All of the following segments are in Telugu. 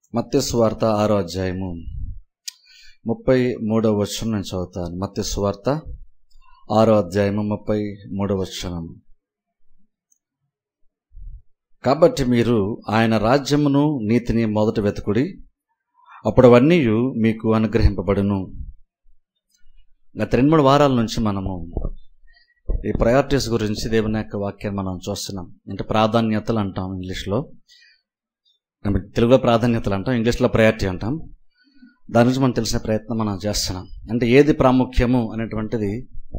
మత్స్సు వార్త ఆరో అధ్యాయము ముప్పై మూడవ వచనం నేను చదువుతాను మత్స్సు వార్త ఆరో అధ్యాయము ముప్పై మూడవ వచనం కాబట్టి మీరు ఆయన రాజ్యమును నీతిని మొదట వెతుకుడి అప్పుడు అవన్నీ మీకు అనుగ్రహింపబడును గత రెండు మూడు వారాల నుంచి మనము ఈ ప్రయారిటీస్ గురించి దేవుని యొక్క వాక్యాన్ని మనం చూస్తున్నాం అంటే ప్రాధాన్యతలు అంటాం ఇంగ్లీష్లో అంటే తెలుగులో ప్రాధాన్యతలు అంటాం ఇంగ్లీష్లో ప్రయారిటీ అంటాం దాని నుంచి మనం తెలిసిన ప్రయత్నం మనం చేస్తున్నాం అంటే ఏది ప్రాముఖ్యము అనేటువంటిది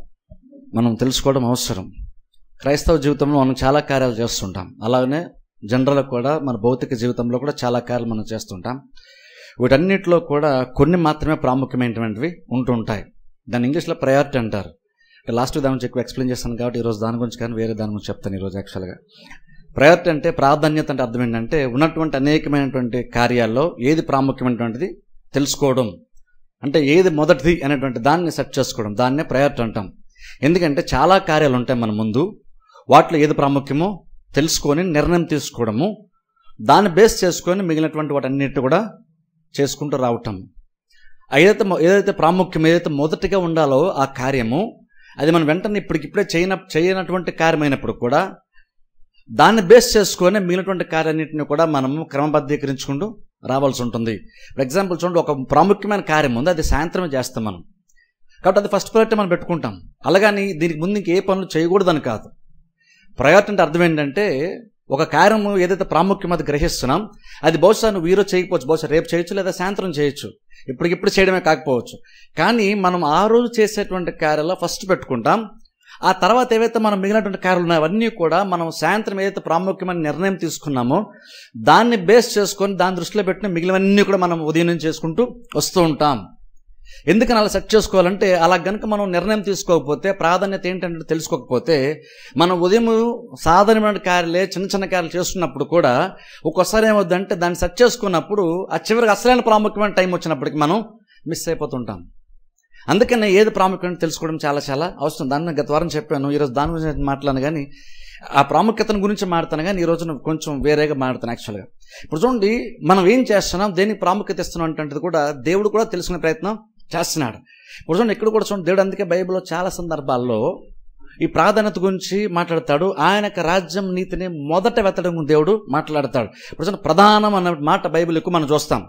మనం తెలుసుకోవడం అవసరం క్రైస్తవ జీవితంలో మనం చాలా కార్యాలు చేస్తుంటాం అలాగనే జనరల్ కూడా మన భౌతిక జీవితంలో కూడా చాలా కార్యాలు మనం చేస్తుంటాం వీటన్నిటిలో కూడా కొన్ని మాత్రమే ప్రాముఖ్యమైనటువంటివి ఉంటూ ఉంటాయి దాన్ని ఇంగ్లీష్లో ప్రయారిటీ అంటారు లాస్ట్ దాని గురించి ఎక్కువ ఎక్స్ప్లెయిన్ చేస్తాను కాబట్టి ఈరోజు దాని గురించి కానీ వేరే దాని గురించి చెప్తాను ఈరోజు యాక్చువల్గా ప్రయారిటీ అంటే ప్రాధాన్యత అంటే అర్థం ఏంటంటే ఉన్నటువంటి అనేకమైనటువంటి కార్యాల్లో ఏది ప్రాముఖ్యమైనటువంటిది తెలుసుకోవడం అంటే ఏది మొదటిది అనేటువంటి దాన్ని సెట్ చేసుకోవడం దాన్నే ప్రయారిటీ అంటాం ఎందుకంటే చాలా కార్యాలు ఉంటాయి మన ముందు వాటిలో ఏది ప్రాముఖ్యమో తెలుసుకొని నిర్ణయం తీసుకోవడము దాన్ని బేస్ చేసుకొని మిగిలినటువంటి వాటన్నిటి కూడా చేసుకుంటూ రావటం ఏదైతే ఏదైతే ప్రాముఖ్యం ఏదైతే మొదటిగా ఉండాలో ఆ కార్యము అది మనం వెంటనే ఇప్పటికిప్పుడే చేయన చేయనటువంటి కార్యమైనప్పుడు కూడా దాన్ని బేస్ చేసుకొని మిగిలినటువంటి కార్యాన్నింటిని కూడా మనము క్రమబద్ధీకరించుకుంటూ రావాల్సి ఉంటుంది ఫర్ ఎగ్జాంపుల్ చూడండి ఒక ప్రాముఖ్యమైన కార్యం ఉంది అది సాయంత్రమే చేస్తాం మనం కాబట్టి అది ఫస్ట్ ప్రయారిటీ మనం పెట్టుకుంటాం అలాగని దీనికి ముందు ఇంకే పనులు చేయకూడదని కాదు ప్రయారిటీ అంటే అర్థం ఏంటంటే ఒక కార్యము ఏదైతే ప్రాముఖ్యం అది గ్రహిస్తున్నాం అది బహుశా నువ్వు ఈరోజు చేయకపోవచ్చు బహుశా రేపు చేయొచ్చు లేదా సాయంత్రం చేయొచ్చు ఇప్పటికిప్పుడు చేయడమే కాకపోవచ్చు కానీ మనం ఆ రోజు చేసేటువంటి కార్యాలు ఫస్ట్ పెట్టుకుంటాం ఆ తర్వాత ఏవైతే మనం మిగిలినటువంటి కార్యాలు ఉన్నాయో అవన్నీ కూడా మనం సాయంత్రం ఏదైతే ప్రాముఖ్యమైన నిర్ణయం తీసుకున్నామో దాన్ని బేస్ చేసుకొని దాని దృష్టిలో పెట్టిన మిగిలినవన్నీ కూడా మనం ఉదయం నుంచి చేసుకుంటూ వస్తూ ఉంటాం ఎందుకని అలా సెట్ చేసుకోవాలంటే అలా గనుక మనం నిర్ణయం తీసుకోకపోతే ప్రాధాన్యత ఏంటంటే తెలుసుకోకపోతే మనం ఉదయం సాధారణమైన కార్యాలే చిన్న చిన్న కార్యాలు చేస్తున్నప్పుడు కూడా ఒక్కోసారి ఏమవుద్దంటే దాన్ని సెట్ చేసుకున్నప్పుడు ఆ చివరికి అసలైన ప్రాముఖ్యమైన టైం వచ్చినప్పటికి మనం మిస్ అయిపోతుంటాం అందుకనే ఏది ప్రాముఖ్యం తెలుసుకోవడం చాలా చాలా అవసరం దాన్ని గత వారం చెప్పాను ఈరోజు దాని గురించి మాట్లాడాను కానీ ఆ ప్రాముఖ్యతను గురించి మాడతాను కానీ ఈరోజు కొంచెం వేరేగా మాడతాను యాక్చువల్గా ఇప్పుడు చూడండి మనం ఏం చేస్తున్నాం దేనికి ప్రాముఖ్యత ఇస్తున్నాం అంటే కూడా దేవుడు కూడా తెలుసుకునే ప్రయత్నం చేస్తున్నాడు ఇప్పుడు చూడండి ఇక్కడ కూడా చూడండి దేవుడు అందుకే బైబిల్లో చాలా సందర్భాల్లో ఈ ప్రాధాన్యత గురించి మాట్లాడతాడు ఆయనకు రాజ్యం నీతిని మొదట వెతడం దేవుడు మాట్లాడతాడు ఇప్పుడు చూడండి ప్రధానం అన్న మాట బైబిల్ ఎక్కువ మనం చూస్తాం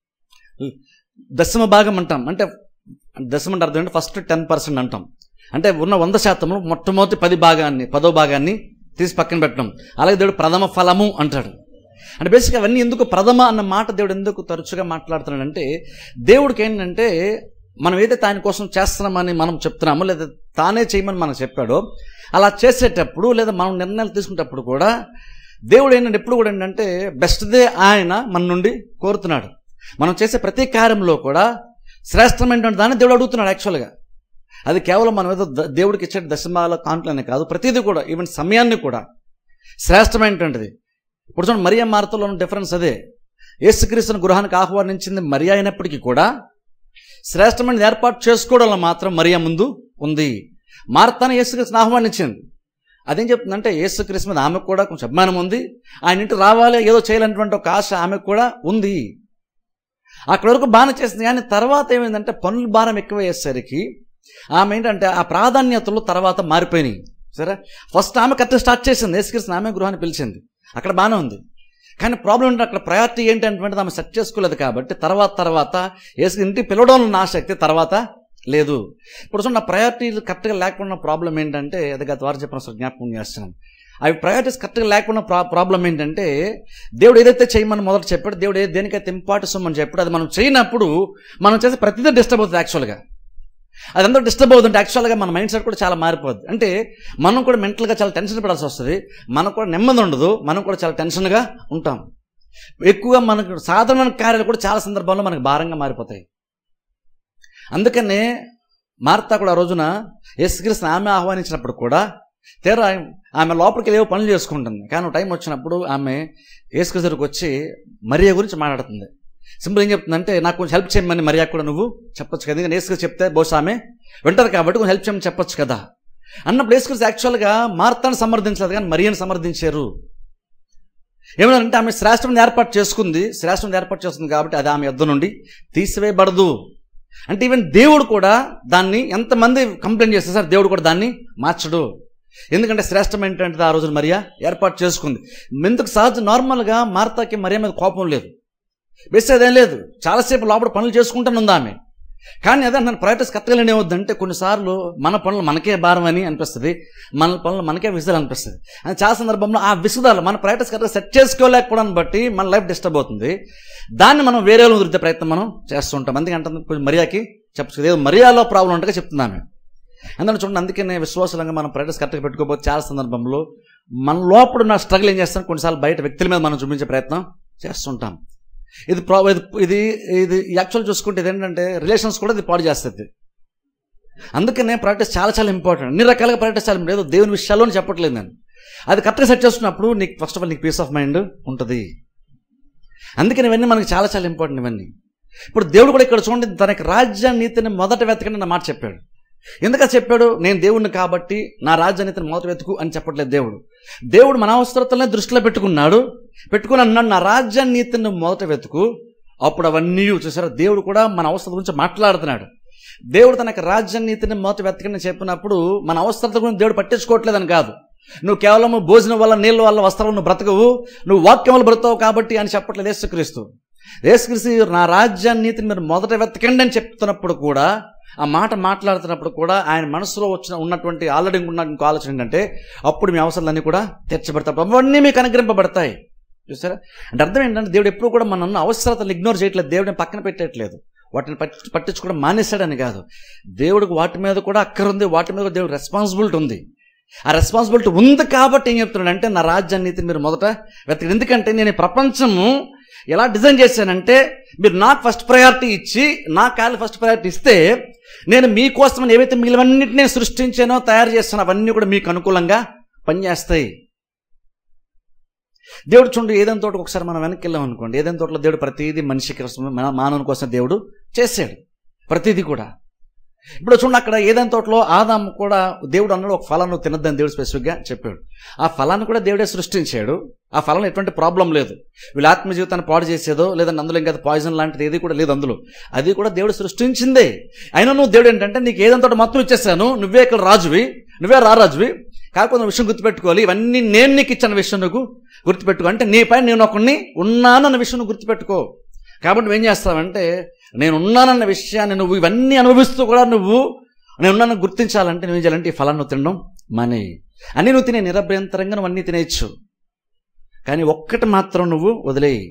దశమ భాగం అంటాం అంటే దశమ అంటే అర్థం అంటే ఫస్ట్ టెన్ పర్సెంట్ అంటాం అంటే ఉన్న వంద శాతంలో మొట్టమొదటి పది భాగాన్ని పదో భాగాన్ని తీసి పక్కన పెట్టడం అలాగే దేవుడు ప్రథమ ఫలము అంటాడు అంటే బేసిక్గా అవన్నీ ఎందుకు ప్రథమ అన్న మాట దేవుడు ఎందుకు తరచుగా మాట్లాడుతున్నాడంటే దేవుడికి ఏంటంటే మనం ఏదైతే ఆయన కోసం చేస్తున్నామని మనం చెప్తున్నామో లేదా తానే చేయమని మనం చెప్పాడో అలా చేసేటప్పుడు లేదా మనం నిర్ణయాలు తీసుకునేటప్పుడు కూడా దేవుడు ఏంటంటే ఎప్పుడు కూడా ఏంటంటే బెస్ట్దే ఆయన మన నుండి కోరుతున్నాడు మనం చేసే ప్రతి కార్యంలో కూడా శ్రేష్టమైనటువంటి దాన్ని దేవుడు అడుగుతున్నాడు యాక్చువల్గా అది కేవలం మనం ఏదో దేవుడికి ఇచ్చే దశమాల కాంట్లనే కాదు ప్రతిదీ కూడా ఈవెన్ సమయాన్ని కూడా శ్రేష్టమైనటువంటిది ఇప్పుడు చూడండి మరియా మార్తలో ఉన్న డిఫరెన్స్ అదే యేసుక్రీస్తుని గృహానికి ఆహ్వానించింది మరియా అయినప్పటికీ కూడా శ్రేష్టమైన ఏర్పాటు చేసుకోవడంలో మాత్రం మరియా ముందు ఉంది మార్తాను యేసుక్రీస్తుని ఆహ్వానించింది అదేం చెప్తుందంటే యేసుక్రీస్తు మీద ఆమెకు కూడా కొంచెం అభిమానం ఉంది ఆయన ఇంటి రావాలి ఏదో చేయాలన్నటువంటి ఒక ఆశ ఆమెకు కూడా ఉంది అక్కడ వరకు బాగానే చేసింది కానీ తర్వాత ఏమైందంటే పనుల భారం ఎక్కువ అయ్యేసరికి ఆమె ఏంటంటే ఆ ప్రాధాన్యతలు తర్వాత మారిపోయినాయి సరే ఫస్ట్ ఆమె కరెక్ట్ స్టార్ట్ చేసింది యేసుక్రీస్తు ఆమె గృహాన్ని పిలిచింది అక్కడ బాగానే ఉంది కానీ ప్రాబ్లం ఏంటంటే అక్కడ ప్రయారిటీ ఏంటి అంటే ఆమె సెట్ చేసుకోలేదు కాబట్టి తర్వాత తర్వాత ఏసు ఇంటికి పిలవడం ఉన్న ఆసక్తి తర్వాత లేదు ఇప్పుడు చూడండి ఆ ప్రయారిటీలు కరెక్ట్గా లేకుండా ప్రాబ్లం ఏంటంటే అది గత వారు చెప్పిన అసలు జ్ఞాపకం చేస్తున్నాం అవి ప్రయారిటీస్ కరెక్ట్గా లేకుండా ప్రా ప్రాబ్లం ఏంటంటే దేవుడు ఏదైతే చేయమని మొదట చెప్పాడు దేవుడు ఏది దేనికైతే ఇంపార్టెన్స్ అని చెప్పాడు అది మనం చేయనప్పుడు మనం చేసే ప్రతిదీ డిస్టర్బ్ అవుతుంది యాక్చువల్గా అదంతా డిస్టర్బ్ అవుతుంటే యాక్చువల్గా మన మైండ్ సెట్ కూడా చాలా మారిపోద్ది అంటే మనం కూడా మెంటల్గా చాలా టెన్షన్ పడాల్సి వస్తుంది మనకు కూడా నెమ్మది ఉండదు మనం కూడా చాలా టెన్షన్గా ఉంటాం ఎక్కువగా మనకు సాధారణ కార్యాలు కూడా చాలా సందర్భాల్లో మనకు భారంగా మారిపోతాయి అందుకనే మార్తా కూడా ఆ రోజున యేసుక్రీస్తు ఆమె ఆహ్వానించినప్పుడు కూడా తీరా ఆమె లోపలికి ఏవో పనులు చేసుకుంటుంది కానీ టైం వచ్చినప్పుడు ఆమె యేసుక్రీస్తుడికి వచ్చి మరియా గురించి మాట్లాడుతుంది సింపుల్ ఏం చెప్తుందంటే నాకు కొంచెం హెల్ప్ చేయమని మరియా కూడా నువ్వు చెప్పొచ్చు కదా ఎందుకంటే యేసుక్రీస్తు చెప్తే బహుశా ఆమె వింటారు కాబట్టి కొంచెం హెల్ప్ చేయమని చెప్పొచ్చు కదా అన్నప్పుడు యేసుక్రీస్తు యాక్చువల్గా మార్తాను సమర్థించలేదు కానీ మరియని సమర్థించారు ఏమన్నారంటే ఆమె శ్రేష్టమైన ఏర్పాటు చేసుకుంది శ్రేష్టమైన ఏర్పాటు చేసుకుంది కాబట్టి అది ఆమె యుద్ధ నుండి తీసివేయబడదు అంటే ఈవెన్ దేవుడు కూడా దాన్ని ఎంతమంది కంప్లైంట్ చేస్తే సార్ దేవుడు కూడా దాన్ని మార్చడు ఎందుకంటే శ్రేష్టం ఏంటంటే ఆ రోజున మరియా ఏర్పాటు చేసుకుంది ఎందుకు సహజ నార్మల్గా మార్తాకి మరియా మీద కోపం లేదు బెస్సేదేం లేదు చాలాసేపు లోపల పనులు చేసుకుంటాను ఉంది ఆమె కానీ అదే నన్ను ప్రయారిటీస్ కరెక్ట్గా ఏమవుద్దంటే కొన్నిసార్లు మన పనులు మనకే భారం అని అనిపిస్తుంది మన పనులు మనకే విసుదలు అనిపిస్తుంది అని చాలా సందర్భంలో ఆ విసుదాలు మన ప్రయారిటీస్ కరెక్ట్గా సెట్ చేసుకోలేకపోవడం బట్టి మన లైఫ్ డిస్టర్బ్ అవుతుంది దాన్ని మనం వేరే వాళ్ళు వదిలితే ప్రయత్నం మనం చేస్తుంటాం అందుకంటే కొంచెం మరియాకి చెప్పచ్చు ఏదో మరియాలో ప్రాబ్లం ఉంటే చెప్తున్నాను అందుకని చూడండి అందుకనే విశ్వాసంగా మనం ప్రయారిటీస్ కరెక్ట్గా పెట్టుకోకపోతే చాలా సందర్భంలో మన లోపల ఉన్న స్ట్రగుల్ ఏం చేస్తాం కొన్నిసార్లు బయట వ్యక్తుల మీద మనం చూపించే ప్రయత్నం చేస్తుంటాం ఇది ప్రా ఇది ఇది ఇది యాక్చువల్ చూసుకుంటే ఇది ఏంటంటే రిలేషన్స్ కూడా ఇది పాడు చేస్తుంది అందుకనే ప్రాక్టీస్ చాలా చాలా ఇంపార్టెంట్ అన్ని రకాలుగా ప్రాక్టీస్ చాలా లేదు దేవుని విషయాల్లోనే చెప్పట్లేదు నేను అది కరెక్ట్గా సెట్ చేస్తున్నప్పుడు నీకు ఫస్ట్ ఆఫ్ ఆల్ నీకు పీస్ ఆఫ్ మైండ్ ఉంటుంది అందుకని ఇవన్నీ మనకి చాలా చాలా ఇంపార్టెంట్ ఇవన్నీ ఇప్పుడు దేవుడు కూడా ఇక్కడ చూడండి తనకి రాజ్య నీతిని మొదట వెతకని నా మాట చెప్పాడు ఎందుకని చెప్పాడు నేను దేవుడిని కాబట్టి నా రాజ్య నీతిని మొదట వెతుకు అని చెప్పట్లేదు దేవుడు దేవుడు మన అవసరతలనే దృష్టిలో పెట్టుకున్నాడు పెట్టుకుని అన్నాడు నా రాజ్య నీతిని మొదట వెతుకు అప్పుడు అవన్నీ చూసారా దేవుడు కూడా మన అవసరం గురించి మాట్లాడుతున్నాడు దేవుడు తనకి రాజ్య నీతిని మొదట వెతకని చెప్పినప్పుడు మన అవసరత గురించి దేవుడు పట్టించుకోవట్లేదని కాదు నువ్వు కేవలం భోజనం వల్ల నీళ్ళ వల్ల వస్త్రం నువ్వు బ్రతకవు నువ్వు వాక్యం వల్ల బ్రతకవు కాబట్టి అని చెప్పట్లేదు యేసుక్రీస్తు యేసుక్రీస్తు నా రాజ్య నీతిని మీరు మొదట వెతకండి అని చెప్తున్నప్పుడు కూడా ఆ మాట మాట్లాడుతున్నప్పుడు కూడా ఆయన మనసులో వచ్చిన ఉన్నటువంటి ఆల్రెడీ ఉన్న ఇంకో ఆలోచన ఏంటంటే అప్పుడు మీ అవసరాలన్నీ కూడా తీర్చబడతాయి అవన్నీ మీకు అనుగ్రహింపబడతాయి చూసారా అంటే అర్థం ఏంటంటే దేవుడు ఎప్పుడు కూడా మన ఉన్న అవసరతలు ఇగ్నోర్ చేయట్లేదు దేవుడిని పక్కన పెట్టట్లేదు వాటిని పట్టి పట్టించుకోవడం మానేశాడని కాదు దేవుడికి వాటి మీద కూడా అక్కర ఉంది వాటి మీద కూడా దేవుడికి రెస్పాన్సిబిలిటీ ఉంది ఆ రెస్పాన్సిబిలిటీ ఉంది కాబట్టి ఏం చెప్తున్నాడు అంటే నా రాజ్యాన్ని మీరు మొదట వెతకండి ఎందుకంటే నేను ఈ ప్రపంచము ఎలా డిజైన్ చేశానంటే మీరు నాకు ఫస్ట్ ప్రయారిటీ ఇచ్చి నా కాలు ఫస్ట్ ప్రయారిటీ ఇస్తే నేను మీకోసం ఏవైతే మిగిలినన్నింటినీ సృష్టించానో తయారు చేస్తానో అవన్నీ కూడా మీకు అనుకూలంగా పనిచేస్తాయి దేవుడు చూడండి ఏదైనా తోట ఒకసారి మనం వెనక్కి వెళ్ళాం అనుకోండి ఏదైనా తోటలో దేవుడు ప్రతిదీ మనిషి కోసం మన మానవుని కోసం దేవుడు చేశాడు ప్రతిదీ కూడా ఇప్పుడు చూడండి అక్కడ ఏదైనా తోటలో ఆదాం కూడా దేవుడు అన్నాడు ఒక ఫలాన్ని నువ్వు తినద్దని దేవుడు స్పెసిఫిక్గా చెప్పాడు ఆ ఫలాన్ని కూడా దేవుడే సృష్టించాడు ఆ ఫలం ఎటువంటి ప్రాబ్లం లేదు వీళ్ళ ఆత్మ జీవితాన్ని పాడు చేసేదో లేదంటే అందులో ఇంకా పాయిజన్ లాంటిది ఏది కూడా లేదు అందులో అది కూడా దేవుడు సృష్టించిందే అయినా నువ్వు దేవుడు ఏంటంటే నీకు ఏదంతా తోట మొత్తం ఇచ్చేసాను నువ్వే ఇక్కడ రాజువి నువ్వే రారాజువి కాకపోతే విషయం గుర్తుపెట్టుకోవాలి ఇవన్నీ నేను నీకు ఇచ్చిన విషయం నువ్వు గుర్తుపెట్టుకో అంటే నీపై నేను ఒకరిని ఉన్నానన్న విషయం నువ్వు గుర్తుపెట్టుకో కాబట్టి నువ్వేం చేస్తావంటే నేను ఉన్నానన్న విషయాన్ని నువ్వు ఇవన్నీ అనుభవిస్తూ కూడా నువ్వు నేను ఉన్నాను గుర్తించాలంటే నువ్వు ఏం చేయాలంటే ఈ ఫలాన్ని నువ్వు తినడం మానే అన్నీ నువ్వు తినే నిరభ్యంతరంగా నువ్వు అన్నీ తినేయచ్చు కానీ ఒక్కటి మాత్రం నువ్వు వదిలేయి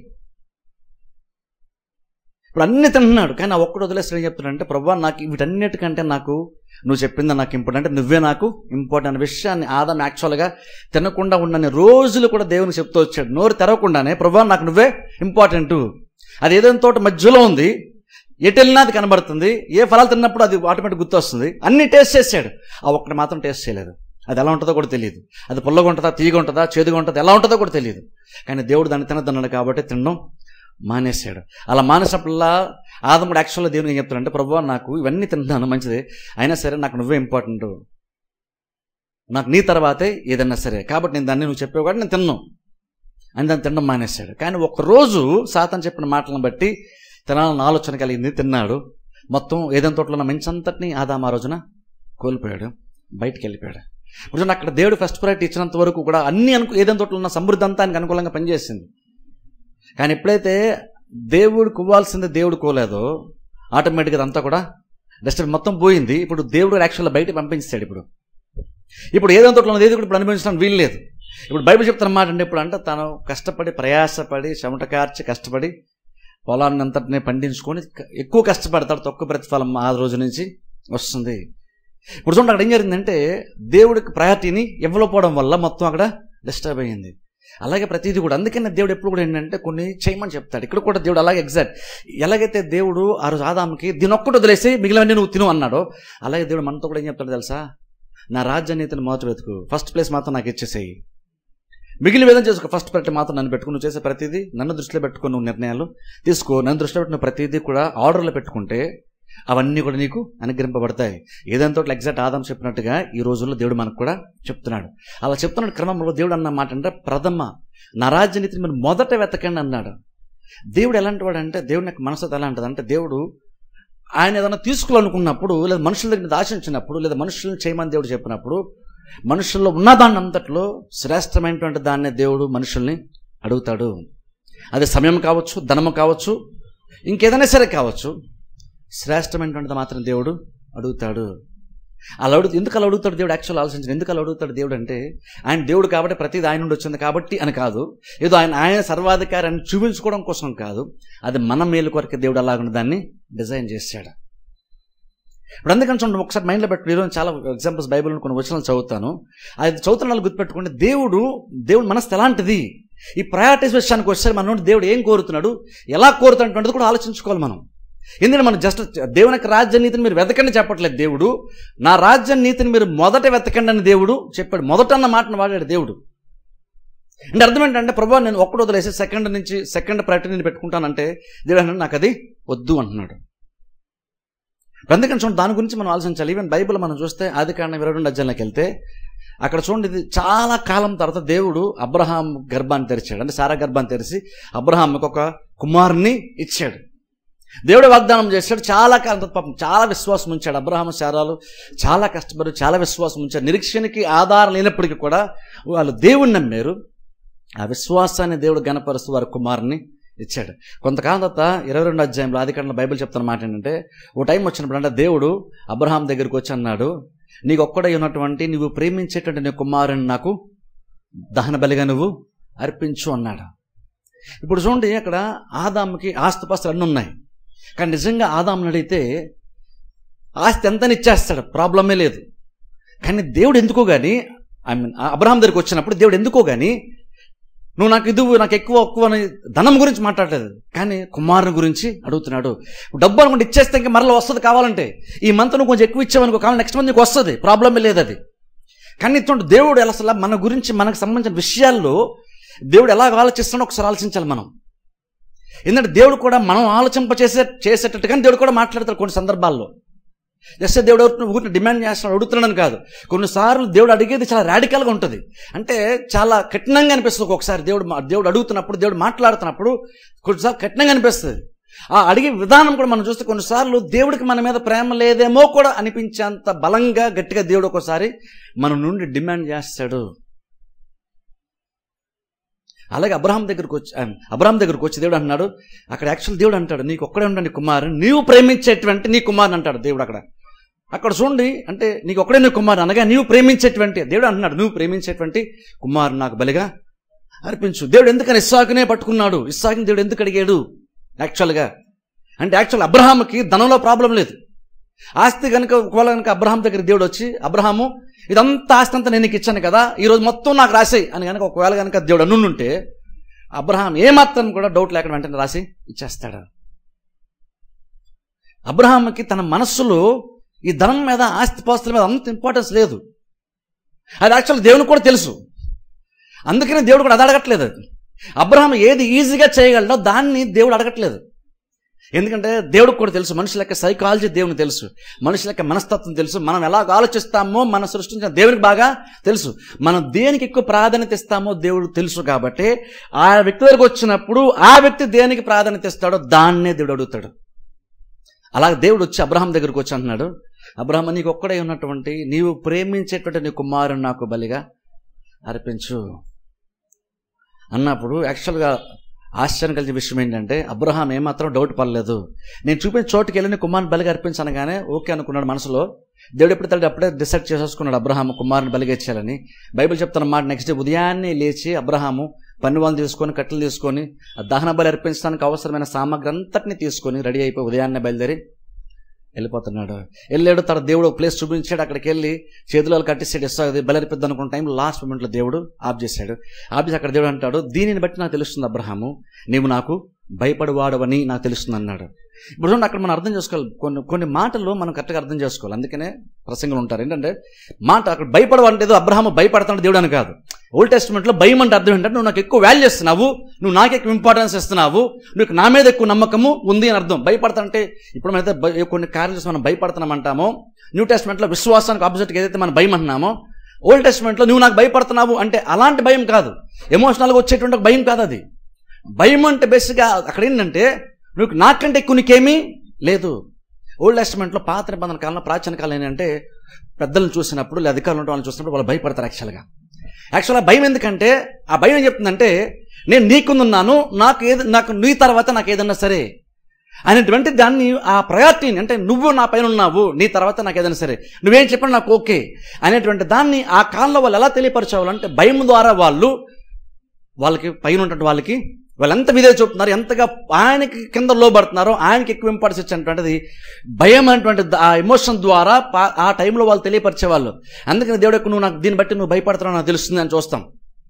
ఇప్పుడు అన్ని తింటున్నాడు కానీ ఆ ఒక్కటి వదిలేసి ఏం చెప్తున్నాడంటే ప్రభా నాకు వీటన్నిటికంటే నాకు నువ్వు చెప్పింది నాకు ఇంపార్టెంట్ అంటే నువ్వే నాకు ఇంపార్టెంట్ అనే విషయాన్ని ఆదాం యాక్చువల్గా తినకుండా ఉండని రోజులు కూడా దేవుని చెప్తూ వచ్చాడు నోరు తెరవకుండానే ప్రభా నాకు నువ్వే ఇంపార్టెంట్ అది ఏదైనా తోట మధ్యలో ఉంది ఎటు వెళ్ళినా అది కనబడుతుంది ఏ ఫలాలు తిన్నప్పుడు అది ఆటోమేటిక్ గుర్తొస్తుంది అన్ని టేస్ట్ చేశాడు ఆ ఒక్కటి మాత్రం టేస్ట్ చేయలేదు అది ఎలా ఉంటుందో కూడా తెలియదు అది పుల్లగా ఉంటుందా తీగ ఉంటుందా చేదుగా ఉంటుందా ఎలా ఉంటుందో కూడా తెలియదు కానీ దేవుడు దాన్ని తినద్దన్నాడు కాబట్టి తినడం మానేశాడు అలా మానేసినప్పుడల్లా ఆదముడు యాక్చువల్గా దేవుని ఏం చెప్తాడంటే ప్రభు నాకు ఇవన్నీ తింటున్నాను మంచిది అయినా సరే నాకు నువ్వే ఇంపార్టెంట్ నాకు నీ తర్వాతే ఏదన్నా సరే కాబట్టి నేను దాన్ని నువ్వు చెప్పావు కాబట్టి నేను తిన్నాను అని దాన్ని తినడం మానేశాడు కానీ ఒకరోజు సాతాన్ చెప్పిన మాటలను బట్టి తినాలని ఆలోచన కలిగింది తిన్నాడు మొత్తం ఏదైనా తోటలో ఉన్న మంచి అంతటిని ఆదాం ఆ రోజున కోల్పోయాడు బయటికి వెళ్ళిపోయాడు ఇప్పుడు చూడండి అక్కడ దేవుడు ఫస్ట్ ప్రయారిటీ ఇచ్చినంత వరకు కూడా అన్ని అనుకు ఏదైనా తోటలో ఉన్న సమృద్ధి అంతా ఆయనకు అనుకూలంగా పనిచేసింది కానీ ఎప్పుడైతే దేవుడికి ఇవ్వాల్సింది దేవుడు కోలేదో ఆటోమేటిక్గా అంతా కూడా డస్ట్ మొత్తం పోయింది ఇప్పుడు దేవుడు యాక్చువల్గా బయట పంపించాడు ఇప్పుడు ఇప్పుడు ఏదైనా తోటలో ఉన్నది ఏది కూడా ఇప్పుడు అనుభవించడం వీలు లేదు ఇప్పుడు బైబిల్ చెప్తున్న మాట అంటే ఇప్పుడు అంటే తను కష్టపడి ప్రయాసపడి చెమట కార్చి కష్టపడి పొలాన్ని అంతటిని పండించుకొని ఎక్కువ కష్టపడతాడు తక్కువ ప్రతిఫలం ఆ రోజు నుంచి వస్తుంది ఇప్పుడు చూడండి అక్కడ ఏం జరిగిందంటే దేవుడికి ప్రయారిటీని ఇవ్వకపోవడం వల్ల మొత్తం అక్కడ డిస్టర్బ్ అయ్యింది అలాగే ప్రతిదీ కూడా అందుకనే దేవుడు ఎప్పుడు కూడా ఏంటంటే కొన్ని చేయమని చెప్తాడు ఇక్కడ కూడా దేవుడు అలాగే ఎగ్జాక్ట్ ఎలాగైతే దేవుడు ఆ రోజు ఆదాముకి దీని ఒక్కటి వదిలేసి మిగిలినవన్నీ నువ్వు తిను అన్నాడో అలాగే దేవుడు మనతో కూడా ఏం చెప్తాడు తెలుసా నా రాజ్యాన్ని మొదటి వెతుకు ఫస్ట్ ప్లేస్ మాత్రం నాకు ఇచ్చేసేయి మిగిలిన విధంగా చేసుకో ఫస్ట్ ప్రతి మాత్రం నన్ను పెట్టుకుని నువ్వు చేసే ప్రతిదీ నన్ను దృష్టిలో పెట్టుకుని నువ్వు నిర్ణయాలు తీసుకో నన్ను దృష్టిలో పెట్టిన ప్రతిదీ కూడా ఆర్డర్లో పెట్టుకుంటే అవన్నీ కూడా నీకు అనుగ్రహింపబడతాయి ఏదంతో ఎగ్జాక్ట్ ఆదాం చెప్పినట్టుగా ఈ రోజుల్లో దేవుడు మనకు కూడా చెప్తున్నాడు అలా చెప్తున్న క్రమంలో దేవుడు అన్న మాట అంటే ప్రథమ నా రాజ్యనీతిని మీరు మొదట వెతకండి అన్నాడు దేవుడు ఎలాంటి వాడు అంటే దేవుడు నాకు మనసు ఎలాంటిది అంటే దేవుడు ఆయన ఏదైనా తీసుకోవాలనుకున్నప్పుడు లేదా మనుషుల దగ్గర మీద ఆశించినప్పుడు లేదా మనుషులను చేయమని దేవుడు చెప్పినప్పుడు మనుషుల్లో ఉన్న దాన్ని అంతట్లో శ్రేష్టమైనటువంటి దాన్నే దేవుడు మనుషుల్ని అడుగుతాడు అది సమయం కావచ్చు ధనము కావచ్చు ఇంకేదైనా సరే కావచ్చు శ్రేష్టమైనటువంటిది మాత్రం దేవుడు అడుగుతాడు అలా అడుగు ఎందుకు అలా అడుగుతాడు దేవుడు యాక్చువల్ ఆలోచించిన ఎందుకు అలా అడుగుతాడు దేవుడు అంటే ఆయన దేవుడు కాబట్టి ప్రతిది ఆయన నుండి వచ్చింది కాబట్టి అని కాదు ఏదో ఆయన ఆయన సర్వాధికారి అని చూపించుకోవడం కోసం కాదు అది మన మేలు కొరకు దేవుడు అలాగున్న దాన్ని డిజైన్ చేశాడు ఇప్పుడు అందుకని చూడండి ఒకసారి మైండ్లో పెట్టుకుని ఈరోజు చాలా ఎగ్జాంపుల్స్ బైబిల్ కొన్ని వచనాలు చదువుతాను అది చదువుతున్న వాళ్ళు గుర్తుపెట్టుకోండి దేవుడు దేవుడు మనసు ఎలాంటిది ఈ ప్రయారిటీస్ విషయానికి వచ్చేసరి మన నుండి దేవుడు ఏం కోరుతున్నాడు ఎలా కోరుతున్నటువంటిది కూడా ఆలోచించుకోవాలి మనం ఎందుకంటే మనం జస్ట్ దేవుని యొక్క రాజ్య నీతిని మీరు వెతకండి చెప్పట్లేదు దేవుడు నా రాజ్య నీతిని మీరు మొదట వెతకండి అని దేవుడు చెప్పాడు మొదట అన్న మాటను వాడాడు దేవుడు అంటే అర్థం ఏంటంటే ప్రభు నేను ఒక్కడు వదిలేసి సెకండ్ నుంచి సెకండ్ ప్రయారిటీ నేను పెట్టుకుంటానంటే దేవుడు అన్నాడు నాకు అది వద్దు అంటున్నాడు అందుకని చూడండి దాని గురించి మనం ఆలోచించాలి ఈవెన్ బైబిల్ మనం చూస్తే ఆది కారణం ఇరవై రెండు అధ్యాయంలోకి వెళ్తే అక్కడ చూడండి ఇది చాలా కాలం తర్వాత దేవుడు అబ్రహాం గర్భాన్ని తెరిచాడు అంటే సారా గర్భాన్ని తెరిచి అబ్రహాంకి ఒక కుమారుని ఇచ్చాడు దేవుడు వాగ్దానం చేశాడు చాలా కాలం తర్వాత పాపం చాలా విశ్వాసం ఉంచాడు అబ్రహాం శారాలు చాలా కష్టపడి చాలా విశ్వాసం ఉంచారు నిరీక్షణకి ఆధారం లేనప్పటికీ కూడా వాళ్ళు దేవుణ్ణి నమ్మారు ఆ విశ్వాసాన్ని దేవుడు గణపరుస్తూ వారి కుమారుని ఇచ్చాడు కొంతకాలం తర్వాత ఇరవై రెండు అధ్యాయంలో ఆది కాలంలో బైబిల్ చెప్తున్న మాట ఏంటంటే ఓ టైం వచ్చినప్పుడు అంటే దేవుడు అబ్రహాం దగ్గరికి వచ్చి అన్నాడు నీకు ఒక్కడై ఉన్నటువంటి నువ్వు ప్రేమించేటువంటి నీ కుమారుని నాకు దహన బలిగా నువ్వు అర్పించు అన్నాడు ఇప్పుడు చూడండి అక్కడ ఆదాముకి ఆస్తిపాస్తులు అన్నీ ఉన్నాయి కానీ నిజంగా ఆదాముని అడిగితే ఆస్తి ఎంతని ఇచ్చేస్తాడు ప్రాబ్లమే లేదు కానీ దేవుడు ఎందుకో కానీ ఐ మీన్ అబ్రహాం దగ్గరికి వచ్చినప్పుడు దేవుడు ఎందుకో కానీ నువ్వు నాకు ఇది నాకు ఎక్కువ ఎక్కువ అని ధనం గురించి మాట్లాడలేదు కానీ కుమారుని గురించి అడుగుతున్నాడు డబ్బు అనుకుంటే ఇచ్చేస్తే ఇంకా మరలా వస్తుంది కావాలంటే ఈ మంత్ నువ్వు కొంచెం ఎక్కువ ఇచ్చావనుకో కావాలి నెక్స్ట్ మంత్ నీకు వస్తుంది ప్రాబ్లమే లేదు అది కానీ ఇటువంటి దేవుడు ఎలా అసలు మన గురించి మనకు సంబంధించిన విషయాల్లో దేవుడు ఎలా ఆలోచిస్తాడో ఒకసారి ఆలోచించాలి మనం ఎందుకంటే దేవుడు కూడా మనం ఆలోచింప చేసే చేసేటట్టుగానే దేవుడు కూడా మాట్లాడతాడు కొన్ని సందర్భాల్లో జస్ట్ దేవుడు ఊరిని డిమాండ్ చేస్తున్నాడు అడుగుతున్నాడని కాదు కొన్నిసార్లు దేవుడు అడిగేది చాలా రాడికల్గా ఉంటుంది అంటే చాలా కఠినంగా అనిపిస్తుంది ఒక్కొక్కసారి దేవుడు మా- దేవుడు అడుగుతున్నప్పుడు దేవుడు మాట్లాడుతున్నప్పుడు కొన్నిసార్లు కఠినంగా అనిపిస్తుంది ఆ అడిగే విధానం కూడా మనం చూస్తే కొన్నిసార్లు దేవుడికి మన మీద ప్రేమ లేదేమో కూడా అనిపించేంత బలంగా గట్టిగా దేవుడు ఒక్కోసారి మన నుండి డిమాండ్ చేస్తాడు అలాగే అబ్రహాం దగ్గరకు వచ్చి ఆ, అబ్రహాం దగ్గరకు వచ్చి దేవుడు అన్నాడు అక్కడ యాక్చువల్ దేవుడు అంటాడు నీకు ఒక్కడే ఉండండి కుమారు నీవు ప్రేమించేటువంటి నీ కుమారుని అంటాడు దేవుడు అక్కడ అక్కడ చూడండి అంటే నీకు ఒక్కడే నీ కుమారు అనగా నీవు ప్రేమించేటువంటి దేవుడు అంటున్నాడు నువ్వు ప్రేమించేటువంటి కుమారు నాకు బలిగా అర్పించు దేవుడు ఎందుకని ఇస్సాకునే పట్టుకున్నాడు ఇస్సాకుని దేవుడు ఎందుకు అడిగాడు యాక్చువల్గా అంటే యాక్చువల్ అబ్రహాంకి ధనంలో ప్రాబ్లం లేదు ఆస్తి కనుక ఒకవేళ కనుక అబ్రహాం దగ్గర దేవుడు వచ్చి అబ్రహాము ఇదంతా ఆస్తి అంతా నేను నీకు ఇచ్చాను కదా ఈరోజు మొత్తం నాకు రాసేయి అని కనుక ఒకవేళ కనుక దేవుడు అనుంటే అబ్రహాం ఏమాత్రం కూడా డౌట్ లేకుండా వెంటనే రాసి ఇచ్చేస్తాడు అబ్రహాంకి తన మనస్సులో ఈ ధనం మీద ఆస్తిపాస్తుల మీద అంత ఇంపార్టెన్స్ లేదు అది యాక్చువల్ దేవునికి కూడా తెలుసు అందుకనే దేవుడు కూడా అది అడగట్లేదు అది అబ్రహాం ఏది ఈజీగా చేయగలడో దాన్ని దేవుడు అడగట్లేదు ఎందుకంటే దేవుడికి కూడా తెలుసు మనుషుల యొక్క సైకాలజీ దేవునికి తెలుసు మనుషుల యొక్క మనస్తత్వం తెలుసు మనం ఎలా ఆలోచిస్తామో మన సృష్టించిన దేవునికి బాగా తెలుసు మనం దేనికి ఎక్కువ ప్రాధాన్యత ఇస్తామో దేవుడు తెలుసు కాబట్టి ఆ వ్యక్తి దగ్గరకు వచ్చినప్పుడు ఆ వ్యక్తి దేనికి ప్రాధాన్యత ఇస్తాడో దాన్నే దేవుడు అడుగుతాడు అలాగే దేవుడు వచ్చి అబ్రహాం దగ్గరకు వచ్చి అంటున్నాడు అబ్రహాం నీకు ఒక్కడే ఉన్నటువంటి నీవు ప్రేమించేటువంటి నీ కుమారుని నాకు బలిగా అర్పించు అన్నప్పుడు యాక్చువల్గా ఆశ్చర్యం కలిగే విషయం ఏంటంటే అబ్రహాం ఏమాత్రం డౌట్ పడలేదు నేను చూపించిన చోటుకి వెళ్ళి నీ కుమారుని బలిగా అర్పించనగానే ఓకే అనుకున్నాడు మనసులో దేవుడు ఎప్పుడు తల్లి అప్పుడే డిసైడ్ చేసేసుకున్నాడు అబ్రహాం కుమారుని బలిగా ఇచ్చేయాలని బైబిల్ చెప్తున్న మాట నెక్స్ట్ డే ఉదయాన్నే లేచి అబ్రహాము పన్ను వాళ్ళు తీసుకొని కట్టెలు తీసుకొని ఆ దహన బలి అర్పించడానికి అవసరమైన సామాగ్రి అంతటిని తీసుకొని రెడీ అయిపోయి ఉదయాన్నే బయలుదేరి వెళ్ళిపోతున్నాడు వెళ్ళాడు తన దేవుడు ఒక ప్లేస్ చూపించాడు అక్కడికి వెళ్ళి చేతులు కట్టేసాడు ఇస్తుంది బలి అర్పిద్దాం అనుకున్న టైంలో లాస్ట్ మూమెంట్లో దేవుడు ఆఫ్ చేశాడు ఆఫ్ చేసి అక్కడ దేవుడు అంటాడు దీనిని బట్టి నాకు తెలుస్తుంది అబ్రహాము నీవు నాకు భయపడవాడవని నాకు తెలుస్తుంది అన్నాడు ఇప్పుడు చూడండి అక్కడ మనం అర్థం చేసుకోవాలి కొన్ని కొన్ని మాటలు మనం కరెక్ట్గా అర్థం చేసుకోవాలి అందుకనే ప్రసంగులు ఉంటారు ఏంటంటే మాట అక్కడ భయపడవంటే ఏదో అబ్రహాము భయపడతాడు దేవుడు అని కాదు ఓల్డ్ టెస్ట్మెంట్లో భయం అంటే అర్థం ఏంటంటే నువ్వు నాకు ఎక్కువ వాల్యూ ఇస్తున్నావు నువ్వు నాకు ఎక్కువ ఇంపార్టెన్స్ ఇస్తున్నావు నీకు నా మీద ఎక్కువ నమ్మకము ఉంది అని అర్థం భయపడతానంటే ఇప్పుడు మనైతే భయ- కొన్ని కార్యాలు చూసి మనం భయపడుతున్నామంటామో న్యూ టెస్ట్మెంట్లో విశ్వాసానికి ఆపోజిట్గా ఏదైతే మనం భయం అంటున్నామో ఓల్డ్ టెస్ట్మెంట్లో నువ్వు నాకు భయపడుతున్నావు అంటే అలాంటి భయం కాదు ఎమోషనల్గా వచ్చేటువంటి ఒక భయం కాదు అది భయం అంటే బేసిక్గా అక్కడ ఏంటంటే నువ్వు నాకంటే ఎక్కువ నీకేమీ లేదు ఓల్డ్ టెస్ట్మెంట్లో పాత నిబంధన కాలంలో ప్రాచీన కాలం ఏంటంటే పెద్దలను చూసినప్పుడు లేదా అధికారులు ఉంటే వాళ్ళని చూసినప్పుడు వాళ్ళు భయపడతారు యాక్చువల్గా యాక్చువల్గా భయం ఎందుకంటే ఆ భయం ఏం చెప్తుందంటే నేను నీకుందున్నాను నాకు ఏది నాకు నీ తర్వాత నాకు ఏదన్నా సరే అనేటువంటి దాన్ని ఆ ప్రయారిటీని అంటే నువ్వు నా పైన ఉన్నావు నీ తర్వాత నాకు ఏదైనా సరే నువ్వేం చెప్పినా నాకు ఓకే అనేటువంటి దాన్ని ఆ కాలంలో వాళ్ళు ఎలా తెలియపరచేవాళ్ళంటే భయం ద్వారా వాళ్ళు వాళ్ళకి పైన ఉన్నటువంటి వాళ్ళకి వాళ్ళు ఎంత విధేయ చూపుతున్నారు ఎంతగా ఆయనకి కింద లోబడుతున్నారో ఆయనకి ఎక్కువ ఇంపార్టెన్స్ ఇచ్చినటువంటిది భయం అనేటువంటి ఆ ఎమోషన్ ద్వారా పా- ఆ టైంలో వాళ్ళు తెలియపరిచేవాళ్ళు అందుకని దేవుడు ఎక్కువ నువ్వు నాకు దీన్ని బట్టి నువ్వు భయపడుతున్నావు నాకు తెలుస్తుంది అని చూస్తాం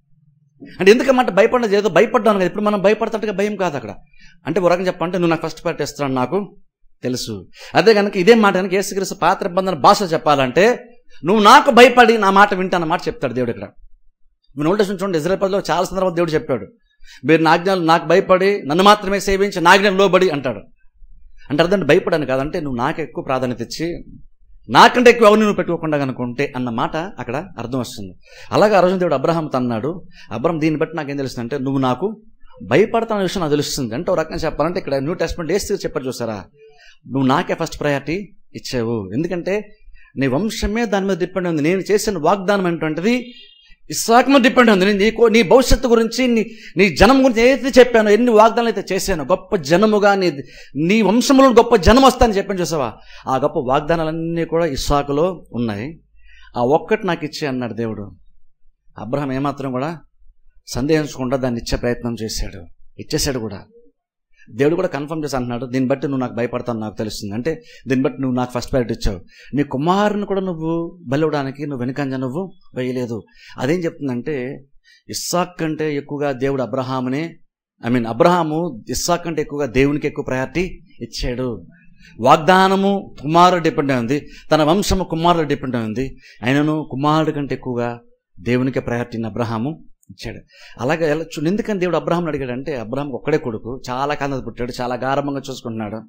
అంటే ఎందుకమ్మంటే భయపడినది ఏదో భయపడ్డాను కదా ఇప్పుడు మనం భయపడతాట్టుగా భయం కాదు అక్కడ అంటే ఒక రకంగా చెప్పంటే నువ్వు నాకు ఫస్ట్ పార్టీ ఇస్తున్నాను నాకు తెలుసు అదే కనుక ఇదే మాట కనుక యేసుక్రీస్తు పాత్ర బంధన భాష చెప్పాలంటే నువ్వు నాకు భయపడి నా మాట వింటాన మాట చెప్తాడు దేవుడు ఇక్కడ మీరు ఓల్డ్ చూడండి ఇజ్రాయల్ పదిలో చాలా సందర్భాలు దేవుడు చెప్పాడు మీరు నా ఆజ్ఞలు నాకు భయపడి నన్ను మాత్రమే సేవించి నా ఆజ్ఞలు లోబడి అంటాడు అంటే అర్థం భయపడాను కాదంటే నువ్వు నాకు ఎక్కువ ప్రాధాన్యత ఇచ్చి నాకంటే ఎక్కువ ఎవరిని నువ్వు పెట్టుకోకుండా కనుకుంటే అన్న మాట అక్కడ అర్థం వస్తుంది అలాగే ఆ రోజు దేవుడు అబ్రహాంతో అన్నాడు అబ్రహం దీన్ని బట్టి నాకేం తెలుస్తుంది అంటే నువ్వు నాకు భయపడతాన విషయం నాకు తెలుస్తుంది అంటే ఒక రకంగా చెప్పాలంటే ఇక్కడ న్యూ టెస్ట్మెంట్ వేసి చెప్పారు చూసారా నువ్వు నాకే ఫస్ట్ ప్రయారిటీ ఇచ్చావు ఎందుకంటే నీ వంశమే దాని మీద డిపెండ్ ఉంది నేను చేసిన వాగ్దానం ఏంటంటది ఇస్సాక్ మీద డిపెండ్ ఉంది నేను నీకు నీ భవిష్యత్తు గురించి నీ నీ జనం గురించి ఏదైతే చెప్పానో ఎన్ని వాగ్దానాలు అయితే చేశానో గొప్ప జనముగా నీ నీ వంశంలో గొప్ప జనం వస్తానని చెప్పాను చూసావా ఆ గొప్ప వాగ్దానాలన్నీ కూడా ఇస్సాకులో ఉన్నాయి ఆ ఒక్కటి నాకు ఇచ్చే అన్నాడు దేవుడు అబ్రహం ఏమాత్రం కూడా సందేహించకుండా దాన్ని ఇచ్చే ప్రయత్నం చేశాడు ఇచ్చేశాడు కూడా దేవుడు కూడా కన్ఫర్మ్ చేసి అంటున్నాడు దీన్ని బట్టి నువ్వు నాకు భయపడతాను నాకు తెలుస్తుంది అంటే దీన్ని బట్టి నువ్వు నాకు ఫస్ట్ ప్రయారిటీ ఇచ్చావు నీ కుమారుని కూడా నువ్వు బలివడానికి నువ్వు వెనుకంజ నువ్వు వేయలేదు అదేం చెప్తుందంటే ఇస్సాక్ కంటే ఎక్కువగా దేవుడు అబ్రహామునే ఐ మీన్ అబ్రహాము ఇస్సాక్ కంటే ఎక్కువగా దేవునికి ఎక్కువ ప్రయారిటీ ఇచ్చాడు వాగ్దానము కుమారుడు డిపెండ్ అయి ఉంది తన వంశము కుమారుడు డిపెండ్ అయి ఉంది ఆయనను కుమారుడు కంటే ఎక్కువగా దేవునికి ప్రయారిటీని అబ్రహాము ఇచ్చాడు అలాగే ఎలా చూ- ఎందుకని దేవుడు అబ్రహాం అడిగాడంటే అబ్రహాం ఒక్కడే కొడుకు చాలా కాంత పుట్టాడు చాలా గారభంగా చూసుకుంటున్నాడు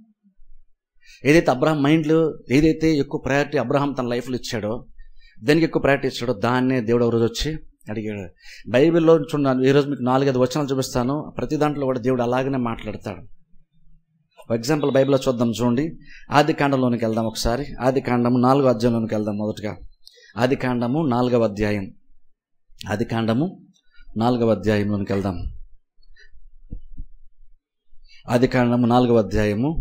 ఏదైతే అబ్రహాం మైండ్లో ఏదైతే ఎక్కువ ప్రయారిటీ అబ్రహాం తన లైఫ్లో ఇచ్చాడో దానికి ఎక్కువ ప్రయారిటీ ఇచ్చాడో దాన్నే దేవుడు ఒక రోజు వచ్చి అడిగాడు బైబిల్లో చూడండి ఈరోజు మీకు నాలుగైదు వచనాలు చూపిస్తాను ప్రతి దాంట్లో కూడా దేవుడు అలాగనే మాట్లాడతాడు ఫర్ ఎగ్జాంపుల్ బైబిల్లో చూద్దాం చూడండి ఆది కాండంలోనికి వెళ్దాం ఒకసారి ఆది కాండము నాలుగో అధ్యాయంలోనికి వెళ్దాం మొదటగా ఆది కాండము నాలుగవ అధ్యాయం ఆది కాండము నాలుగవ అధ్యాయంలోనికి వెళ్దాం ఆది కాండము నాలుగవ అధ్యాయము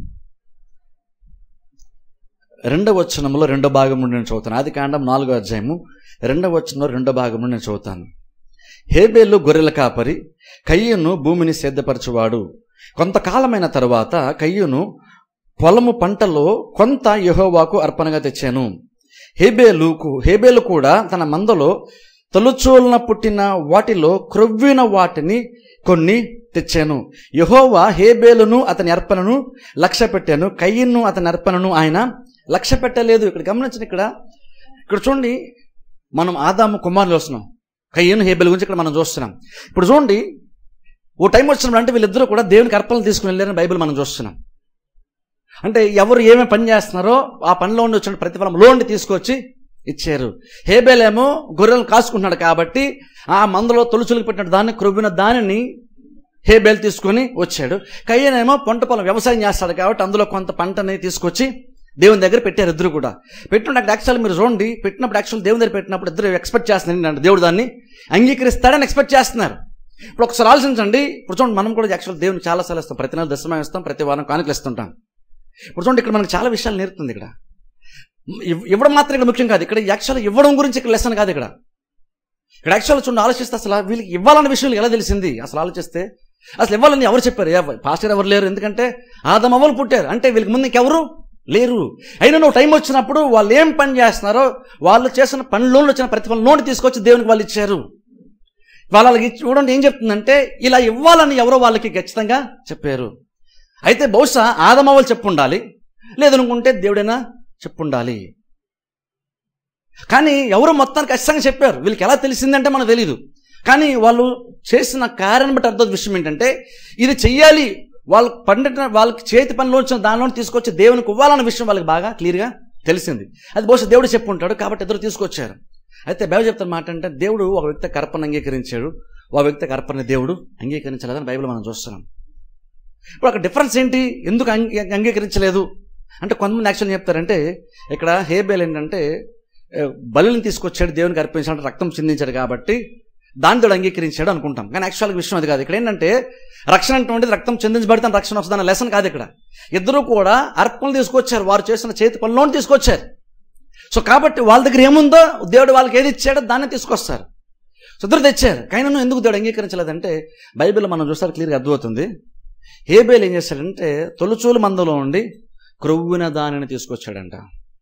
రెండవ వచనంలో రెండో భాగం నుండి నేను చదువుతాను ఆది కాండం నాలుగో అధ్యాయము రెండవ వచనంలో రెండో భాగం నుండి నేను చదువుతాను హేబేలు గొర్రెల కాపరి కయ్యను భూమిని సిద్ధపరచువాడు కొంతకాలమైన తరువాత కయ్యును పొలము పంటలో కొంత యెహోవాకు అర్పణగా తెచ్చాను హేబేలుకు హేబేలు కూడా తన మందలో తొలుచూలన పుట్టిన వాటిలో క్రొవ్విన వాటిని కొన్ని తెచ్చాను యహోవా హేబేలును అతని అర్పణను లక్ష్య పెట్టాను కయ్యను అతని అర్పణను ఆయన లక్ష్య పెట్టలేదు ఇక్కడ గమనించండి ఇక్కడ ఇక్కడ చూడండి మనం ఆదాము కుమారులు వస్తున్నాం కయ్యను హేబేలు గురించి ఇక్కడ మనం చూస్తున్నాం ఇప్పుడు చూడండి ఓ టైం వచ్చినప్పుడు అంటే వీళ్ళిద్దరూ కూడా దేవునికి అర్పణలు తీసుకుని వెళ్ళారని బైబిల్ మనం చూస్తున్నాం అంటే ఎవరు ఏమేమి పని చేస్తున్నారో ఆ పనిలో ఉండి వచ్చిన ప్రతిఫలం లోండి తీసుకొచ్చి ఇచ్చారు హేబేలేమో గొర్రెలను కాసుకుంటున్నాడు కాబట్టి ఆ మందులో తొలుచులకు పెట్టిన దాన్ని క్రొవ్విన దానిని హేబేల్ తీసుకొని వచ్చాడు కయ్యనేమో పంట పొలం వ్యవసాయం చేస్తాడు కాబట్టి అందులో కొంత పంటని తీసుకొచ్చి దేవుని దగ్గర పెట్టారు ఇద్దరు కూడా పెట్టినప్పుడు అక్కడ యాక్చువల్ మీరు చూడండి పెట్టినప్పుడు యాక్చువల్ దేవుని దగ్గర పెట్టినప్పుడు ఇద్దరు ఎక్స్పెక్ట్ చేస్తున్నారు ఏంటంటే దేవుడు దాన్ని అంగీకరిస్తాడని ఎక్స్పెక్ట్ చేస్తున్నారు ఇప్పుడు ఒకసారి ఆలోచించండి ఇప్పుడు చూడండి మనం కూడా యాక్చువల్ దేవుని చాలా సార్లు ఇస్తాం ప్రతి నెల దశమం ఇస్తాం ప్రతి వారం కానుకలు ఇస్తుంటాం ఇప్పుడు చూడండి ఇక్కడ మనకు చాలా విషయాలు నేర్పుతుంది ఇక్కడ ఇవ్- ఇవ్వడం మాత్రం ఇక్కడ ముఖ్యం కాదు ఇక్కడ యాక్చువల్ ఇవ్వడం గురించి ఇక్కడ లెసన్ కాదు ఇక్కడ ఇక్కడ యాక్చువల్ చూడండి ఆలోచిస్తే అసలు వీళ్ళకి ఇవ్వాలన్న విషయం ఎలా తెలిసింది అసలు ఆలోచిస్తే అసలు ఇవ్వాలని ఎవరు చెప్పారు ఎవ- పాస్టర్ ఎవరు లేరు ఎందుకంటే ఆదం అవ్వలు పుట్టారు అంటే వీళ్ళకి ముందు ఇంకెవరు లేరు అయినా నువ్వు టైం వచ్చినప్పుడు వాళ్ళు ఏం పని చేస్తున్నారో వాళ్ళు చేసిన పనిలో వచ్చిన ప్రతిఫలం నోటి తీసుకొచ్చి దేవునికి వాళ్ళు ఇచ్చారు వాళ్ళకి ఇచ్చి- చూడండి ఏం చెప్తుందంటే ఇలా ఇవ్వాలని ఎవరో వాళ్ళకి ఖచ్చితంగా చెప్పారు అయితే బహుశా ఆదమవ్వలు చెప్పుండాలి లేదనుకుంటే దేవుడైనా చెప్పుండాలి కానీ ఎవరు మొత్తానికి ఖచ్చితంగా చెప్పారు వీళ్ళకి ఎలా తెలిసిందంటే మనకు తెలియదు కానీ వాళ్ళు చేసిన కార్యాన్ని బట్టి అర్థం విషయం ఏంటంటే ఇది చెయ్యాలి వాళ్ళు పండిన వాళ్ళకి చేతి పనిలో వచ్చిన దానిలో తీసుకొచ్చి దేవునికి ఇవ్వాలన్న విషయం వాళ్ళకి బాగా క్లియర్గా తెలిసింది అది బహుశా దేవుడు చెప్పుంటాడు కాబట్టి ఇద్దరు తీసుకొచ్చారు అయితే బైబిల్ చెప్తున్న మాట అంటే దేవుడు ఒక వ్యక్తి కర్పను అంగీకరించాడు ఒక వ్యక్తి కర్పని దేవుడు అంగీకరించలేదని బైబిల్ మనం చూస్తున్నాం ఇప్పుడు అక్కడ డిఫరెన్స్ ఏంటి ఎందుకు అంగీ అంగీకరించలేదు అంటే కొంతమంది యాక్చువల్ చెప్తారంటే ఇక్కడ హేబేల్ ఏంటంటే ఏ, బలిని తీసుకొచ్చాడు దేవునికి అర్పించాడు రక్తం చిందించాడు కాబట్టి దాని తోడు అంగీకరించాడు అనుకుంటాం కానీ యాక్చువల్గా విషయం అది కాదు ఇక్కడ ఏంటంటే రక్షణ అటువంటిది రక్తం చెందించబడితే రక్షణ వస్తుంది అన్న లెసన్ కాదు ఇక్కడ ఇద్దరు కూడా అర్పణలు తీసుకొచ్చారు వారు చేసిన చేతి పనిలోని తీసుకొచ్చారు సో కాబట్టి వాళ్ళ దగ్గర ఏముందో దేవుడు వాళ్ళకి ఏది ఇచ్చాడో దాన్ని తీసుకొస్తారు సో ఇద్దరు తెచ్చారు కానీ ఎందుకు దేవుడు అంగీకరించలేదంటే బైబిల్ మనం చూస్తారు క్లియర్గా అర్థమవుతుంది హేబేల్ ఏం చేశాడంటే తొలుచూలు మందలో ఉండి క్రొవ్వున దానిని తీసుకొచ్చాడంట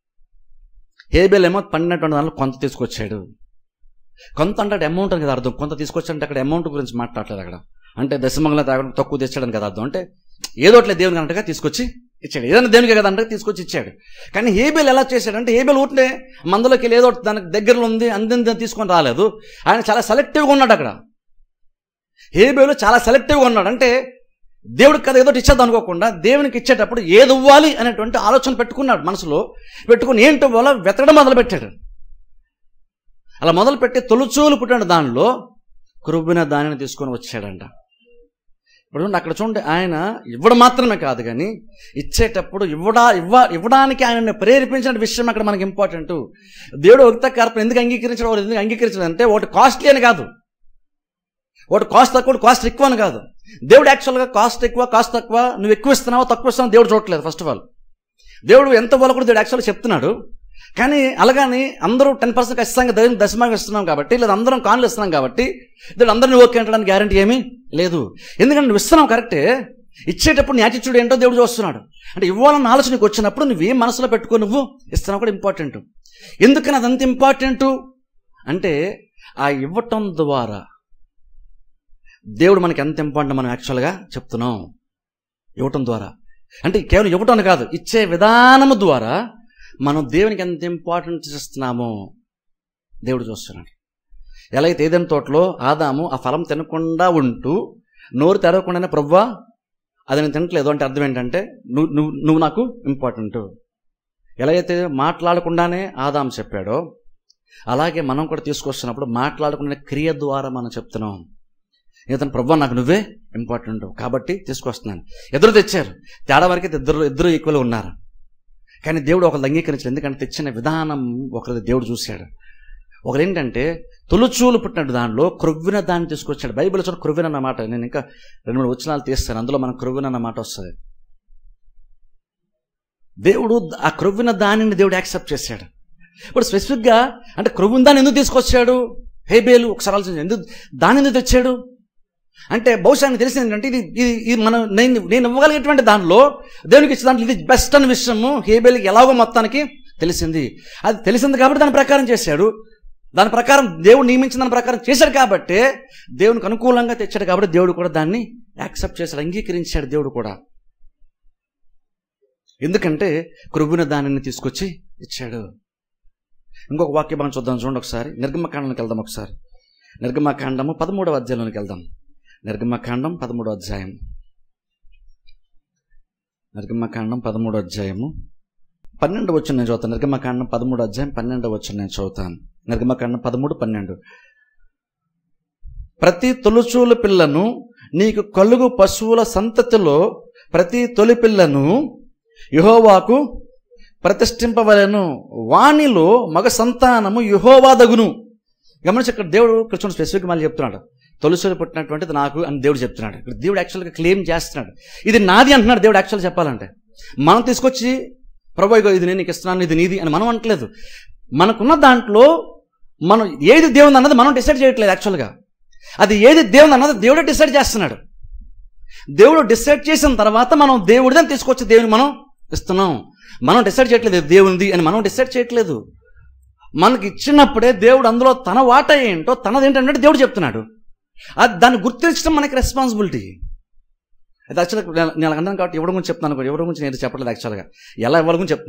హేబేల్ ఏమో పన్నెండు దానిలో కొంత తీసుకొచ్చాడు కొంత అంటే అమౌంట్ అని కదా అర్థం కొంత తీసుకొచ్చాడంటే అక్కడ అమౌంట్ గురించి మాట్లాడలేదు అక్కడ అంటే దశమంగళ తాగడం తక్కువ తెచ్చాడని కదా అర్థం అంటే ఏదోట్లే దేవునికి అన్నట్టుగా తీసుకొచ్చి ఇచ్చాడు ఏదైనా దేవునికి కదా అంటే తీసుకొచ్చి ఇచ్చాడు కానీ హేబేల్ ఎలా చేశాడంటే హేబేల్ ఊరినే మందులోకి వెళ్ళి ఏదో ఒకటి దానికి దగ్గరలో ఉంది అందింది తీసుకొని రాలేదు ఆయన చాలా సెలెక్టివ్గా ఉన్నాడు అక్కడ హేబేలు చాలా సెలెక్టివ్గా ఉన్నాడు అంటే దేవుడికి కదా ఏదో ఇచ్చేద్దాం అనుకోకుండా దేవునికి ఇచ్చేటప్పుడు ఏది ఇవ్వాలి అనేటువంటి ఆలోచన పెట్టుకున్నాడు మనసులో పెట్టుకుని ఏంటి ఇవ్వాలో వెతకడం మొదలుపెట్టాడు అలా మొదలుపెట్టి తొలుచూలు పుట్టిన దానిలో కురుబిన దానిని తీసుకొని వచ్చాడంట ఇప్పుడు చూడండి అక్కడ చూడండి ఆయన ఇవ్వడం మాత్రమే కాదు కానీ ఇచ్చేటప్పుడు ఇవ్వడా ఇవ్వ ఇవ్వడానికి ఆయనని ప్రేరేపించిన విషయం అక్కడ మనకి ఇంపార్టెంట్ దేవుడు ఒకత కార్పణ ఎందుకు అంగీకరించడం వాడు ఎందుకు అంగీకరించడం అంటే ఒకటి కాస్ట్లీ అని కాదు ఒకటి కాస్ట్ తక్కువ కాస్ట్ ఎక్కువ అని కాదు దేవుడు యాక్చువల్గా కాస్ట్ ఎక్కువ కాస్ట్ తక్కువ నువ్వు ఎక్కువ ఇస్తున్నావో తక్కువ ఇస్తున్నావు దేవుడు చూడట్లేదు ఫస్ట్ ఆఫ్ ఆల్ దేవుడు ఎంత వాళ్ళు కూడా దేవుడు యాక్చువల్గా చెప్తున్నాడు కానీ అలాగని అందరూ టెన్ పర్సెంట్ ఖచ్చితంగా దేవుని దశమాగం ఇస్తున్నాం కాబట్టి లేదా అందరం కాన్లు ఇస్తున్నాం కాబట్టి దేవుడు అందరినీ ఓకే అంటడానికి గ్యారంటీ ఏమీ లేదు ఎందుకంటే నువ్వు ఇస్తున్నావు కరెక్టే ఇచ్చేటప్పుడు నీ యాటిట్యూడ్ ఏంటో దేవుడు చూస్తున్నాడు అంటే ఇవ్వాలన్న ఆలోచన నీకు వచ్చినప్పుడు నువ్వేం మనసులో పెట్టుకో నువ్వు ఇస్తున్నావు కూడా ఇంపార్టెంట్ ఎందుకని అదంత ఇంపార్టెంట్ అంటే ఆ ఇవ్వటం ద్వారా దేవుడు మనకి ఎంత ఇంపార్టెంట్ మనం యాక్చువల్గా చెప్తున్నాం ఇవ్వటం ద్వారా అంటే కేవలం ఇవ్వటం అని కాదు ఇచ్చే విధానము ద్వారా మనం దేవునికి ఎంత ఇంపార్టెన్స్ ఇస్తున్నామో దేవుడు చూస్తున్నాడు ఎలా అయితే ఏదైనా తోటలో ఆదాము ఆ ఫలం తినకుండా ఉంటూ నోరు తెరవకుండానే ప్రవ్వా అది నేను తినట్లేదు అంటే అర్థం ఏంటంటే నువ్వు నువ్వు నువ్వు నాకు ఇంపార్టెంట్ ఎలా అయితే మాట్లాడకుండానే ఆదాం చెప్పాడో అలాగే మనం కూడా తీసుకొస్తున్నప్పుడు మాట్లాడకుండా క్రియ ద్వారా మనం చెప్తున్నాం ఇతను ప్రభు నాకు నువ్వే ఇంపార్టెంట్ కాబట్టి తీసుకొస్తున్నాను ఎదురు తెచ్చారు తేడా వరకు ఇద్దరు ఇద్దరు ఈక్వల్ ఉన్నారు కానీ దేవుడు ఒకరు అంగీకరించలేదు ఎందుకంటే తెచ్చిన విధానం ఒకరిది దేవుడు చూశాడు ఒకరు ఏంటంటే తొలుచూలు పుట్టినట్టు దానిలో క్రొవ్విన దాన్ని తీసుకొచ్చాడు బైబిల్ చూడ క్రొవ్విన అన్న మాట నేను ఇంకా రెండు మూడు వచనాలు తీస్తాను అందులో మనం క్రొవ్విన అన్న మాట వస్తుంది దేవుడు ఆ క్రొవ్విన దానిని దేవుడు యాక్సెప్ట్ చేశాడు ఇప్పుడు స్పెసిఫిక్గా అంటే క్రొవ్విన దాన్ని ఎందుకు తీసుకొచ్చాడు హేబేలు ఒకసారి ఆలోచించి ఎందుకు దాన్ని ఎందుకు తెచ్చాడు అంటే బహుశా ఆయనకు తెలిసింది ఏంటంటే ఇది ఇది ఇది మనం నేను నేను ఇవ్వగలిగేటువంటి దానిలో దేవునికి ఇచ్చే దాంట్లో ఇది బెస్ట్ అనే విషయము హేబేల్కి ఎలాగో మొత్తానికి తెలిసింది అది తెలిసింది కాబట్టి దాని ప్రకారం చేశాడు దాని ప్రకారం దేవుడు నియమించిన దాని ప్రకారం చేశాడు కాబట్టి దేవునికి అనుకూలంగా తెచ్చాడు కాబట్టి దేవుడు కూడా దాన్ని యాక్సెప్ట్ చేశాడు అంగీకరించాడు దేవుడు కూడా ఎందుకంటే కృబున దానిని తీసుకొచ్చి ఇచ్చాడు ఇంకొక వాక్య మనం చూద్దాం చూడండి ఒకసారి నిర్గమకాండానికి వెళ్దాం ఒకసారి నిర్గమకాండము పదమూడవ అధ్యాయంలోనికి వెళ్దాం నిర్గమకాండం పదమూడో అధ్యాయం నిర్గమకాండం పదమూడో అధ్యాయము పన్నెండు వచ్చిన నేను చదువుతాను నిర్గమకాండం పదమూడు అధ్యాయం పన్నెండు వచ్చిన నేను చదువుతాను నిర్గమకాండం పదమూడు పన్నెండు ప్రతి తొలుచూలు పిల్లను నీకు కలుగు పశువుల సంతతిలో ప్రతి తొలి పిల్లను యహోవాకు ప్రతిష్ఠింపవలను వానిలో మగ సంతానము యహోవాదగును గమనించి ఇక్కడ దేవుడు ఇక్కడ చూడండి స్పెసిఫిక్ మళ్ళీ చెప్తున్నాడు తొలిసూరు పుట్టినటువంటిది నాకు అని దేవుడు చెప్తున్నాడు ఇక్కడ దేవుడు యాక్చువల్గా క్లెయిమ్ చేస్తున్నాడు ఇది నాది అంటున్నాడు దేవుడు యాక్చువల్ చెప్పాలంటే మనం తీసుకొచ్చి ప్రభు ఇగో ఇది నేను నీకు ఇస్తున్నాను ఇది నీది అని మనం అంటలేదు మనకున్న దాంట్లో మనం ఏది దేవుని అన్నది మనం డిసైడ్ చేయట్లేదు యాక్చువల్గా అది ఏది దేవుని అన్నది దేవుడే డిసైడ్ చేస్తున్నాడు దేవుడు డిసైడ్ చేసిన తర్వాత మనం దేవుడిదని తీసుకొచ్చి దేవుని మనం ఇస్తున్నాం మనం డిసైడ్ చేయట్లేదు ఇది దేవునిది అని మనం డిసైడ్ చేయట్లేదు మనకి ఇచ్చినప్పుడే దేవుడు అందులో తన వాటా ఏంటో తనది ఏంటంటే దేవుడు చెప్తున్నాడు అది దాన్ని గుర్తించడం మనకి రెస్పాన్సిబిలిటీ అది యాక్చువల్గా నేను అలా అన్నాను కాబట్టి ఎవరి గురించి చెప్తున్నాను కూడా ఎవరి గురించి నేను చెప్పట్లేదు యాక్చువల్గా ఎలా ఇవ్వాలి గురించి చెప్తున్నాను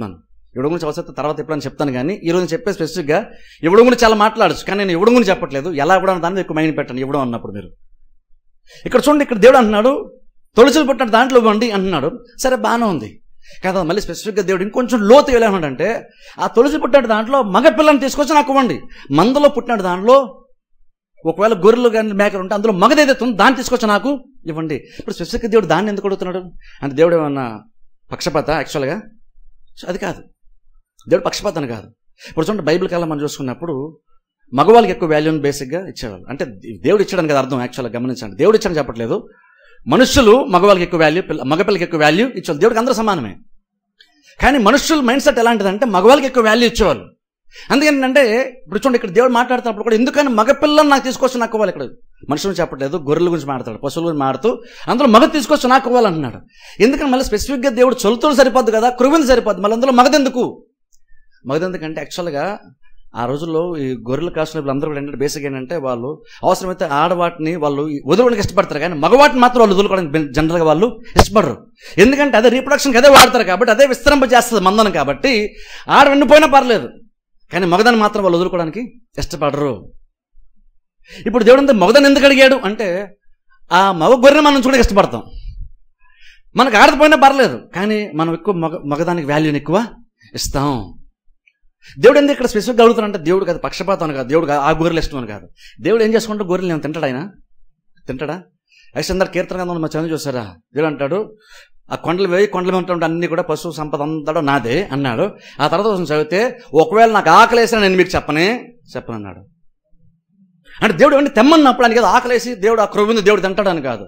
ఇవిడ గురించి అవసరం తర్వాత ఎప్పుడైనా చెప్తాను కానీ ఈ రోజు చెప్పే స్పెసిఫిక్గా ఇవిడ గురించి చాలా మాట్లాడచ్చు కానీ నేను ఇవిడ గురించి చెప్పట్లేదు ఎలా ఇవ్వడం దాని మీద ఎక్కువ మైండ్ పెట్టండి ఇవ్వడం అన్నప్పుడు మీరు ఇక్కడ చూడండి ఇక్కడ దేవుడు అంటున్నాడు తొలిచులు పుట్టిన దాంట్లో ఇవ్వండి అంటున్నాడు సరే బాగానే ఉంది కదా మళ్ళీ స్పెసిఫిక్గా దేవుడు ఇంకొంచెం లోతు ఎలా ఉన్నాడంటే ఆ తొలిచి పుట్టిన దాంట్లో మగ పిల్లని తీసుకొచ్చి నాకు ఇవ్వండి మందలో పుట్టిన దాంట్లో ఒకవేళ గొర్రెలు కానీ మేకలు ఉంటే అందులో మగదైతే ఉంది దాన్ని తీసుకొచ్చి నాకు ఇవ్వండి ఇప్పుడు స్పెసిఫిక్గా దేవుడు దాన్ని ఎందుకు అడుగుతున్నాడు అంటే దేవుడు ఏమన్నా పక్షపాత యాక్చువల్గా అది కాదు దేవుడు పక్షపాతం కాదు ఇప్పుడు చూడండి బైబిల్ కాలం మనం చూసుకున్నప్పుడు మగవాళ్ళకి ఎక్కువ వాల్యూని బేసిక్గా ఇచ్చేవాళ్ళు అంటే దేవుడు ఇచ్చాడని కదా అర్థం యాక్చువల్గా గమనించండి దేవుడు ఇచ్చాడని చెప్పట్లేదు మనుషులు మగవాళ్ళకి ఎక్కువ వాల్యూ పిల్ల మగపిల్లకి ఎక్కువ వాల్యూ ఇచ్చేవాళ్ళు దేవుడికి అందరూ సమానమే కానీ మనుషుల మైండ్ సెట్ ఎలాంటిదంటే మగవాళ్ళకి ఎక్కువ వాల్యూ ఇచ్చేవాళ్ళు అందుకని అంటే ఇప్పుడు చూడండి ఇక్కడ దేవుడు మాట్లాడుతున్నప్పుడు కూడా ఎందుకని మగపిల్లని నాకు తీసుకొచ్చి నాకు ఇవ్వాలి ఇక్కడ మనుషులు చెప్పట్లేదు గొర్రెల గురించి మాట్లాడు పశువుల గురించి మాడుతూ అందులో మగ తీసుకొచ్చి నాకు ఇవ్వాలంటున్నాడు ఎందుకని మళ్ళీ స్పెసిఫిక్గా దేవుడు చొలుతులు సరిపోద్దు కదా కృవింది సరిపోద్ది మళ్ళీ అందులో మగదెందుకు మగదెందుకంటే యాక్చువల్గా ఆ రోజుల్లో ఈ గొర్రెల కాసిన అందరూ కూడా ఏంటంటే బేసిక్ ఏంటంటే వాళ్ళు అవసరమైతే ఆడవాటిని వాళ్ళు వదులుకోవడానికి ఇష్టపడతారు కానీ మగవాటిని మాత్రం వాళ్ళు వదులుకోవడానికి జనరల్గా వాళ్ళు ఇష్టపడరు ఎందుకంటే అదే రీప్రొడక్షన్కి అదే వాడతారు కాబట్టి అదే విస్తరింప చేస్తుంది మందనం కాబట్టి ఆడ వెండిపోయినా పర్లేదు కానీ మగదాన్ని మాత్రం వాళ్ళు వదులుకోవడానికి ఇష్టపడరు ఇప్పుడు దేవుడు అంతా మగదాన్ని ఎందుకు అడిగాడు అంటే ఆ మగ గొర్రెని మనం చూడడానికి ఇష్టపడతాం మనకు ఆడకపోయినా పర్లేదు కానీ మనం ఎక్కువ మగ మగదానికి వాల్యూని ఎక్కువ ఇస్తాం దేవుడు ఎందుకు ఇక్కడ స్పెసిఫిక్గా అడుగుతానంటే దేవుడు కాదు పక్షపాతం అని కాదు దేవుడు కాదు, ఆ గొర్రెలు ఇష్టం అని కాదు దేవుడు ఏం చేసుకుంటే గొర్రెలు నేను తింటాడు ఆయన తింటాడా యాక్చువల్ అందరు కీర్తన గ్రంథంలో మా చదువు చూసారా దేవుడు అంటాడు ఆ కొండలు వేయి కొండల మీద ఉంటుంటే అన్ని కూడా పశువు సంపద అంతటా నాదే అన్నాడు ఆ తర్వాత కొంచెం చదివితే ఒకవేళ నాకు ఆకలేసినా నేను మీకు చెప్పనే చెప్పనన్నాడు అంటే దేవుడు ఏమంటే తెమ్మన్నప్పుడు అని కదా ఆకలేసి దేవుడు ఆ క్రొవ్వుంది దేవుడు తింటాడని కాదు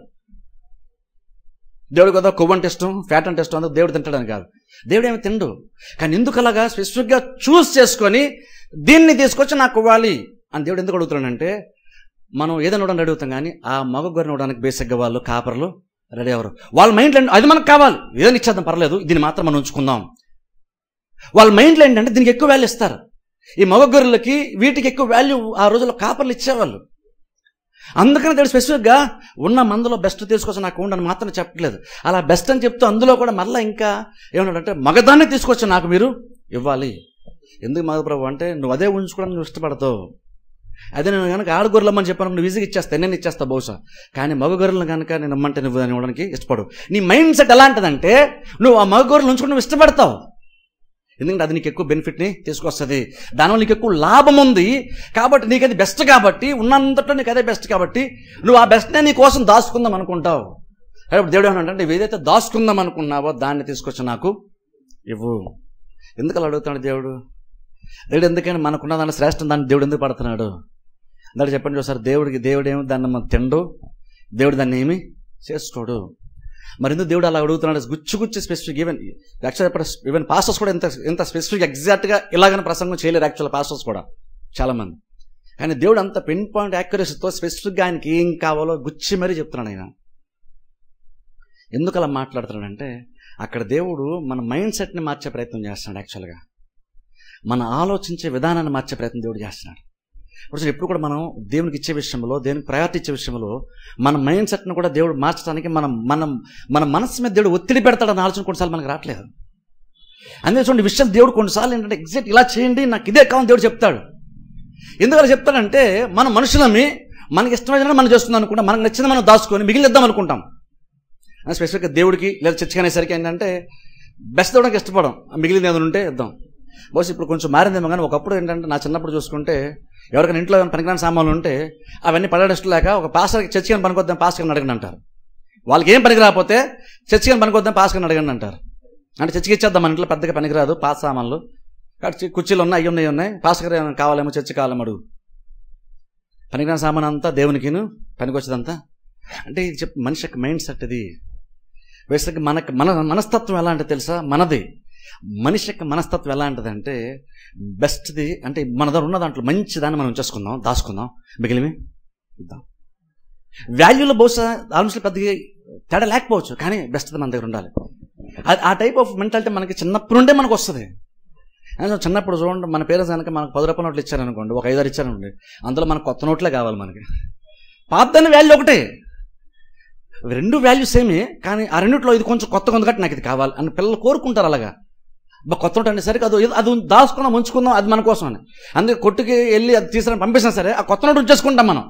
దేవుడు కదా కొవ్వు అంటే ఇష్టం ఫ్యాట్ అంటే ఇష్టం అందుకు దేవుడు తింటాడని కాదు దేవుడు ఏమి తిండు కానీ ఎందుకు అలాగా స్పెసిఫిక్గా చూస్ చేసుకొని దీన్ని తీసుకొచ్చి నాకు ఇవ్వాలి అని దేవుడు ఎందుకు అడుగుతున్నాడంటే మనం ఏదైనా ఇవ్వడానికి అడుగుతాం కానీ ఆ మగ గొర్రెని ఇవ్వడానికి బేసిక్గా వాళ్ళు కాపర్లు రెడీ అవ్వరు వాళ్ళ మైండ్లో ఏంటి- అది మనకు కావాలి ఏదైనా ఇచ్చేద్దాం పర్లేదు దీన్ని మాత్రం మనం ఉంచుకుందాం వాళ్ళ మైండ్లో ఏంటంటే దీనికి ఎక్కువ వాల్యూ ఇస్తారు ఈ మగ గొర్రెలకి వీటికి ఎక్కువ వాల్యూ ఆ రోజుల్లో కాపర్లు ఇచ్చేవాళ్ళు అందుకని దేవుడు స్పెసిఫిక్గా ఉన్న మందులో బెస్ట్ తీసుకొచ్చి నాకు ఉండని మాత్రం చెప్పట్లేదు అలా బెస్ట్ అని చెప్తూ అందులో కూడా మళ్ళీ ఇంకా ఏమన్నాడంటే మగదాన్ని తీసుకొచ్చి నాకు మీరు ఇవ్వాలి ఎందుకు మగ ప్రభు అంటే నువ్వు అదే ఉంచుకోవడానికి నువ్వు ఇష్టపడతావు అదే నేను కనుక ఆడ గొర్రెలమ్మని చెప్పాను నువ్వు ఈజీగా ఇచ్చేస్తా నేను ఇచ్చేస్తా బహుశా కానీ మగ గొర్రెలను కనుక నేను ఇమ్మంటే నువ్వు దాన్ని ఇవ్వడానికి ఇష్టపడు నీ మైండ్ సెట్ ఎలాంటిదంటే నువ్వు ఆ మగ గొర్రెలు ఉంచుకుని నువ్వు ఇష్టపడతావు ఎందుకంటే అది నీకు ఎక్కువ బెనిఫిట్ని తీసుకొస్తుంది దానివల్ల నీకు ఎక్కువ లాభం ఉంది కాబట్టి నీకు అది బెస్ట్ కాబట్టి ఉన్నంతట్లో నీకు అదే బెస్ట్ కాబట్టి నువ్వు ఆ బెస్ట్నే నీ కోసం దాచుకుందాం అనుకుంటావు కాబట్టి దేవుడు ఏమన్నా అంటే నువ్వు ఏదైతే దాచుకుందాం అనుకున్నావో దాన్ని తీసుకొచ్చి నాకు ఇవ్వు ఎందుకు అలా అడుగుతాడు దేవుడు దేవుడు ఎందుకని మనకున్న దాని శ్రేష్టం దాన్ని దేవుడు ఎందుకు పడుతున్నాడు దాన్ని చెప్పండి చూసారు దేవుడికి దేవుడు ఏమి దాన్ని మనం తిండు దేవుడు దాన్ని ఏమి చేసుకోడు మరి ఎందుకు దేవుడు అలా అడుగుతున్నాడు గుచ్చు గుచ్చి specific even actual even pastors కూడా ఎంత ఎంత స్పెసిఫిక్ ఎగ్జాక్ట్గా ఇలాగని ప్రసంగం చేయలేరు యాక్చువల్ పాస్టర్స్ కూడా చాలామంది కానీ దేవుడు అంత పిన్ పాయింట్ యాక్యురసీతో స్పెసిఫిక్గా ఆయనకి ఏం కావాలో గుచ్చి మరీ చెప్తున్నాడు ఆయన ఎందుకు అలా మాట్లాడుతున్నాడంటే అక్కడ దేవుడు మన మైండ్ సెట్ని మార్చే ప్రయత్నం చేస్తున్నాడు యాక్చువల్గా మన ఆలోచించే విధానాన్ని మార్చే ప్రయత్నం దేవుడు చేస్తున్నాడు ఇప్పుడు చూడు, ఎప్పుడు కూడా మనం దేవునికి ఇచ్చే విషయంలో దేవునికి ప్రయారిటీ ఇచ్చే విషయంలో మన మైండ్ సెట్ని కూడా దేవుడు మార్చడానికి మనం మనం మన మనసు మీద దేవుడు ఒత్తిడి పెడతాడని ఆలోచన కొన్నిసార్లు మనకు రావట్లేదు అందుకే చూడండి విషయాలు దేవుడు కొన్నిసార్లు ఏంటంటే ఎగ్జాక్ట్ ఇలా చేయండి నాకు ఇదే కావాలని దేవుడు చెప్తాడు ఎందుకు అలా చెప్తాడంటే మన మనుషులమి మనకి ఇష్టమైన మనం చేస్తున్నాం అనుకుంటాం మనకు నచ్చింది మనం దాచుకొని మిగిలిద్దాం అనుకుంటాం అని స్పెసిఫిక్గా దేవుడికి లేదా చర్చకి అనేసరికి ఏంటంటే బెస్ట్ ఇవ్వడానికి ఇష్టపడం మిగిలింది ఏదైనా ఉంటే ఇద్దాం బహుశా ఇప్పుడు కొంచెం మారిందేమో కానీ ఒకప్పుడు ఏంటంటే నా చిన్నప్పుడు చూసుకుంటే ఎవరికైనా ఇంట్లో ఏమైనా పనికిరాని సామాన్లు ఉంటే అవన్నీ పడడం లేక ఒక పాస్టర్ చర్చికి అని పనికొద్దాం పాస్టర్ని అడగండి అంటారు వాళ్ళకి ఏం పనికి రాకపోతే చర్చికి అని పనికొద్దాం పాస్టర్ని అడగండి అంటారు అంటే చర్చికి ఇచ్చేద్దాం మన ఇంట్లో పెద్దగా పనికిరాదు పాస్ సామాన్లు కాబట్టి కుర్చీలు ఉన్నాయి అవి ఉన్నాయి ఇవి ఉన్నాయి పాస్టర్ ఏమైనా కావాలేమో చర్చి కావాలేమో అడుగు పనికిరాని సామాన్ అంతా దేవునికిను పనికొచ్చేదంతా అంటే ఇది చెప్ మనిషి యొక్క మైండ్ సెట్ ఇది బేసిక్గా మనకు మన మనస్తత్వం ఎలా అంటే తెలుసా మనది మనిషి యొక్క మనస్తత్వం ఎలాంటిదంటే బెస్ట్ది అంటే మన దగ్గర ఉన్న దాంట్లో మంచి దాన్ని మనం ఉంచేసుకుందాం దాచుకుందాం మిగిలివి ఇద్దాం వాల్యూలో బహుశా ఆల్మోస్ట్ పెద్దగా తేడా లేకపోవచ్చు కానీ బెస్ట్ది మన దగ్గర ఉండాలి అది ఆ టైప్ ఆఫ్ మెంటాలిటీ మనకి చిన్నప్పటి నుండే మనకు వస్తుంది అండ్ చిన్నప్పుడు చూడండి మన పేరెంట్స్ కనుక మనకు పది రూపాయల నోట్లు ఇచ్చారనుకోండి ఒక ఐదారు ఇచ్చారనుకోండి అందులో మనకు కొత్త నోట్లే కావాలి మనకి పాతదాని వాల్యూ ఒకటే రెండు వాల్యూ సేమే కానీ ఆ రెండిట్లో ఇది కొంచెం కొత్తగా ఉంది కాబట్టి నాకు ఇది కావాలి అని పిల్లలు కోరుకుంటారు అలాగా బా కొత్త నోటు అనేసరికి అది ఏదో- అది దాచుకుందాం ఉంచుకుందాం అది మన కోసం అని అందుకే కొట్టుకి వెళ్ళి అది తీసుకుని పంపించినా సరే ఆ కొత్త నోటు ఉంచేసుకుంటాం మనం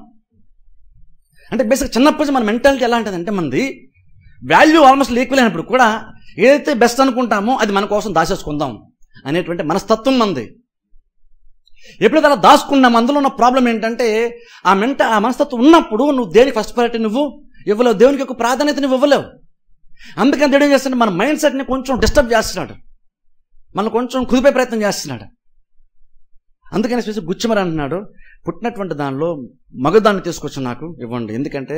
అంటే బేసిక్ చిన్నప్పటి నుంచి మన మెంటాలిటీ ఎలా ఉంటుందంటే మనది వాల్యూ ఆల్మోస్ట్ ఈక్వల్ అయినప్పుడు కూడా ఏదైతే బెస్ట్ అనుకుంటామో అది మన కోసం దాచేసుకుందాం అనేటువంటి మనస్తత్వం మంది ఎప్పుడైతే అలా దాచుకున్నాం అందులో ఉన్న ప్రాబ్లం ఏంటంటే ఆ మెంట ఆ మనస్తత్వం ఉన్నప్పుడు నువ్వు దేనికి ఫస్ట్ ప్రయారిటీ నువ్వు ఇవ్వలేవు దేవునికి యొక్క ప్రాధాన్యత నువ్వు ఇవ్వలేవు అందుకని దేవుడు ఏం చేస్తున్నాడు మన మైండ్ సెట్ని కొంచెం డిస్టర్బ్ చేస్తున్నాడు మన కొంచెం కుదిపే ప్రయత్నం చేస్తున్నాడు అందుకని స్పెసిఫిక్ గుచ్చిమరి అంటున్నాడు పుట్టినటువంటి దానిలో మగదాన్ని తీసుకొచ్చి నాకు ఇవ్వండి ఎందుకంటే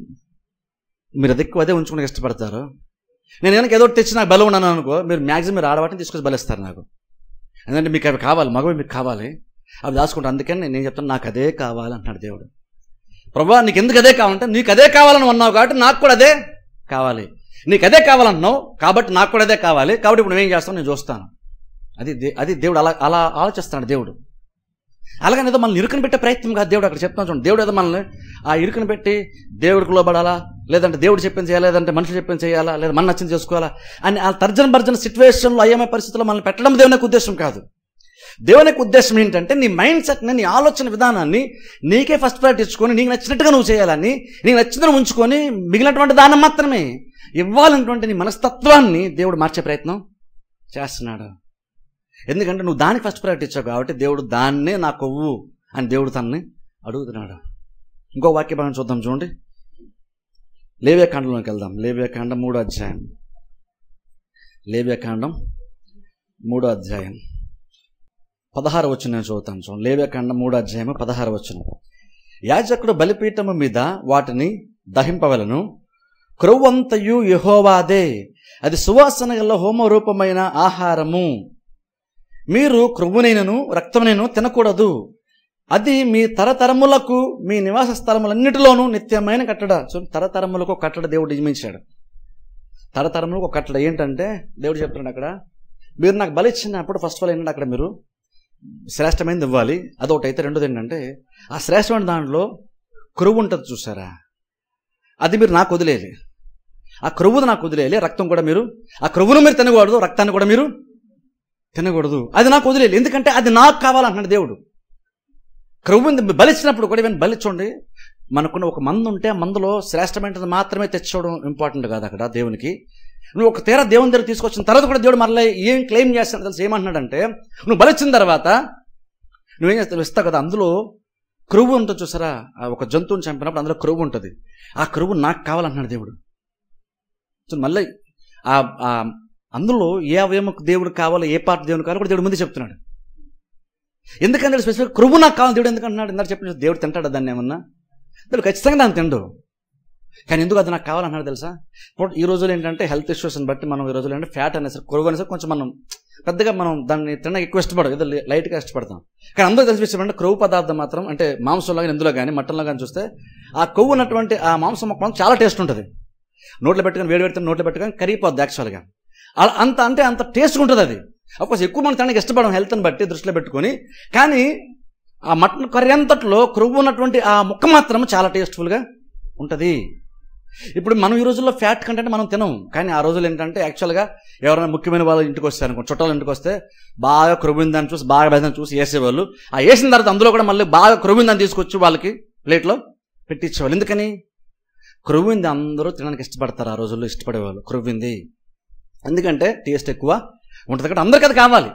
మీరు అది ఎక్కువ అదే ఉంచుకుని ఇష్టపడతారు నేను కనుక ఏదో ఒకటి తెచ్చి నాకు బలం ఉన్నాను అనుకో మీరు మ్యాక్సిమం మీరు ఆడవాటిని తీసుకొచ్చి బలిస్తారు నాకు ఎందుకంటే మీకు అవి కావాలి మగవి మీకు కావాలి అవి దాచుకుంటాను అందుకని నేను చెప్తాను నాకు అదే కావాలి అంటున్నాడు దేవుడు ప్రభా నీకు ఎందుకు అదే కావాలంటే నీకు అదే కావాలని అన్నావు కాబట్టి నాకు కూడా అదే కావాలి నీకు అదే కావాలన్నావు కాబట్టి నాకు కూడా అదే కావాలి కాబట్టి ఇప్పుడు నువ్వేం చేస్తావు నేను చూస్తాను అది దే- అది దేవుడు అలా అలా ఆలోచిస్తున్నాడు దేవుడు అలాగని ఏదో మనల్ని ఇరుకుని పెట్టే ప్రయత్నం కాదు దేవుడు అక్కడ చెప్తున్నాను చూడండి దేవుడు ఏదో మనల్ని ఆ ఇరుకుని పెట్టి దేవుడికి లోబడాలా లేదంటే దేవుడు చెప్పింది చేయాలా లేదంటే మనుషులు చెప్పింది చేయాలా లేదా మన నచ్చింది చేసుకోవాలా అని ఆ తర్జన భర్జన సిచ్యువేషన్లో అయ్యమే పరిస్థితుల్లో మనల్ని పెట్టడం దేవుని యొక్క ఉద్దేశం కాదు దేవుని యొక్క ఉద్దేశం ఏంటంటే నీ మైండ్ సెట్ని నీ ఆలోచన విధానాన్ని నీకే ఫస్ట్ ప్రయారిటీ ఇచ్చుకొని నీకు నచ్చినట్టుగా నువ్వు చేయాలని నీకు నచ్చిందని ఉంచుకొని మిగిలినటువంటి దానం మాత్రమే ఇవ్వాలన్నటువంటి నీ మనస్తత్వాన్ని దేవుడు మార్చే ప్రయత్నం చేస్తున్నాడు ఎందుకంటే నువ్వు దానికి ఫస్ట్ ప్రయారిటీ ఇచ్చావు కాబట్టి దేవుడు దాన్నే నా కొవ్వు అని దేవుడు తనని అడుగుతున్నాడు ఇంకో వాక్య భాగం చూద్దాం చూడండి లేవ్యకాండంలోకి వెళ్దాం లేవ్యకాండం మూడో అధ్యాయం లేవ్యకాండం మూడో అధ్యాయం పదహారు వచ్చిన నేను చదువుతాను చూడండి లేవ్యకాండం మూడో అధ్యాయం పదహారు వచ్చిన యాజకుడు బలిపీఠము మీద వాటిని దహింపవలను క్రొవ్వంతయు యహోవాదే అది సువాసన గల హోమరూపమైన ఆహారము మీరు క్రొవ్వునైనను రక్తమునైను తినకూడదు అది మీ తరతరములకు మీ నివాస స్థలములన్నిటిలోనూ నిత్యమైన కట్టడ సో తరతరములకు ఒక కట్టడ దేవుడు నియమించాడు తరతరములకు ఒక కట్టడ ఏంటంటే దేవుడు చెప్తున్నాడు అక్కడ మీరు నాకు బలి ఇచ్చినప్పుడు ఫస్ట్ ఆఫ్ ఆల్ ఏంటంటే అక్కడ మీరు శ్రేష్టమైనది ఇవ్వాలి అదొకటి అయితే రెండోది ఏంటంటే ఆ శ్రేష్టమైన దాంట్లో క్రొవ్వు ఉంటుంది చూసారా అది మీరు నాకు వదిలేయాలి ఆ క్రొవ్వుది నాకు వదిలేయాలి రక్తం కూడా మీరు ఆ క్రొవ్వును మీరు తినకూడదు రక్తాన్ని కూడా మీరు తినకూడదు అది నాకు వదిలేదు ఎందుకంటే అది నాకు కావాలంటున్నాడు దేవుడు క్రొవ్వుని బలిచ్చినప్పుడు కూడా ఈవెన్ బలిచ్చోండి మనకున్న ఒక మందు ఉంటే ఆ మందులో శ్రేష్టమైనది మాత్రమే తెచ్చుకోవడం ఇంపార్టెంట్ కాదు అక్కడ దేవునికి నువ్వు ఒక తీరా దేవుని దగ్గర తీసుకొచ్చిన తర్వాత కూడా దేవుడు మరలా ఏం క్లెయిమ్ చేస్తాడు తెలుసు ఏమంటున్నాడంటే నువ్వు బలిచ్చిన తర్వాత నువ్వేం చేస్తావు ఇస్తావు కదా అందులో క్రొవ్వు ఉంటుంది చూసారా ఆ ఒక జంతువుని చంపినప్పుడు అందులో క్రొవ్వు ఉంటుంది ఆ క్రొవ్వు నాకు కావాలంటున్నాడు దేవుడు సో మళ్ళీ ఆ ఆ అందులో ఏ అవయవం దేవుడు కావాలో ఏ పార్ట్ దేవుడు కావాలో కూడా దేవుడు ముందు చెప్తున్నాడు ఎందుకంటే స్పెసిఫిక్ క్రొవ్వు నాకు కావాలి దేవుడు ఎందుకంటున్నాడు ఇందాక చెప్పిన దేవుడు తింటాడు దాన్ని ఏమన్నా దేవుడు ఖచ్చితంగా దాన్ని తిండు కానీ ఎందుకు అది నాకు కావాలన్నాడు తెలుసా ఇప్పుడు ఈ రోజులు ఏంటంటే హెల్త్ ఇష్యూస్ని బట్టి మనం ఈ రోజులు ఏంటంటే ఫ్యాట్ అనేసరి కొరువు అనేసరి కొంచెం మనం పెద్దగా మనం దాన్ని తినడానికి ఎక్కువ ఇష్టపడం ఏదో లైట్గా ఇష్టపడతాం కానీ అందరూ తెలిసి విషయం అంటే క్రొవ్వు పదార్థం మాత్రం అంటే మాంసంలో కానీ ఇందులో కానీ మటన్లో కానీ చూస్తే ఆ కొవ్వు ఉన్నటువంటి ఆ మాంసం మొక్క చాలా టేస్ట్ ఉంటుంది నోట్లో పెట్టుకొని వేడి పెడితే నోట్లో పెట్టుకొని కరిగిపోద్ది యాక్చువల్గా అలా అంత అంటే అంత టేస్ట్ ఉంటుంది అది అఫ్కోర్స్ ఎక్కువ మనం తినడానికి ఇష్టపడం హెల్త్ని బట్టి దృష్టిలో పెట్టుకొని కానీ ఆ మటన్ కర్రీ అంతట్లో క్రొవ్వు ఉన్నటువంటి ఆ ముక్క మాత్రం చాలా టేస్ట్ఫుల్గా ఉంటుంది ఇప్పుడు మనం ఈ రోజుల్లో ఫ్యాట్ కంటే మనం తినం కానీ ఆ రోజులు ఏంటంటే యాక్చువల్గా ఎవరైనా ముఖ్యమైన వాళ్ళ ఇంటికి వస్తే అనుకో చుట్టాల ఇంటికి వస్తే బాగా క్రొవ్విందని చూసి బాగా బెదని చూసి వేసేవాళ్ళు ఆ వేసిన తర్వాత అందులో కూడా మళ్ళీ బాగా క్రొవ్విందని తీసుకొచ్చి వాళ్ళకి ప్లేట్లో పెట్టించేవాళ్ళు ఎందుకని క్రొవ్వింది అందరూ తినడానికి ఇష్టపడతారు ఆ రోజుల్లో ఇష్టపడేవాళ్ళు క్రొవ్వింది ఎందుకంటే టేస్ట్ ఎక్కువ ఉంటుంది కాబట్టి అందరికీ అది కావాలి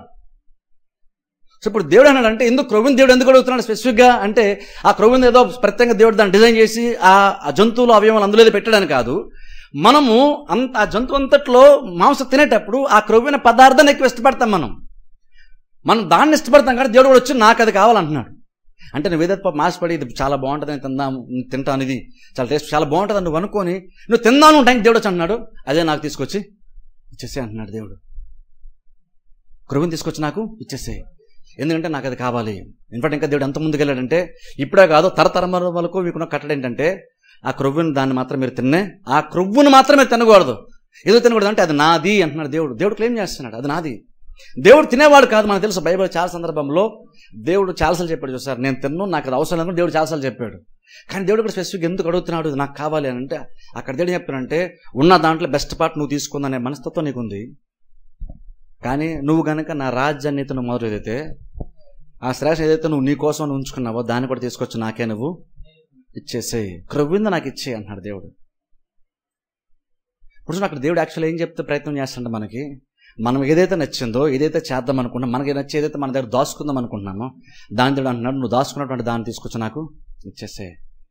సో ఇప్పుడు దేవుడు అన్నాడంటే ఎందుకు క్రొవ్విన దేవుడు ఎందుకు అడుగుతున్నాడు స్పెసిఫిక్గా అంటే ఆ క్రొవ్విన ఏదో ప్రత్యేకంగా దేవుడు దాన్ని డిజైన్ చేసి ఆ ఆ జంతువులు అవయవాలు అందులో ఏదో పెట్టడానికి కాదు మనము అంత ఆ జంతువు అంతట్లో మాంసం తినేటప్పుడు ఆ క్రొవ్విన పదార్థాన్ని ఎక్కువ ఇష్టపడతాం మనం మనం దాన్ని ఇష్టపడతాం కానీ దేవుడు కూడా వచ్చి నాకు అది కావాలంటున్నాడు అంటే నువ్వు ఏదైతే మాసిపడి ఇది చాలా బాగుంటుంది నేను తిందాము నేను తింటాను ఇది చాలా టేస్ట్ చాలా బాగుంటుంది నువ్వు అనుకొని నువ్వు తిందాను టైంకి దేవుడు వచ్చి అంటున్నాడు అదే నాకు తీసుకొచ్చి ఇచ్చేసే అంటున్నాడు దేవుడు క్రొవ్వుని తీసుకొచ్చి నాకు ఇచ్చేసే ఎందుకంటే నాకు అది కావాలి ఇన్ఫాక్ట్ ఇంకా దేవుడు ఎంత ముందుకు వెళ్ళాడంటే ఇప్పుడే కాదు తరతరముల వరకు మీకున్న కట్టడం ఏంటంటే ఆ క్రొవ్వుని దాన్ని మాత్రం మీరు తిన్నే ఆ క్రొవ్వును మాత్రమే తినకూడదు ఏదో తినకూడదు అంటే అది నాది అంటున్నాడు దేవుడు దేవుడు క్లెయిమ్ చేస్తున్నాడు అది నాది దేవుడు తినేవాడు కాదు మనకు తెలుసు బైబిల్ చాలా సందర్భంలో దేవుడు చాలాసార్లు చెప్పాడు చూసారు నేను తిన్ను నాకు అది అవసరం లేదు దేవుడు చాలాసార్లు చెప్పాడు కానీ దేవుడు కూడా స్పెసిఫిక్ ఎందుకు అడుగుతున్నాడు ఇది నాకు కావాలి అని అంటే అక్కడ దేవుడు చెప్పాడంటే ఉన్న దాంట్లో బెస్ట్ పార్ట్ నువ్వు తీసుకుందనే మనస్తత్వం నీకుంది కానీ నువ్వు గనక నా రాజ్యాన్ని అయితే నువ్వు మొదలు ఏదైతే ఆ శ్రేష ఏదైతే నువ్వు నీ కోసం నువ్వు ఉంచుకున్నావో దాన్ని కూడా తీసుకొచ్చి నాకే నువ్వు ఇచ్చేసేయి క్రొవ్వింద నాకు ఇచ్చేయి అంటున్నాడు దేవుడు ఇప్పుడు చూడు అక్కడ దేవుడు యాక్చువల్ ఏం చెప్తే ప్రయత్నం చేస్తుంటే మనకి మనం ఏదైతే నచ్చిందో ఏదైతే చేద్దాం అనుకున్నా మనకి నచ్చి ఏదైతే మన దగ్గర దాచుకుందాం అనుకుంటున్నామో దాని దేవుడు అంటున్నాడు నువ్వు దాచుకున్నటువంటి దాన్ని తీసుకొచ్చి నాకు ఇచ్చేసే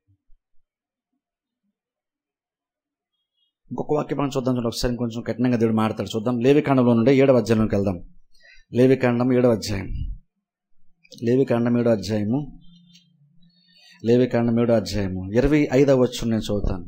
ఇంకొక వాక్యం మనం చూద్దాం చూడండి ఒకసారి కొంచెం కఠినంగా దేవుడు మాడతాడు చూద్దాం లేవికాండంలో నుండి ఏడవ అధ్యాయంలోకి వెళ్దాం లేవికాండం ఏడవ అధ్యాయం లేవికాండం ఏడో అధ్యాయము లేవికాండం ఏడో అధ్యాయము ఇరవై ఐదవ వచ్చు నేను చదువుతాను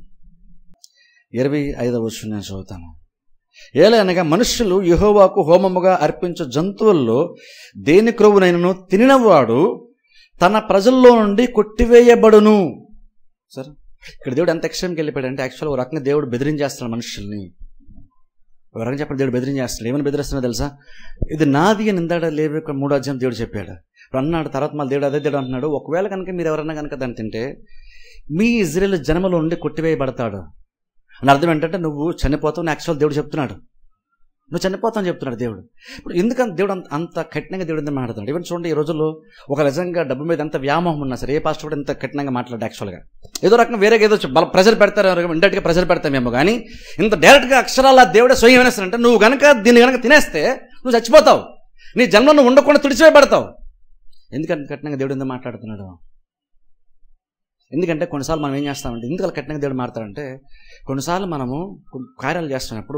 ఇరవై ఐదవ వచ్చు నేను చదువుతాను ఏలనగా మనుష్యులు యహోవాకు హోమముగా అర్పించు జంతువుల్లో దేని క్రొవ్వునైనను తినినవాడు తన ప్రజల్లో నుండి కొట్టివేయబడును సరే ఇక్కడ దేవుడు ఎంత ఎక్స్ట్రీమ్కి వెళ్ళిపోయాడు అంటే యాక్చువల్ ఒక రకంగా దేవుడు బెదిరించేస్తున్నాడు మనుషుల్ని ఒక రకంగా చెప్పండి దేవుడు బెదిరించేస్తున్నాడు ఏమని బెదిరిస్తున్నా తెలుసా ఇది నాది అని ఇందాడ లేవు ఇక్కడ మూడో అధ్యాయం దేవుడు చెప్పాడు ఇప్పుడు అన్నాడు తర్వాత మళ్ళీ దేవుడు అదే దేవుడు అంటున్నాడు ఒకవేళ కనుక మీరు ఎవరైనా కనుక దాన్ని తింటే మీ ఇజ్రాయేల్ జన్మలో ఉండి కొట్టివేయబడతాడు అని అర్థం ఏంటంటే నువ్వు చనిపోతావు యాక్చువల్ దేవుడు చెప్తున్నాడు నువ్వు చనిపోతావు చెప్తున్నాడు దేవుడు ఇప్పుడు ఎందుకంత దేవుడు అంత అంత కఠినంగా దేవుడు ఎందుకు మాట్లాడుతున్నాడు ఈవెన్ చూడండి ఈ రోజుల్లో ఒక నిజంగా డబ్బు మీద ఎంత వ్యామోహం ఉన్నా సరే ఏ పాస్టర్ కూడా ఎంత కఠినంగా మాట్లాడు యాక్చువల్గా ఏదో రకంగా వేరే ఏదో బల ప్రెజర్ పెడతారు ఇండైరెక్ట్గా ప్రెజర్ పెడతామేమో కానీ ఇంత డైరెక్ట్గా అక్షరాల దేవుడే స్వయం ఏమేస్తారంటే నువ్వు గనక దీన్ని గనక తినేస్తే నువ్వు చచ్చిపోతావు నీ జన్మ నువ్వు ఉండకుండా తుడిచివేయబడతావు ఎందుకంటే కఠినంగా దేవుడు ఎందుకు మాట్లాడుతున్నాడు ఎందుకంటే కొన్నిసార్లు మనం ఏం చేస్తామంటే ఎందుకు అలా కఠినంగా దేవుడు మాట్లాడంటే కొన్నిసార్లు మనము కొన్ని కార్యాలు చేస్తున్నప్పుడు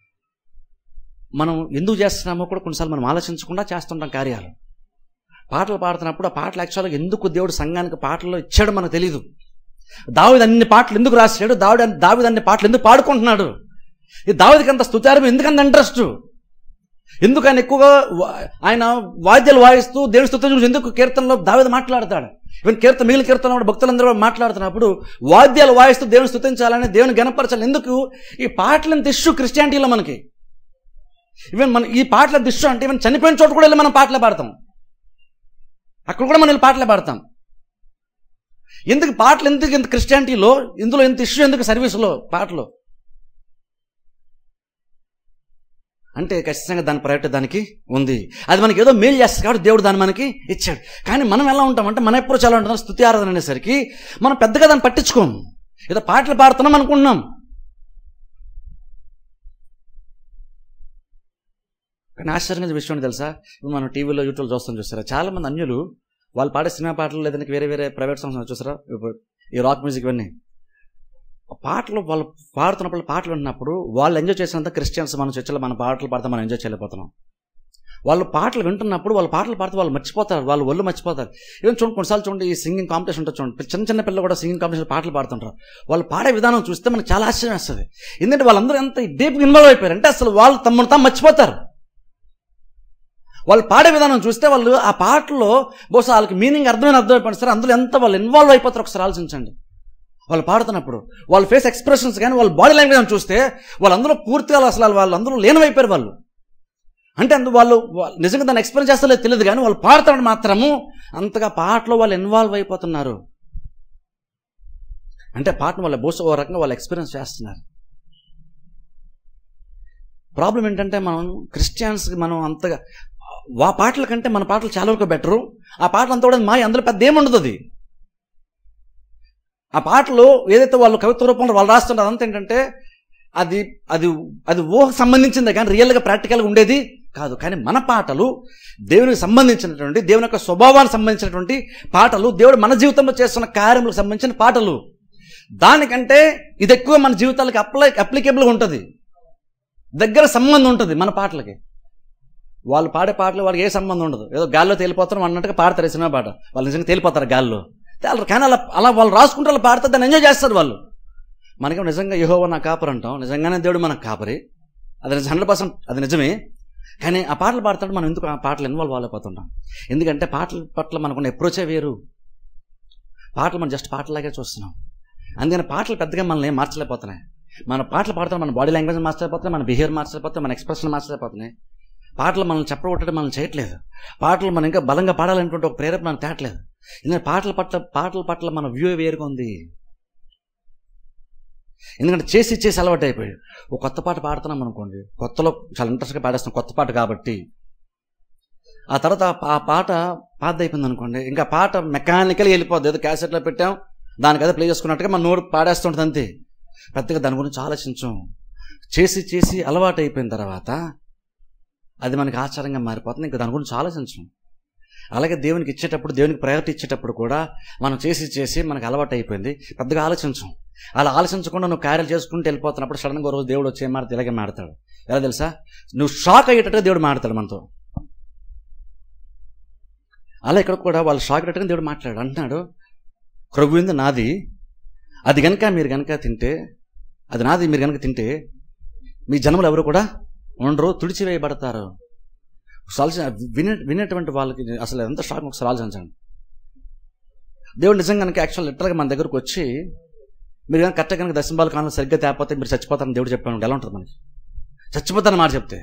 మనం ఎందుకు చేస్తున్నామో కూడా కొన్నిసార్లు మనం ఆలోచించకుండా చేస్తుంటాం కార్యాలు పాటలు పాడుతున్నప్పుడు ఆ పాటలు యాక్చువల్గా ఎందుకు దేవుడు సంఘానికి పాటల్లో ఇచ్చాడో మనకు తెలియదు దావిది అన్ని పాటలు ఎందుకు రాశాడు దావిడ దావిది అన్ని పాటలు ఎందుకు పాడుకుంటున్నాడు ఈ దావిదికి అంత స్తుతారం ఎందుకంత ఇంట్రెస్ట్ ఎందుకు ఆయన ఎక్కువగా వా- ఆయన వాద్యాలు వాయిస్తూ దేవుని స్తుతి గురించి ఎందుకు కీర్తనలో దావిద మాట్లాడతాడు ఈవెన్ కీర్తన మిగిలిన కీర్తనలో కూడా భక్తులందరూ కూడా మాట్లాడుతున్నప్పుడు వాద్యాలు వాయిస్తూ దేవుని స్తుతించాలని దేవుని గణపరచాలి ఎందుకు ఈ పాటలను దిష్టు క్రిస్టియానిటీలో మనకి ఈవెన్ మన ఈ పాటల దిష్టు అంటే ఈవెన్ చనిపోయిన చోట కూడా వెళ్ళి మనం పాటలే పాడతాం అక్కడ కూడా మనం వెళ్ళి పాటలే పాడతాం ఎందుకు పాటలు ఎందుకు ఇంత క్రిస్టియానిటీలో ఇందులో ఎంత ఇష్యూ ఎందుకు సర్వీసులో పాటలు అంటే ఖచ్చితంగా దాని ప్రయారిటీ దానికి ఉంది అది మనకి ఏదో మేలు చేస్తుంది కాబట్టి దేవుడు దాన్ని మనకి ఇచ్చాడు కానీ మనం ఎలా ఉంటామంటే మన ఎప్పుడు చాలా ఉంటాం స్థుతి ఆరాధన అనేసరికి మనం పెద్దగా దాన్ని పట్టించుకోము ఏదో పాటలు పాడుతున్నాం అనుకుంటున్నాం కానీ ఆశ్చర్యంగా విషయం ఏంటి తెలుసా ఇప్పుడు మనం టీవీలో యూట్యూబ్ చూస్తాం చూస్తారా చాలా మంది అన్యులు వాళ్ళు పాడే సినిమా పాటలు లేదంటే వేరే వేరే ప్రైవేట్ సాంగ్స్ చూసారా ఇప్పుడు ఈ రాక్ మ్యూజిక్ ఇవన్నీ ఆ పాటలు వాళ్ళు పాడుతున్నప్పుడు పాటలు విన్నప్పుడు వాళ్ళు ఎంజాయ్ చేసినంత క్రిస్టియన్స్ మన చర్చలో మన పాటలు పాడితే మనం ఎంజాయ్ చేయలేకపోతున్నాం వాళ్ళు పాటలు వింటున్నప్పుడు వాళ్ళు పాటలు పాడితే వాళ్ళు మర్చిపోతారు వాళ్ళు ఒళ్ళు మర్చిపోతారు ఈవెన్ చూడండి కొన్నిసార్లు చూడండి ఈ సింగింగ్ కాంపిటీషన్ ఉంటుంది చూడండి చిన్న చిన్న పిల్లలు కూడా సింగింగ్ కాంపిటీషన్ పాటలు పాడుతుంటారు వాళ్ళు పాడే విధానం చూస్తే మనకు చాలా ఆశ్చర్యం వేస్తుంది ఎందుకంటే వాళ్ళందరూ ఎంత డీప్గా ఇన్వాల్వ్ అయిపోయారు అంటే అసలు వాళ్ళు తమను తాము మర్చిపోతారు వాళ్ళు పాడే విధానం చూస్తే వాళ్ళు ఆ పాటలో బహుశా వాళ్ళకి మీనింగ్ అర్థమైన అర్థమైపోయింది సరే అందులో ఎంత వాళ్ళు ఇన్వాల్వ్ అయిపోతారు ఒకసారి ఆలోచించండి వాళ్ళు పాడుతున్నప్పుడు వాళ్ళ ఫేస్ ఎక్స్ప్రెషన్స్ కానీ వాళ్ళ బాడీ లాంగ్వేజ్ చూస్తే వాళ్ళందరూ పూర్తిగా అసలు వాళ్ళు అందరూ లీనమైపోయారు వాళ్ళు అంటే అందు వాళ్ళు వాళ్ళు నిజంగా దాన్ని ఎక్స్ప్లెయిన్ చేస్తలేదు తెలియదు కానీ వాళ్ళు పాడుతాడు మాత్రము అంతగా పాటలో వాళ్ళు ఇన్వాల్వ్ అయిపోతున్నారు అంటే పాటను వాళ్ళ బహుశా ఓ రకంగా వాళ్ళు ఎక్స్పీరియన్స్ చేస్తున్నారు ప్రాబ్లం ఏంటంటే మనం క్రిస్టియన్స్కి మనం అంతగా ఆ పాటల కంటే మన పాటలు చాలా వరకు బెటరు ఆ పాటలు అంతా కూడా మాయ అందులో పెద్ద ఏముండదు అది ఆ పాటలు ఏదైతే వాళ్ళు కవిత్వ రూపంలో వాళ్ళు రాస్తుంటారు అదంతా ఏంటంటే అది అది అది ఊహకు సంబంధించిందే కానీ రియల్గా ప్రాక్టికల్గా ఉండేది కాదు కానీ మన పాటలు దేవునికి సంబంధించినటువంటి దేవుని యొక్క స్వభావానికి సంబంధించినటువంటి పాటలు దేవుడు మన జీవితంలో చేస్తున్న కార్యములకు సంబంధించిన పాటలు దానికంటే ఇది ఎక్కువ మన జీవితాలకు అప్లై అప్లికేబుల్గా ఉంటుంది దగ్గర సంబంధం ఉంటుంది మన పాటలకి వాళ్ళు పాడే పాటలు వాళ్ళకి ఏ సంబంధం ఉండదు ఏదో గాల్లో తేలిపోతారు అన్నట్టుగా పాడతారు ఈ సినిమా పాట వాళ్ళు నిజంగా తేలిపోతారు గాల్లో తేలరు కానీ అలా అలా వాళ్ళు రాసుకుంటే వాళ్ళు పాడితే దాన్ని ఎంజాయ్ చేస్తారు వాళ్ళు మనకి నిజంగా యహోవ నా కాపరి అంటాం నిజంగానే దేవుడు మనకు కాపరి అది హండ్రెడ్ పర్సెంట్ అది నిజమే కానీ ఆ పాటలు పాడుతుంటే మనం ఎందుకు ఆ పాటలు ఇన్వాల్వ్ అవ్వలేకపోతుంటాం ఎందుకంటే పాటల పట్ల మనకున్న అప్రోచే వేరు పాటలు మనం జస్ట్ పాటలాగే చూస్తున్నాం అందుకని పాటలు పెద్దగా మనల్ని ఏం మార్చలేకపోతున్నాయి మన పాటలు పాడుతున్న మన బాడీ లాంగ్వేజ్ మార్చలేకపోతున్నాయి మన బిహేవియర్ మార్చలేకపోతున్నాయి మన ఎక్స్ప్రెషన్ మార్చలేకపోతున్నాయి పాటలు మనల్ని చెప్పగొట్టడం మనం చేయట్లేదు పాటలు మనం ఇంకా బలంగా పాడాలనుకుంటే ఒక ప్రేరేపణ మనం తేట్లేదు ఎందుకంటే పాటల పట్ల పాటల పట్ల మన వ్యూ వేరుగా ఉంది ఎందుకంటే చేసి చేసి అలవాటు అయిపోయాడు ఒక కొత్త పాట పాడుతున్నాం అనుకోండి కొత్తలో చాలా ఇంట్రెస్ట్గా పాడేస్తున్నాం కొత్త పాట కాబట్టి ఆ తర్వాత ఆ పా- ఆ పాట పాత అయిపోయింది అనుకోండి ఇంకా పాట మెకానికల్ వెళ్ళిపోద్ది ఏదో క్యాసెట్లో పెట్టాం దానికి అదే ప్లే చేసుకున్నట్టుగా మన నోరు పాడేస్తుంటుంది అంతే పెద్దగా దాని గురించి ఆలోచించాం చేసి చేసి అలవాటు అయిపోయిన తర్వాత అది మనకి ఆచారంగా మారిపోతుంది ఇంకా దాని గురించి ఆలోచించం అలాగే దేవునికి ఇచ్చేటప్పుడు దేవునికి ప్రయారిటీ ఇచ్చేటప్పుడు కూడా మనం చేసి చేసి మనకు అలవాటు అయిపోయింది పెద్దగా ఆలోచించం అలా ఆలోచించకుండా నువ్వు కార్యాలు చేసుకుంటూ వెళ్ళిపోతున్నప్పుడు సడన్గా రోజు దేవుడు వచ్చి ఏం మాడతాడు ఇలాగే మాడతాడు ఎలా తెలుసా నువ్వు షాక్ అయ్యేటట్టుగా దేవుడు మాడతాడు మనతో అలా ఇక్కడ కూడా వాళ్ళు షాక్ అయ్యేటట్టుగా దేవుడు మాట్లాడాడు అంటున్నాడు క్రొవ్వింది నాది అది కనుక మీరు కనుక తింటే అది నాది మీరు కనుక తింటే మీ జన్మలు ఎవరు కూడా ఉండరు తుడిచివేయబడతారు ఒకసారి ఆలోచన- వినే వినేటువంటి వాళ్ళకి అసలు ఎంత షాక్ ఒకసారి ఆలోచించండి దేవుడు నిజంగా కనుక యాక్చువల్ లిటరల్గా మన దగ్గరకు వచ్చి మీరు కనుక కరెక్ట్గా కనుక దశంబాల కాలంలో సరిగ్గా తేకపోతే మీరు చచ్చిపోతారని దేవుడు చెప్పాను ఎలా ఉంటుంది మనకి చచ్చిపోతారని మాట చెప్తే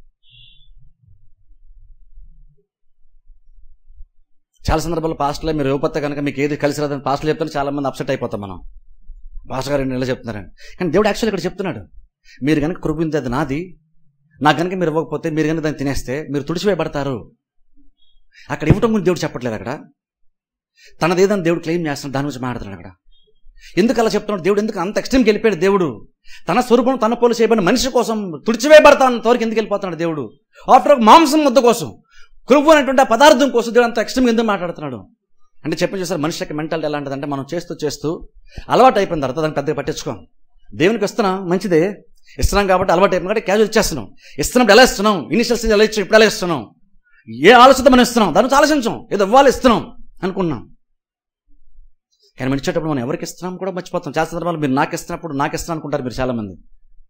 చాలా సందర్భాల్లో పాస్టర్లో మీరు ఇవ్వకపోతే కనుక మీకు ఏది కలిసి రాదని పాస్టర్లు చెప్తాను చాలా మంది అప్సెట్ అయిపోతాం మనం పాస్టర్ గారు నెల చెప్తున్నారని కానీ దేవుడు యాక్చువల్ ఇక్కడ చెప్తున్నాడు మీరు కనుక కృపింది అది నాది నాకు కనుక మీరు ఇవ్వకపోతే మీరు కనుక దాన్ని తినేస్తే మీరు తుడిచివేయబడతారు అక్కడ ఇవ్వటం గురించి దేవుడు చెప్పట్లేదు అక్కడ తనది ఏదని దేవుడు క్లెయిమ్ చేస్తున్నాడు దాని గురించి మాట్లాడుతున్నాడు అక్కడ ఎందుకు అలా చెప్తున్నాడు దేవుడు ఎందుకు అంత ఎక్స్ట్రీమ్కి వెళ్ళిపోయాడు దేవుడు తన స్వరూపం తన పోలు చేయబడిన మనిషి కోసం తుడిచివేయబడతాను తోరికి ఎందుకు వెళ్ళిపోతున్నాడు దేవుడు ఆఫ్టర్ మాంసం ముద్ద కోసం కృపు అనేటువంటి ఆ పదార్థం కోసం దేవుడు అంత ఎక్స్ట్రీమ్గా ఎందుకు మాట్లాడుతున్నాడు అంటే చెప్పి చూసారు మనిషి యొక్క మెంటాలిటీ ఎలాంటిదంటే మనం చేస్తూ చేస్తూ అలవాటు అయిపోయిన తర్వాత దాన్ని పెద్దగా పట్టించుకోం దేవునికి ఇస్తున్నాం మంచిదే ఇస్తున్నాం కాబట్టి అలవాటు అయిపోయింది కాబట్టి క్యాజువల్ ఇచ్చేస్తున్నాం ఇస్తున్నప్పుడు ఎలా ఇస్తున్నాం ఇనిషియల్ స్టేజ్ ఎలా ఇచ్చాం ఇప్పుడు ఎలా ఇస్తున్నాం ఏ ఆలోచన మనం ఇస్తున్నాం దాని గురించి ఆలోచించాం ఏదో ఇవ్వాలి ఇస్తున్నాం అనుకున్నాం కానీ మనం ఇచ్చేటప్పుడు మనం ఎవరికి ఇస్తున్నాం కూడా మర్చిపోతాం చాలా సందర్భాలు మీరు నాకు ఇస్తున్నప్పుడు నాకు ఇస్తున్నాను అనుకుంటారు మీరు చాలా మంది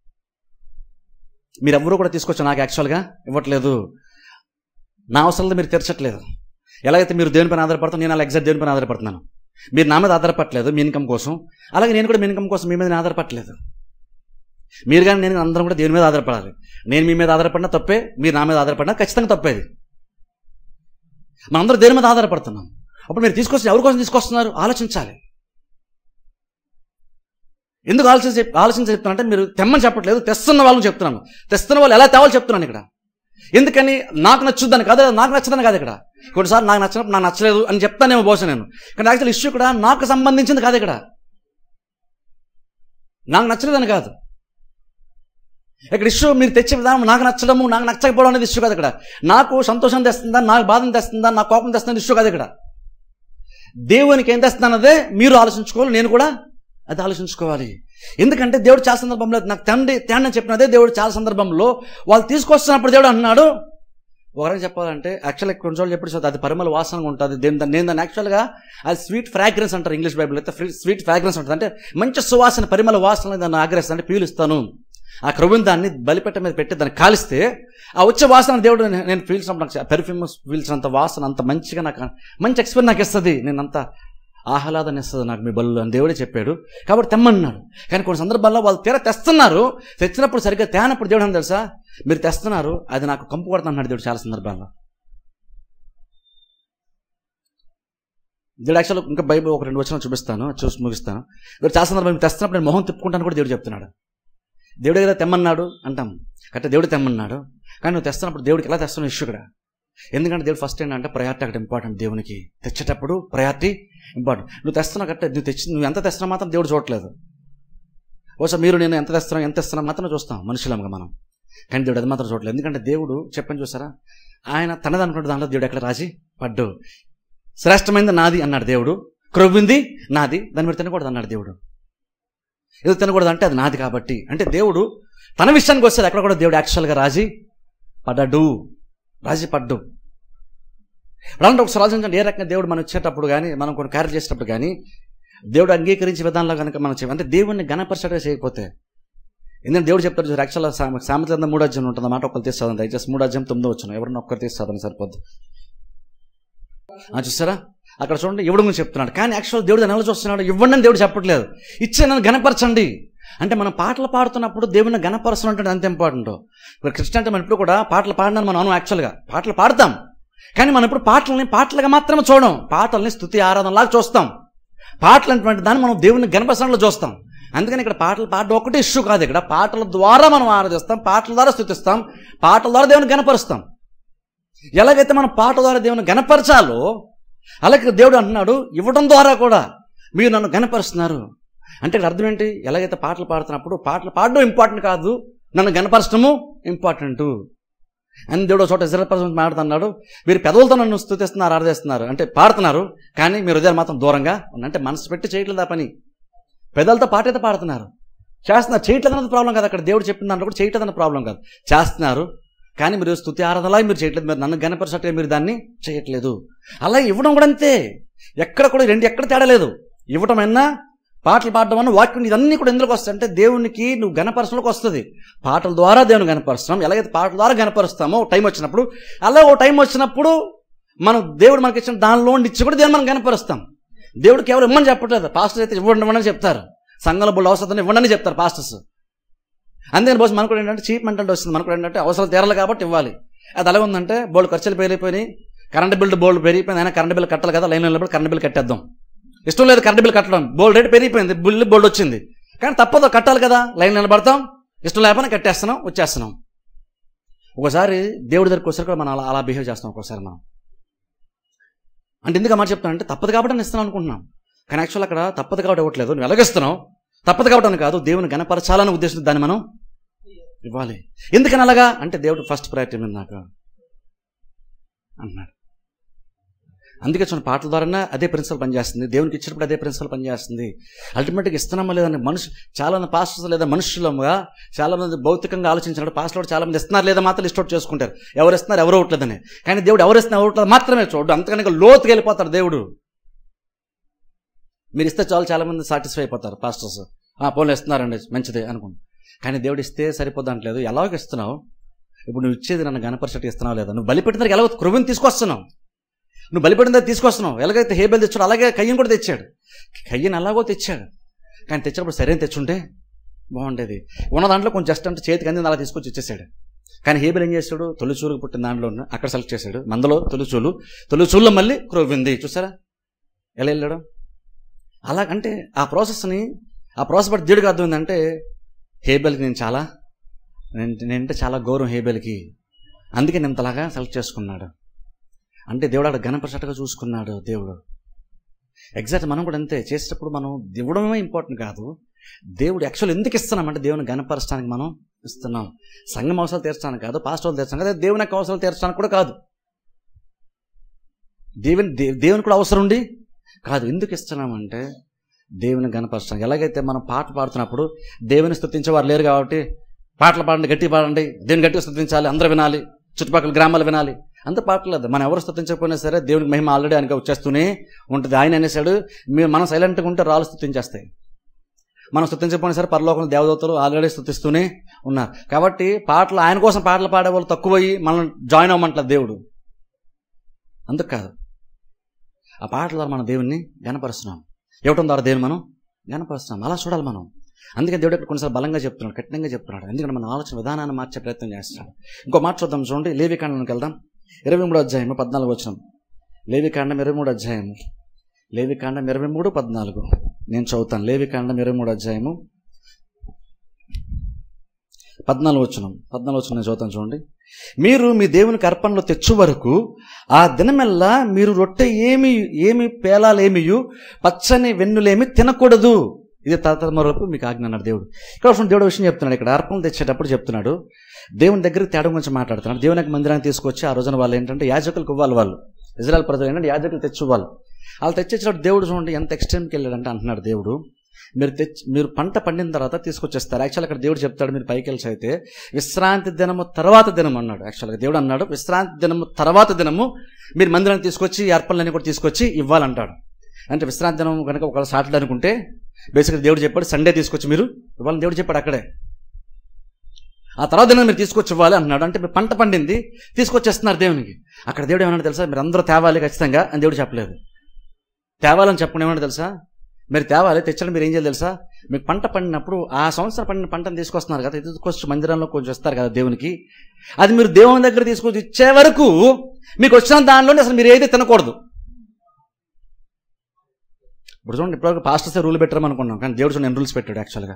మీరు ఎవరు కూడా తీసుకొచ్చి నాకు యాక్చువల్గా ఇవ్వట్లేదు నా అవసరాలు మీరు తీర్చట్లేదు ఎలాగైతే మీరు దేవుని పైన ఆధారపడతాం నేను అలా ఎగ్జాక్ట్ దేవుని పైన ఆధారపడుతున్నాను మీరు నా మీద ఆధారపడలేదు మీ ఇన్కమ్ కోసం అలాగే నేను కూడా మీ ఇన్కమ్ కోసం మీ మీద నేను ఆధారపడలేదు మీరు కానీ నేను అందరం కూడా దేవుని మీద ఆధారపడాలి నేను మీ మీద ఆధారపడినా తప్పే మీరు నా మీద ఆధారపడినా ఖచ్చితంగా తప్పేది మనందరూ దేని మీద ఆధారపడుతున్నాం అప్పుడు మీరు తీసుకొచ్చి ఎవరి కోసం తీసుకొస్తున్నారు ఆలోచించాలి ఎందుకు ఆలోచన చెప్ ఆలోచన చెప్తున్నానంటే మీరు తెమ్మని చెప్పట్లేదు తెస్తున్న వాళ్ళని చెప్తున్నాను తెస్తున్న వాళ్ళు ఎలా తేవాలో చెప్తున్నాను ఇక్కడ ఎందుకని నాకు నచ్చుద్దని కాదు నాకు నచ్చదని కాదు ఇక్కడ కొన్నిసార్లు నాకు నచ్చినప్పుడు నాకు నచ్చలేదు అని చెప్తానేమో బహుశా నేను కానీ యాక్చువల్ ఇష్యూ కూడా నాకు సంబంధించింది కాదు ఇక్కడ నాకు నచ్చలేదని కాదు ఇక్కడ ఇష్యూ మీరు తెచ్చే విధానం నాకు నచ్చడము నాకు నచ్చకపోవడం అనేది ఇష్యూ కాదు ఇక్కడ నాకు సంతోషం తెస్తుందా నాకు బాధను తెస్తుందా నాకు కోపం తెస్తుందా ఇష్యూ కాదు ఇక్కడ దేవునికి ఏం తెస్తుందన్నదే మీరు ఆలోచించుకోవాలి నేను కూడా అది ఆలోచించుకోవాలి ఎందుకంటే దేవుడు చాలా సందర్భంలో నాకు తండ్రి తండ్రి అని చెప్పినదే దేవుడు చాలా సందర్భంలో వాళ్ళు తీసుకొస్తున్నప్పుడు దేవుడు అన్నాడు ఒకరికి చెప్పాలంటే యాక్చువల్గా కొన్నిసార్లు ఎప్పుడు చదువు అది పరిమళ వాసనగా ఉంటుంది దేని దాన్ని నేను దాన్ని యాక్చువల్గా అది స్వీట్ ఫ్రాగ్రెన్స్ అంటారు ఇంగ్లీష్ బైబిల్ అయితే స్వీట్ ఫ్రాగ్రెన్స్ ఉంటుంది అంటే మంచి సువాసన పరిమళ వాసన దాన్ని ఆగ్రహిస్తాను అంటే పీలుస్తాను ఆ క్రొవ్వుని దాన్ని బలిపెట్ట మీద పెట్టి దాన్ని కాలిస్తే ఆ వచ్చే వాసన దేవుడు నేను- నేను పీల్చినప్పుడు నాకు పెర్ఫ్యూమ్ పీల్చినంత వాసన అంత మంచిగా నాకు మంచి ఎక్స్పీరియన్స్ నాకు ఇస్తుంది నేను అంత ఆహ్లాదాన్ని ఇస్తుంది నాకు మీ బలు అని దేవుడే చెప్పాడు కాబట్టి తెమ్మన్నాడు కానీ కొన్ని సందర్భాల్లో వాళ్ళు తీర తెస్తున్నారు తెచ్చినప్పుడు సరిగ్గా తేనప్పుడు దేవుడు అని తెలుసా మీరు తెస్తున్నారు అది నాకు కంపు కొడుతున్నాడు దేవుడు చాలా సందర్భాల్లో దేవుడు యాక్చువల్ ఇంకా బైబిల్ ఒక రెండు వచ్చిన చూపిస్తాను చూసి ముగిస్తాను దేవుడు చాలా సందర్భాలు మీరు తెస్తున్నప్పుడు నేను మొహం తిప్పుకుంటాను కూడా దేవుడు చెప్తున్నాడు దేవుడే కదా తెమ్మన్నాడు అంటాం కరెక్ట్ దేవుడు తెమ్మన్నాడు కానీ నువ్వు తెస్తున్నప్పుడు దేవుడికి ఎలా తెస్తున్నావు ఇష్యూ కూడా ఎందుకంటే దేవుడు ఫస్ట్ ఏంటంటే ప్రయారిటీ అక్కడ ఇంపార్టెంట్ దేవునికి తెచ్చేటప్పుడు ప్రయారిటీ ఇంపార్టెంట్ నువ్వు తెస్తున్నావు కరెక్ట్ నువ్వు తెచ్చి నువ్వు ఎంత తెస్తున్నా మాత్రం దేవుడు చూడట్లేదు ఓసారి మీరు నేను ఎంత తెస్తున్నాం ఎంత తెస్తున్నా మాత్రం చూస్తాం మనుషులంగా మనం కానీ దేవుడు అది మాత్రం చూడలేదు ఎందుకంటే దేవుడు చెప్పని చూసారా ఆయన తనది అనుకుంటే దాంట్లో దేవుడు ఎక్కడ రాజీ పడ్డు శ్రేష్టమైనది నాది అన్నాడు దేవుడు క్రొవ్వింది నాది దాన్ని మీరు తినకూడదు అన్నాడు దేవుడు ఏదో తినకూడదు అంటే అది నాది కాబట్టి అంటే దేవుడు తన విషయానికి వస్తే అక్కడ కూడా దేవుడు యాక్చువల్గా రాజీ పడ్డాడు రాజీ పడ్డు అలాంటి ఒకసారి ఆలోచించండి ఏ రకంగా దేవుడు మనం ఇచ్చేటప్పుడు కానీ మనం కొన్ని కార్యం చేసేటప్పుడు కానీ దేవుడు అంగీకరించే విధానంలో కనుక మనం చేయ అంటే దేవుడిని గణపరచడే చేయకపోతే ఎందుకంటే దేవుడు చెప్తారు చూసారు యాక్చువల్గా సామెత మూడు అధ్యాయం ఉంటుంది అన్నమాట ఒకరు తీసుకోదండి దయచేసి మూడు అధ్యాయం తొమ్మిదో వచ్చాను ఎవరన్నా ఒక్కరు తీసుకోదని సరిపోద్ది ఆ, చూసారా అక్కడ చూడండి ఇవ్వడం గురించి చెప్తున్నాడు కానీ యాక్చువల్ దేవుడు దాన్ని ఎలా చూస్తున్నాడు ఇవ్వండి అని దేవుడు చెప్పట్లేదు ఇచ్చే నన్ను గణపరచండి అంటే మనం పాటలు పాడుతున్నప్పుడు దేవుని గణపరచడం అంటే అంత ఇంపార్టెంట్ ఇప్పుడు క్రిస్టియన్ అంటే మనం ఇప్పుడు కూడా పాటలు పాడినాను మనం అను యాక్చువల్గా పాటలు పాడతాం కానీ మనం ఇప్పుడు పాటలని పాటలుగా మాత్రమే చూడం పాటల్ని స్థుతి ఆరాధనలాగా చూస్తాం పాటలు అనేటువంటి దాన్ని మనం దేవుని గణపరచడంలో చూస్తాం అందుకని ఇక్కడ పాటలు పాడడం ఒకటి ఇష్యూ కాదు ఇక్కడ పాటల ద్వారా మనం ఆరాధిస్తాం పాటల ద్వారా స్థుతిస్తాం పాటల ద్వారా దేవుని గనపరుస్తాం ఎలాగైతే మనం పాటల ద్వారా దేవుని గనపరచాలో అలాగే దేవుడు అంటున్నాడు ఇవ్వడం ద్వారా కూడా మీరు నన్ను గనపరుస్తున్నారు అంటే ఇక్కడ అర్థం ఏంటి ఎలాగైతే పాటలు పాడుతున్నప్పుడు పాటలు పాడడం ఇంపార్టెంట్ కాదు నన్ను గనపరచడము ఇంపార్టెంట్ అని దేవుడు ఒక చోట ఇజ్రాయల్ ప్రజలు మాట్లాడుతున్నాడు మీరు పెదవులతో నన్ను స్థుతిస్తున్నారు ఆరాధిస్తున్నారు అంటే పాడుతున్నారు కానీ మీరు హృదయాలు మాత్రం దూరంగా ఉన్నాయి. అంటే మనసు పెట్టి చేయట్లేదు ఆ పని పెదలతో పాట అయితే పాడుతున్నారు చేస్తున్నారు చేయట్లేదు అన్నది ప్రాబ్లం కాదు అక్కడ దేవుడు చెప్పిన దాంట్లో కూడా చేయట్లేదు అన్న ప్రాబ్లం కాదు చేస్తున్నారు కానీ మీరు స్థుతి ఆరాధనలా మీరు చేయట్లేదు మీరు నన్ను గణపరిచినట్టుగా మీరు దాన్ని చేయట్లేదు అలా ఇవ్వడం కూడా అంతే ఎక్కడ కూడా రెండు ఎక్కడ తేడా లేదు ఇవ్వటం అయినా పాటలు పాడడం అన్న వాక్యం ఇదన్నీ కూడా ఎందులోకి వస్తాయి అంటే దేవునికి నువ్వు గణపరచడానికి వస్తుంది పాటల ద్వారా దేవుని గణపరుస్తున్నాం ఎలాగైతే పాటల ద్వారా గణపరుస్తామో టైం వచ్చినప్పుడు అలా ఓ టైం వచ్చినప్పుడు మనం దేవుడు మనకి ఇచ్చిన దానిలో ఇచ్చి కూడా దేవుని మనం గణపరుస్తాం దేవుడు కేవలం ఇమ్మని చెప్పట్లేదు పాస్టర్స్ అయితే ఇవ్వండి ఇవ్వండి అని చెప్తారు సంఘంలో బుల్ అవసరం ఇవ్వండి అని చెప్తారు పాస్టర్స్ అందుకని బోస్ మనకు కూడా ఏంటంటే చీప్ మెంటల్ వస్తుంది మనకు కూడా ఏంటంటే అవసరం తీరాలి కాబట్టి ఇవ్వాలి అది ఎలా ఉందంటే బోల్డ్ ఖర్చులు పెరిగిపోయినాయి కరెంట్ బిల్ బోల్డ్ పెరిగిపోయింది అయినా కరెంట్ బిల్ కట్టాలి కదా లైన్ నిలబడి కరెంట్ బిల్ కట్టేద్దాం ఇష్టం లేదు కరెంట్ బిల్ కట్టడం బోల్డ్ రేట్ పెరిగిపోయింది బిల్ బోల్డ్ వచ్చింది కానీ తప్పదు కట్టాలి కదా లైన్ నిలబడతాం ఇష్టం లేకపోయినా కట్టేస్తున్నాం వచ్చేస్తున్నాం ఒకసారి దేవుడి దగ్గరికి వచ్చారు కూడా మనం అలా అలా బిహేవ్ చేస్తాం ఒక్కోసారి మనం అంటే ఎందుకు ఆ మాట చెప్తాను అంటే తప్పదు కాబట్టి నేను ఇస్తున్నాను అనుకుంటున్నాం కానీ యాక్చువల్ అక్కడ తప్పదు కాబట్టి ఇవ్వట్లేదు నువ్వు ఎలాగిస్తున్నావు తప్పదు కాబట్టి అని కాదు దేవుని గణపరచాలనే ఉద్దేశం దాన్ని మనం ఇవ్వాలి ఎందుకని అలాగా అంటే దేవుడు ఫస్ట్ ప్రయారిటీ మీద నాకు అన్నాడు అందుకే చూడండి పాటల ద్వారానే అదే ప్రిన్సిపల్ పనిచేస్తుంది దేవునికి ఇచ్చినప్పుడు అదే ప్రిన్సిపల్ పనిచేస్తుంది అల్టిమేట్గా ఇస్తున్నామా లేదని మనుషు చాలా మంది పాస్టర్స్ లేదా మనుషులముగా చాలా మంది భౌతికంగా ఆలోచించినప్పుడు పాస్టర్ చాలా మంది ఇస్తున్నారు లేదా మాత్రం లిస్ట్ అవుట్ చేసుకుంటారు ఎవరు ఇస్తున్నారు ఎవరు ఇవ్వట్లేదని కానీ దేవుడు ఎవరు ఇస్తున్నారు ఎవరు ఇవ్వట్లేదు మాత్రమే చూడు అంతకన్నా ఇంకా లోతుకి వెళ్ళిపోతాడు దేవుడు మీరు ఇస్తే చాలు చాలా మంది సాటిస్ఫై అయిపోతారు పాస్టర్స్ ఆ పోన్లు ఇస్తున్నారండి మంచిదే అనుకుంటా కానీ దేవుడు ఇస్తే సరిపోదంటలేదు ఎలాగ ఇస్తున్నావు ఇప్పుడు నువ్వు ఇచ్చేది నన్ను గణపరిచట్టు ఇస్తున్నావు లేదా నువ్వు బలిపెట్టిన దగ్గర ఎలాగో కృవిని తీసుకొస్తున్నావు నువ్వు బలిపెట్టిన దగ్గర తీసుకొస్తున్నావు ఎలాగైతే హేబెల్ తెచ్చాడు అలాగే కయ్యను కూడా తెచ్చాడు కయ్యను ఎలాగో తెచ్చాడు కానీ తెచ్చినప్పుడు సరైన తెచ్చుంటే బాగుండేది ఉన్న దాంట్లో కొంచెం జస్ట్ అంటే చేతికి అందింది అలా తీసుకొచ్చి ఇచ్చేసాడు కానీ హేబెల్ ఏం చేశాడు తొలిచూరుకు పుట్టిన దాంట్లో అక్కడ సెలెక్ట్ చేశాడు మందలో తొలిచూలు తొలిచూల్లో మళ్ళీ క్రొవ్వింది చూసారా ఎలా వెళ్ళాడు అలాగంటే ఆ ప్రాసెస్ని ఆ ప్రాసెస్ బట్టి దేవుడికి అర్థమైందంటే హేబెల్కి నేను చాలా నేను నేనంటే చాలా గౌరవం హేబెల్కి అందుకే నేను ఇంతలాగా సెలెక్ట్ చేసుకున్నాడు అంటే దేవుడు అక్కడ గణపరచటగా చూసుకున్నాడు దేవుడు ఎగ్జాక్ట్ మనం కూడా అంతే చేసేటప్పుడు మనం ఇవ్వడమే ఇంపార్టెంట్ కాదు దేవుడు యాక్చువల్ ఎందుకు ఇస్తున్నామంటే దేవుని గణపరచడానికి మనం ఇస్తున్నాం సంఘం అవసరాలు తీర్చడానికి కాదు పాస్టర్లు తీర్చడానికి కాదు దేవుని యొక్క అవసరాలు తీర్చడానికి కూడా కాదు దేవుని దే- దేవుని కూడా అవసరం ఉండి కాదు ఎందుకు ఇస్తున్నామంటే దేవుని గణపరచడానికి ఎలాగైతే మనం పాట పాడుతున్నప్పుడు దేవుని స్తుతించే వారు లేరు కాబట్టి పాటలు పాడండి గట్టి పాడండి దేవుని గట్టిగా స్తుతించాలి అందరూ వినాలి చుట్టుపక్కల గ్రామాలు వినాలి అంత పాటలేదు మనం ఎవరు స్తుతించకపోయినా సరే దేవునికి మహిమ ఆల్రెడీ ఆయనకి వచ్చేస్తూనే ఉంటుంది ఆయన అనేసాడు మీరు మనం సైలెంట్గా ఉంటే రాళ్ళు స్తుతించేస్తాయి మనం స్తుతించకపోయినా సరే పరలోకంలో దేవదూతలు ఆల్రెడీ స్తుతిస్తూనే ఉన్నారు కాబట్టి పాటలు ఆయన కోసం పాటలు పాడే వాళ్ళు తక్కువయ్యి మనం జాయిన్ అవ్వమంటలేదు దేవుడు అందుకు కాదు ఆ పాటల ద్వారా మన దేవుణ్ణి గణపరుస్తున్నాం ఇవ్వటం ద్వారా దేవుని మనం గణపరుస్తున్నాం అలా చూడాలి మనం అందుకే దేవుడు ఇక్కడ కొన్నిసార్లు బలంగా చెప్తున్నాడు కఠినంగా చెప్తున్నాడు ఎందుకంటే మన ఆలోచన విధానాన్ని మార్చే ప్రయత్నం చేస్తున్నాడు ఇంకో మాట చూద్దాం చూడండి లేవికాండంకి వెళ్దాం ఇరవై మూడు అధ్యాయం పద్నాలుగు వచ్చిన లేవికాండం ఇరవై మూడు అధ్యాయం లేవికాండం ఇరవై మూడు పద్నాలుగు నేను చదువుతాను లేవికాండం ఇరవై మూడు అధ్యాయము పద్నాలుగు వచ్చిన పద్నాలుగు వచ్చిన నేను చదువుతాను చూడండి మీరు మీ దేవునికి అర్పణలో తెచ్చు వరకు ఆ దినమెల్లా మీరు రొట్టె ఏమి ఏమి పేలాలేమియు పచ్చని వెన్నులేమి తినకూడదు ఇది తరతరమరకు మీకు ఆజ్ఞ అన్నాడు దేవుడు ఇక్కడ అసలు దేవుడు విషయం చెప్తున్నాడు ఇక్కడ అర్పణ తెచ్చేటప్పుడు చెప్తున్నాడు దేవుని దగ్గరికి తేడా గురించి మాట్లాడుతున్నాడు దేవుని యొక్క మందిరాన్ని తీసుకొచ్చి ఆ రోజున వాళ్ళు ఏంటంటే యాజకులకు ఇవ్వాలి వాళ్ళు ఇజ్రాయల్ ప్రజలు ఏంటంటే యాజకులు తెచ్చి ఇవ్వాలి వాళ్ళు తెచ్చేటప్పుడు దేవుడు చూడండి ఎంత ఎక్స్ట్రీమ్కి వెళ్ళాడంటే అంటున్నాడు దేవుడు మీరు తెచ్చి మీరు పంట పండిన తర్వాత తీసుకొచ్చేస్తారు యాక్చువల్ అక్కడ దేవుడు చెప్తాడు మీరు పైకి వెళ్ళి అయితే విశ్రాంతి దినము తర్వాత దినం అన్నాడు యాక్చువల్గా దేవుడు అన్నాడు విశ్రాంతి దినము తర్వాత దినము మీరు మందిరాన్ని తీసుకొచ్చి ఈ అర్పణలన్నీ కూడా తీసుకొచ్చి ఇవ్వాలంటాడు అంటే విశ్రాంతి దినం కనుక ఒకవేళ సాటర్డే అనుకుంటే బేసిక్గా దేవుడు చెప్పాడు సండే తీసుకొచ్చి మీరు ఇవ్వాలని దేవుడు చెప్పాడు అక్కడే ఆ తర్వాత దినం మీరు తీసుకొచ్చి ఇవ్వాలి అన్నాడు అంటే మీరు పంట పండింది తీసుకొచ్చేస్తున్నారు దేవునికి అక్కడ దేవుడు ఏమన్నాడు తెలుసా మీరు అందరూ తేవాలి ఖచ్చితంగా అని దేవుడు చెప్పలేదు తేవాలని చెప్పండి ఏమన్నా తెలుసా మీరు తేవాలి తెచ్చడం మీరు ఏం చేయాలి తెలుసా మీకు పంట పండినప్పుడు ఆ సంవత్సరం పండిన పంటను తీసుకొస్తున్నారు కదా ఇది తీసుకొచ్చి మందిరంలో కొంచెం ఇస్తారు కదా దేవునికి అది మీరు దేవుని దగ్గర తీసుకొచ్చి ఇచ్చే వరకు మీకు వచ్చిన దానిలోనే అసలు మీరు ఏది తినకూడదు ఇప్పుడు చూడండి ఇప్పటివరకు పాస్టర్సే రూల్ పెట్టామనుకున్నాం కానీ దేవుడు చూడండి ఎన్ని రూల్స్ పెట్టాడు యాక్చువల్గా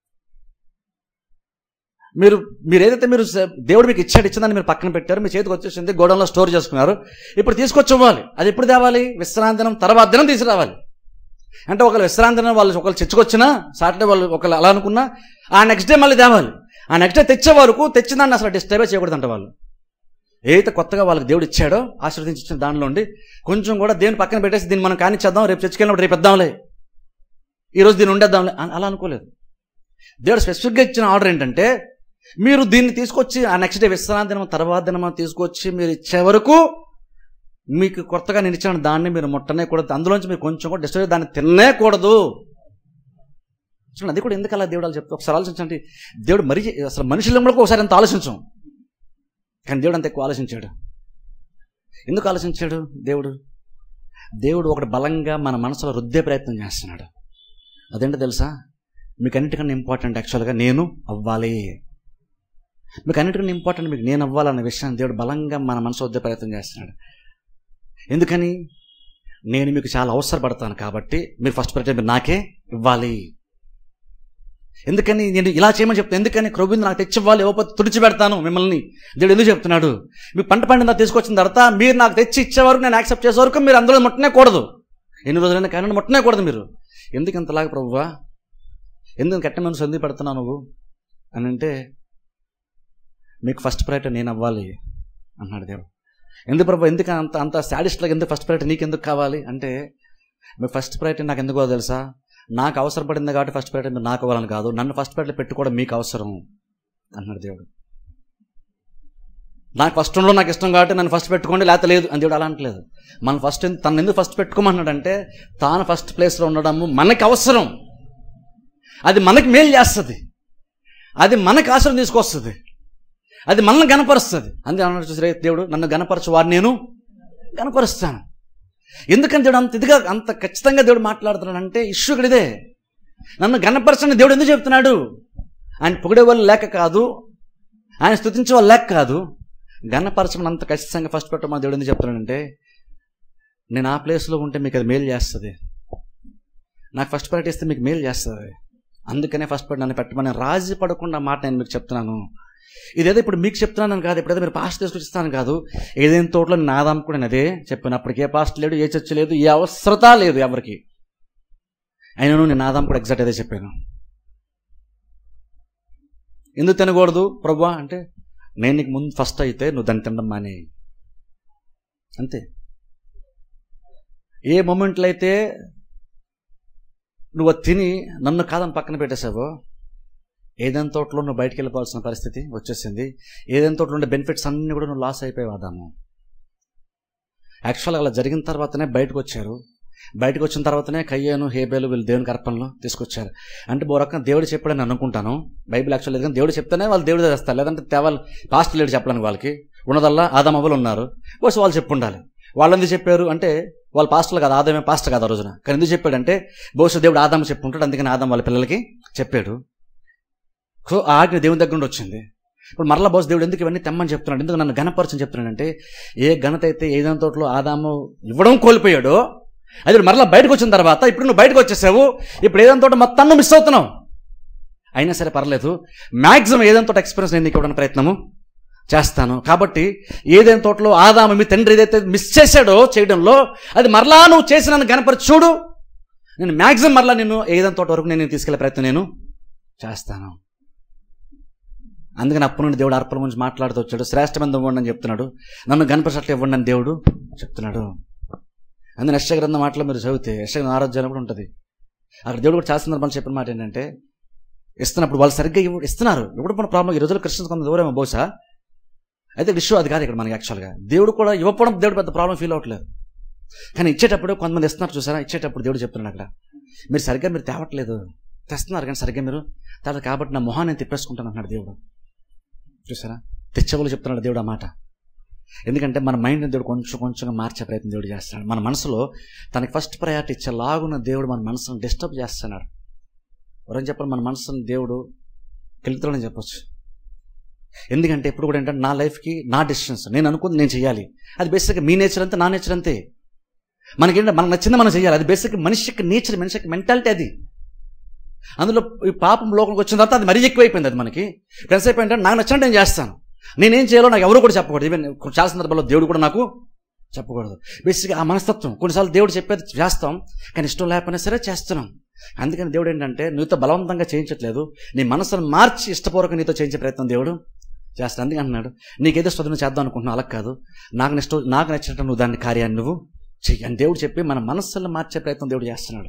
మీరు మీరు ఏదైతే మీరు స- దేవుడు మీకు ఇచ్చాడు ఇచ్చిందని మీరు పక్కన పెట్టారు మీ చేతికి వచ్చేసింది గోడంలో స్టోర్ చేసుకున్నారు ఇప్పుడు తీసుకొచ్చి ఇవ్వాలి అది ఎప్పుడు తేవాలి విశ్రాంతి దినం తర్వాత దినం తీసుకురావాలి అంటే ఒకళ్ళు విశ్రాంతి దినం వాళ్ళు ఒకళ్ళు చర్చకొచ్చినా సాటర్డే వాళ్ళు ఒకళ్ళు అలా అనుకున్నా ఆ నెక్స్ట్ డే మళ్ళీ తేవాలి ఆ నెక్స్ట్ డే తెచ్చే వరకు తెచ్చిన దాన్ని అసలు డిస్టర్బే చేయకూడదంట వాళ్ళు ఏదైతే కొత్తగా వాళ్ళకి దేవుడు ఇచ్చాడో ఆశీర్వదించి ఇచ్చిన దానిలో ఉండి కొంచెం కూడా దేవుని పక్కన పెట్టేసి దీన్ని మనం కానిచ్చేద్దాం రేపు చర్చకెళ్ళినప్పుడు రేపు ఇద్దాంలే ఈరోజు దీన్ని ఉండేద్దాంలే అని అలా అనుకోలేదు దేవుడు స్పెసిఫిక్గా ఇచ్చిన ఆర్డర్ ఏంటంటే మీరు దీన్ని తీసుకొచ్చి ఆ నెక్స్ట్ డే విశ్రాంతి దినం తర్వాత దినం తీసుకొచ్చి మీరు ఇచ్చే వరకు మీకు కొత్తగా నేను ఇచ్చిన దాన్ని మీరు ముట్టనే కూడదు అందులోంచి మీరు కొంచెం కూడా డిస్టర్బ్ దాన్ని తిననేకూడదు చూడండి అది కూడా ఎందుకు అలా దేవుడు అలా చెప్తా ఒకసారి ఆలోచించండి దేవుడు మరి అసలు మనుషుల్లో కూడా ఒకసారి ఎంత ఆలోచించాం కానీ దేవుడు అంత ఎక్కువ ఆలోచించాడు ఎందుకు ఆలోచించాడు దేవుడు దేవుడు ఒకటి బలంగా మన మనసులో రుద్దే ప్రయత్నం చేస్తున్నాడు అదేంటో తెలుసా మీకు అన్నిటికన్నా ఇంపార్టెంట్ యాక్చువల్గా నేను అవ్వాలి మీకు అన్నిటికన్నా ఇంపార్టెంట్ మీకు నేను అవ్వాలన్న విషయాన్ని దేవుడు బలంగా మన మనసు వద్దే ప్రయత్నం చేస్తున్నాడు ఎందుకని నేను మీకు చాలా అవసరపడతాను కాబట్టి మీరు ఫస్ట్ ప్రయత్నం మీరు నాకే ఇవ్వాలి ఎందుకని నేను ఇలా చేయమని చెప్తాను ఎందుకని క్రొవ్వింది నాకు తెచ్చివ్వాలి ఇవ్వకపోతే తుడిచి పెడతాను మిమ్మల్ని దేవుడు ఎందుకు చెప్తున్నాడు మీ పంట పండిందా తీసుకొచ్చిన తర్వాత మీరు నాకు తెచ్చి ఇచ్చే వరకు నేను యాక్సెప్ట్ చేసే వరకు మీరు అందులో ముట్టనే కూడదు ఎన్ని రోజులైనా కానీ ముట్టనే కూడదు మీరు ఎందుకు ఇంతలాగా ప్రభువా ఎందుకు కట్ట మనసు ఎందుకు పెడుతున్నావు నువ్వు అని అంటే మీకు ఫస్ట్ ప్రయారిటీ నేను అవ్వాలి అన్నాడు దేవుడు ఎందుకు ప్రభు ఎందుకు అంత అంత సాడిస్ట్లాగా ఎందుకు ఫస్ట్ ప్రయారిటీ నీకు ఎందుకు కావాలి అంటే మీకు ఫస్ట్ ప్రయారిటీ నాకు ఎందుకో తెలుసా నాకు అవసరపడింది కాబట్టి ఫస్ట్ ప్రయారిటీ మీరు నాకు అవ్వాలని కాదు నన్ను ఫస్ట్ ప్రయారిటీ పెట్టుకోవడం మీకు అవసరం అన్నాడు దేవుడు నాకు ఫస్ట్ ఉండడం నాకు ఇష్టం కాబట్టి నన్ను ఫస్ట్ పెట్టుకోండి లేకపోతే లేదు అని దేవుడు అలా అంటలేదు మన ఫస్ట్ తను ఎందుకు ఫస్ట్ పెట్టుకోమన్నాడంటే తాను ఫస్ట్ ప్లేస్లో ఉండడము మనకి అవసరం అది మనకి మేలు చేస్తుంది అది మనకి ఆశ్రయం తీసుకొస్తుంది అది మనల్ని గనపరుస్తుంది అందుకే అన్నాడు చూసి దేవుడు నన్ను గనపరచు వారు నేను గనపరుస్తాను ఎందుకని దేవుడు అంత ఇదిగా అంత ఖచ్చితంగా దేవుడు మాట్లాడుతున్నాడంటే ఇష్యూ ఇక్కడ ఇదే నన్ను గనపరచని దేవుడు ఎందుకు చెప్తున్నాడు ఆయన పొగిడే వాళ్ళు లేక కాదు ఆయన స్థుతించే వాళ్ళు లేక కాదు గన్నపరచమని అంత ఖచ్చితంగా ఫస్ట్ పెట్టమని దేవుడు ఎందుకు చెప్తున్నాడంటే నేను ఆ ప్లేస్లో ఉంటే మీకు అది మేలు చేస్తుంది నాకు ఫస్ట్ ప్రయారిటీ ఇస్తే మీకు మేలు చేస్తుంది అందుకనే ఫస్ట్ పడి నన్ను పెట్టమని రాజీ పడకుండా మాట నేను మీకు చెప్తున్నాను ఇదేదో ఇప్పుడు మీకు చెప్తున్నాను కాదు ఎప్పుడైతే మీరు పాస్ట్ తీసుకొచ్చి ఇస్తాను కాదు ఏదైనా తోటలో నాదాం కూడా నేను అదే చెప్పాను అప్పటికి ఏ పాస్ట్ లేడు ఏ చర్చ లేదు ఏ అవసరత లేదు ఎవరికి అయినను నేను నాదాం కూడా ఎగ్జాక్ట్ అదే చెప్పాను ఎందుకు తినకూడదు ప్రభా అంటే నేను నీకు ముందు ఫస్ట్ అయితే నువ్వు దాన్ని తినడం మానే అంతే ఏ మూమెంట్లో అయితే నువ్వు అది తిని నన్ను కాదని పక్కన పెట్టేశావో ఏదైనా తోటలో నువ్వు బయటికి వెళ్ళిపోవాల్సిన పరిస్థితి వచ్చేసింది ఏదైనా తోటలో ఉండే బెనిఫిట్స్ అన్నీ కూడా నువ్వు లాస్ అయిపోయావు ఆదాము యాక్చువల్గా అలా జరిగిన తర్వాతనే బయటకు వచ్చారు బయటకు వచ్చిన తర్వాతనే కయ్యాను హేబేలు వీళ్ళు దేవునికి అర్పణలో తీసుకొచ్చారు అంటే ఓ రకంగా దేవుడు చెప్పాడని అనుకుంటాను బైబిల్ యాక్చువల్ లేదు కానీ దేవుడు చెప్తేనే వాళ్ళు దేవుడు చేస్తారు లేదంటే తేవాలి పాస్ట్ లేడు చెప్పడానికి వాళ్ళకి ఉన్నదల్లా ఆదామవ్వలు ఉన్నారు బస్ వాళ్ళు చెప్పు ఉండాలి వాళ్ళు ఎందుకు చెప్పారు అంటే వాళ్ళు పాస్టర్లు కాదు ఆదామే పాస్టర్ కాదు ఆ రోజున కానీ ఎందుకు చెప్పాడంటే బహుశా దేవుడు ఆదాము చెప్పుంటాడు అందుకని ఆదాం వాళ్ళ పిల్లలకి చెప్పాడు సో ఆ ఆజ్ఞ దేవుని దగ్గర నుండి వచ్చింది ఇప్పుడు మరలా బోస్ దేవుడు ఎందుకు ఇవన్నీ తెమ్మని చెప్తున్నాడు ఎందుకు నన్ను గణపరచని చెప్తున్నాడంటే ఏ ఘనత అయితే ఏదైనా తోటలో ఆదాము ఇవ్వడం కోల్పోయాడో అది ఇప్పుడు మరలా బయటకు వచ్చిన తర్వాత ఇప్పుడు నువ్వు బయటకు వచ్చేసావు ఇప్పుడు ఏదైనా తోట మొత్తం నువ్వు మిస్ అవుతున్నావు అయినా సరే పర్లేదు మ్యాక్సిమం ఏదైనా తోట ఎక్స్పీరియన్స్ నేను నీకు ఇవ్వడానికి ప్రయత్నము చేస్తాను కాబట్టి ఏదైనా తోటలో ఆదాము మీ తండ్రి ఏదైతే మిస్ చేశాడో చేయడంలో అది మరలా నువ్వు చేసి నన్ను గణపరిచి చూడు నేను మ్యాక్సిమం మరలా నేను ఏదైనా తోట వరకు నేను తీసుకెళ్లే ప్రయత్నం నేను చేస్తాను అందుకని అప్పటి నుండి దేవుడు అర్పణ గురించి మాట్లాడుతూ వచ్చాడు శ్రేష్టమైన ఇవ్వండి అని చెప్తున్నాడు నన్ను గణపరచట్లు ఇవ్వండి అని దేవుడు చెప్తున్నాడు అందుకని యశ్వ గ్రంథం మాటలో మీరు చదివితే యశ్వ ఆరోగ్యం కూడా ఉంటుంది అక్కడ దేవుడు కూడా చాలా సందర్భాలు చెప్పిన మాట ఏంటంటే ఇస్తున్నప్పుడు వాళ్ళు సరిగ్గా ఇవ్వ ఇస్తున్నారు ఇప్పుడు మన ప్రాబ్లం ఈ రోజుల్లో క్రిస్టియన్స్ కొంత దూరమో బహుశా అయితే విషయం అది కాదు ఇక్కడ మనకి యాక్చువల్గా దేవుడు కూడా ఇవ్వకపోవడం దేవుడు పెద్ద ప్రాబ్లం ఫీల్ అవ్వట్లేదు కానీ ఇచ్చేటప్పుడు కొంతమంది ఇస్తున్నారు చూసారా ఇచ్చేటప్పుడు దేవుడు చెప్తున్నాడు అక్కడ మీరు సరిగ్గా మీరు తేవట్లేదు తెస్తున్నారు కానీ సరిగ్గా మీరు తర్వాత కాబట్టి నా మొహాన్ని నేను తిప్పేసుకుంటాను అన్నాడు దేవుడు చూసారా తెచ్చవలు చెప్తున్నాడు దేవుడు ఆ మాట ఎందుకంటే మన మైండ్ని దేవుడు కొంచెం కొంచెంగా మార్చే ప్రయత్నం దేవుడు చేస్తున్నాడు మన మనసులో తనకి ఫస్ట్ ప్రయారిటీ ఇచ్చేలాగున్న దేవుడు మన మనసును డిస్టర్బ్ చేస్తున్నాడు ఎవరైనా చెప్పాలి మన మనసుని దేవుడు కెలుతున్నాడని చెప్పొచ్చు ఎందుకంటే ఎప్పుడు కూడా ఏంటంటే నా లైఫ్కి నా డిసిషన్స్ నేను అనుకుంది నేను చేయాలి అది బేసిక్గా మీ నేచర్ అంతే నా నేచర్ అంతే మనకేంటి మనకు నచ్చింది మనం చేయాలి అది బేసిక్ మనిషికి నేచర్ మనిషికి మెంటాలిటీ అది అందులో ఈ పాపం లోకంలోకి వచ్చిన తర్వాత అది మరీ ఎక్కువైపోయింది అది మనకి ఫ్రెండ్స్ అయిపోయింటే నాకు నచ్చినట్టు నేను చేస్తాను నేనేం చేయాలో నాకు ఎవరు కూడా చెప్పకూడదు ఈవెన్ చాలా సందర్భాల్లో దేవుడు కూడా నాకు చెప్పకూడదు బేసిక్గా ఆ మనస్తత్వం కొన్నిసార్లు దేవుడు చెప్పేది చేస్తాం కానీ ఇష్టం లేకపోయినా సరే చేస్తున్నాం అందుకని దేవుడు ఏంటంటే నీతో బలవంతంగా చేయించట్లేదు నీ మనసును మార్చి ఇష్టపూర్వక నీతో చేయించే ప్రయత్నం దేవుడు చేస్తాను అందుకే అంటున్నాడు నీకేదో స్వతంత్రం చేద్దాం అనుకుంటున్నావు అలా కాదు నాకు ఇష్టం నాకు నచ్చినట్టు నువ్వు దాన్ని కార్యాన్ని నువ్వు చెయ్యి అని దేవుడు చెప్పి మన మనస్సులను మార్చే ప్రయత్నం దేవుడు చేస్తున్నాడు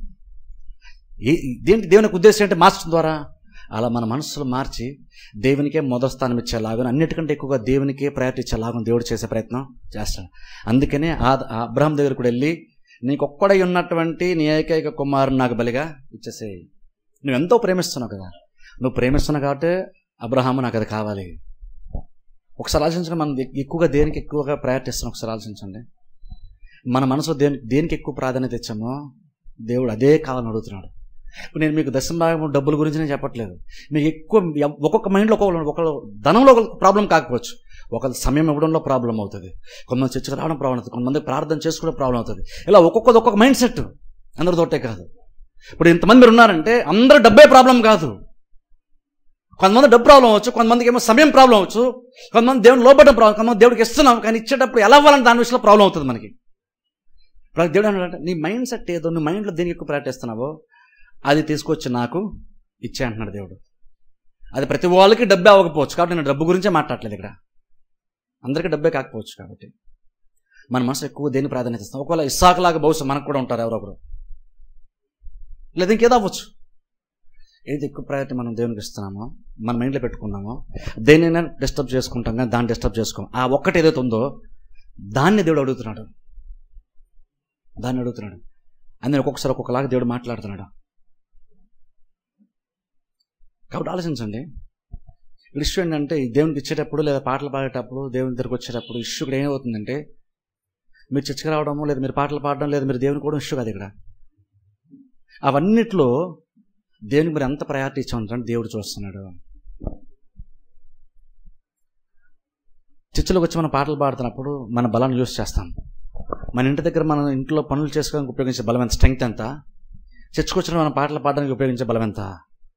ఏ దేనికి దేవునికి ఉద్దేశం ఏంటి మార్చడం ద్వారా అలా మన మనస్సులు మార్చి దేవునికే మొదటి స్థానం ఇచ్చేలాగా అన్నిటికంటే ఎక్కువగా దేవునికే ప్రయారిటీ ఇచ్చేలాగా దేవుడు చేసే ప్రయత్నం చేస్తాడు అందుకనే ఆ ఆ అబ్రహం దగ్గరకు కూడా వెళ్ళి నీకు ఒక్కడై ఉన్నటువంటి నీ ఏకైక కుమారుని నాకు బలిగా ఇచ్చేసేయి నువ్వు ఎంతో ప్రేమిస్తున్నావు కదా నువ్వు ప్రేమిస్తున్నావు కాబట్టి అబ్రహాము నాకు అది కావాలి ఒకసారి ఆలోచించండి మనం ఎక్కువగా దేనికి ఎక్కువగా ప్రయారిటీ ఇస్తున్నాం ఒకసారి ఆలోచించండి మన మనసులో దేని దేనికి ఎక్కువ ప్రాధాన్యత ఇచ్చామో దేవుడు అదే కావాలని అడుగుతున్నాడు ఇప్పుడు నేను మీకు దశమ భాగం డబ్బుల గురించి నేను చెప్పట్లేదు మీకు ఎక్కువ ఎవ్- ఒక్కొక్క మైండ్లో ఒక్కొక్క ఒక ధనంలో ఒక ప్రాబ్లం కాకపోవచ్చు ఒక సమయం ఇవ్వడంలో ప్రాబ్లం అవుతుంది కొంతమంది చర్చకు రావడం ప్రాబ్లం అవుతుంది కొంతమంది ప్రార్థన చేసుకోవడం ప్రాబ్లం అవుతుంది ఇలా ఒక్కొక్కది ఒక్కొక్క మైండ్ సెట్ అందరి తోటే కాదు ఇప్పుడు ఇంతమంది మీరు ఉన్నారంటే అందరూ డబ్బే ప్రాబ్లం కాదు కొంతమంది డబ్బు ప్రాబ్లం అవచ్చు కొంతమందికి ఏమో సమయం ప్రాబ్లం అవచ్చు కొంతమంది దేవుని లోపల ప్రాబ్లం కొంతమంది దేవుడికి ఇస్తున్నాం కానీ ఇచ్చేటప్పుడు ఎలా అవ్వాలని దాని విషయంలో ప్రాబ్లం అవుతుంది మనకి ఇప్పుడు దేవుడు అన్నాడంటే నీ మైండ్ సెట్ ఏదో నీ మైండ్లో దేనికి ఎక్కువ ప్రకటిస్తున్నావో అది తీసుకొచ్చి నాకు ఇచ్చే అంటున్నాడు దేవుడు అది ప్రతి వాళ్ళకి డబ్బే అవ్వకపోవచ్చు కాబట్టి నేను డబ్బు గురించే మాట్లాడలేదు ఇక్కడ అందరికీ డబ్బే కాకపోవచ్చు కాబట్టి మన మనసు ఎక్కువ దేని ప్రాధాన్యత ఇస్తాం ఒకవేళ ఇస్సాకులాగా బహుశా మనకు కూడా ఉంటారు ఎవరో ఒకరు లేదా ఇంకేదో అవ్వచ్చు ఏది ఎక్కువ ప్రయారిటీ మనం దేవునికి ఇస్తున్నామో మన మైండ్లో పెట్టుకున్నామో దేనైనా డిస్టర్బ్ చేసుకుంటాం కానీ దాన్ని డిస్టర్బ్ చేసుకోం ఆ ఒక్కటి ఏదైతే ఉందో దాన్ని దేవుడు అడుగుతున్నాడు దాన్ని అడుగుతున్నాడు అందుకని ఒక్కొక్కసారి ఒక్కొక్కలాగా దేవుడు మాట్లాడుతున్నాడు కాబట్టి ఆలోచించండి ఇష్యూ ఏంటంటే ఈ దేవునికి ఇచ్చేటప్పుడు లేదా పాటలు పాడేటప్పుడు దేవుని దగ్గరకు వచ్చేటప్పుడు ఇష్యూ ఇక్కడ ఏమవుతుందంటే మీరు చర్చకు రావడము లేదా మీరు పాటలు పాడడం లేదా మీరు దేవుని కూడా ఇష్యూ కాదు ఇక్కడ అవన్నిట్లో దేవునికి మీరు ఎంత ప్రయారిటీ ఇచ్చామంటే దేవుడు చూస్తున్నాడు చర్చలోకి వచ్చి మనం పాటలు పాడుతున్నప్పుడు మన బలాన్ని యూస్ చేస్తాం మన ఇంటి దగ్గర మనం ఇంట్లో పనులు చేసుకోవడానికి ఉపయోగించే బలం ఎంత స్ట్రెంగ్త్ ఎంత చర్చకు వచ్చిన మనం పాటలు పాడడానికి ఉపయోగించే బలం ఎంత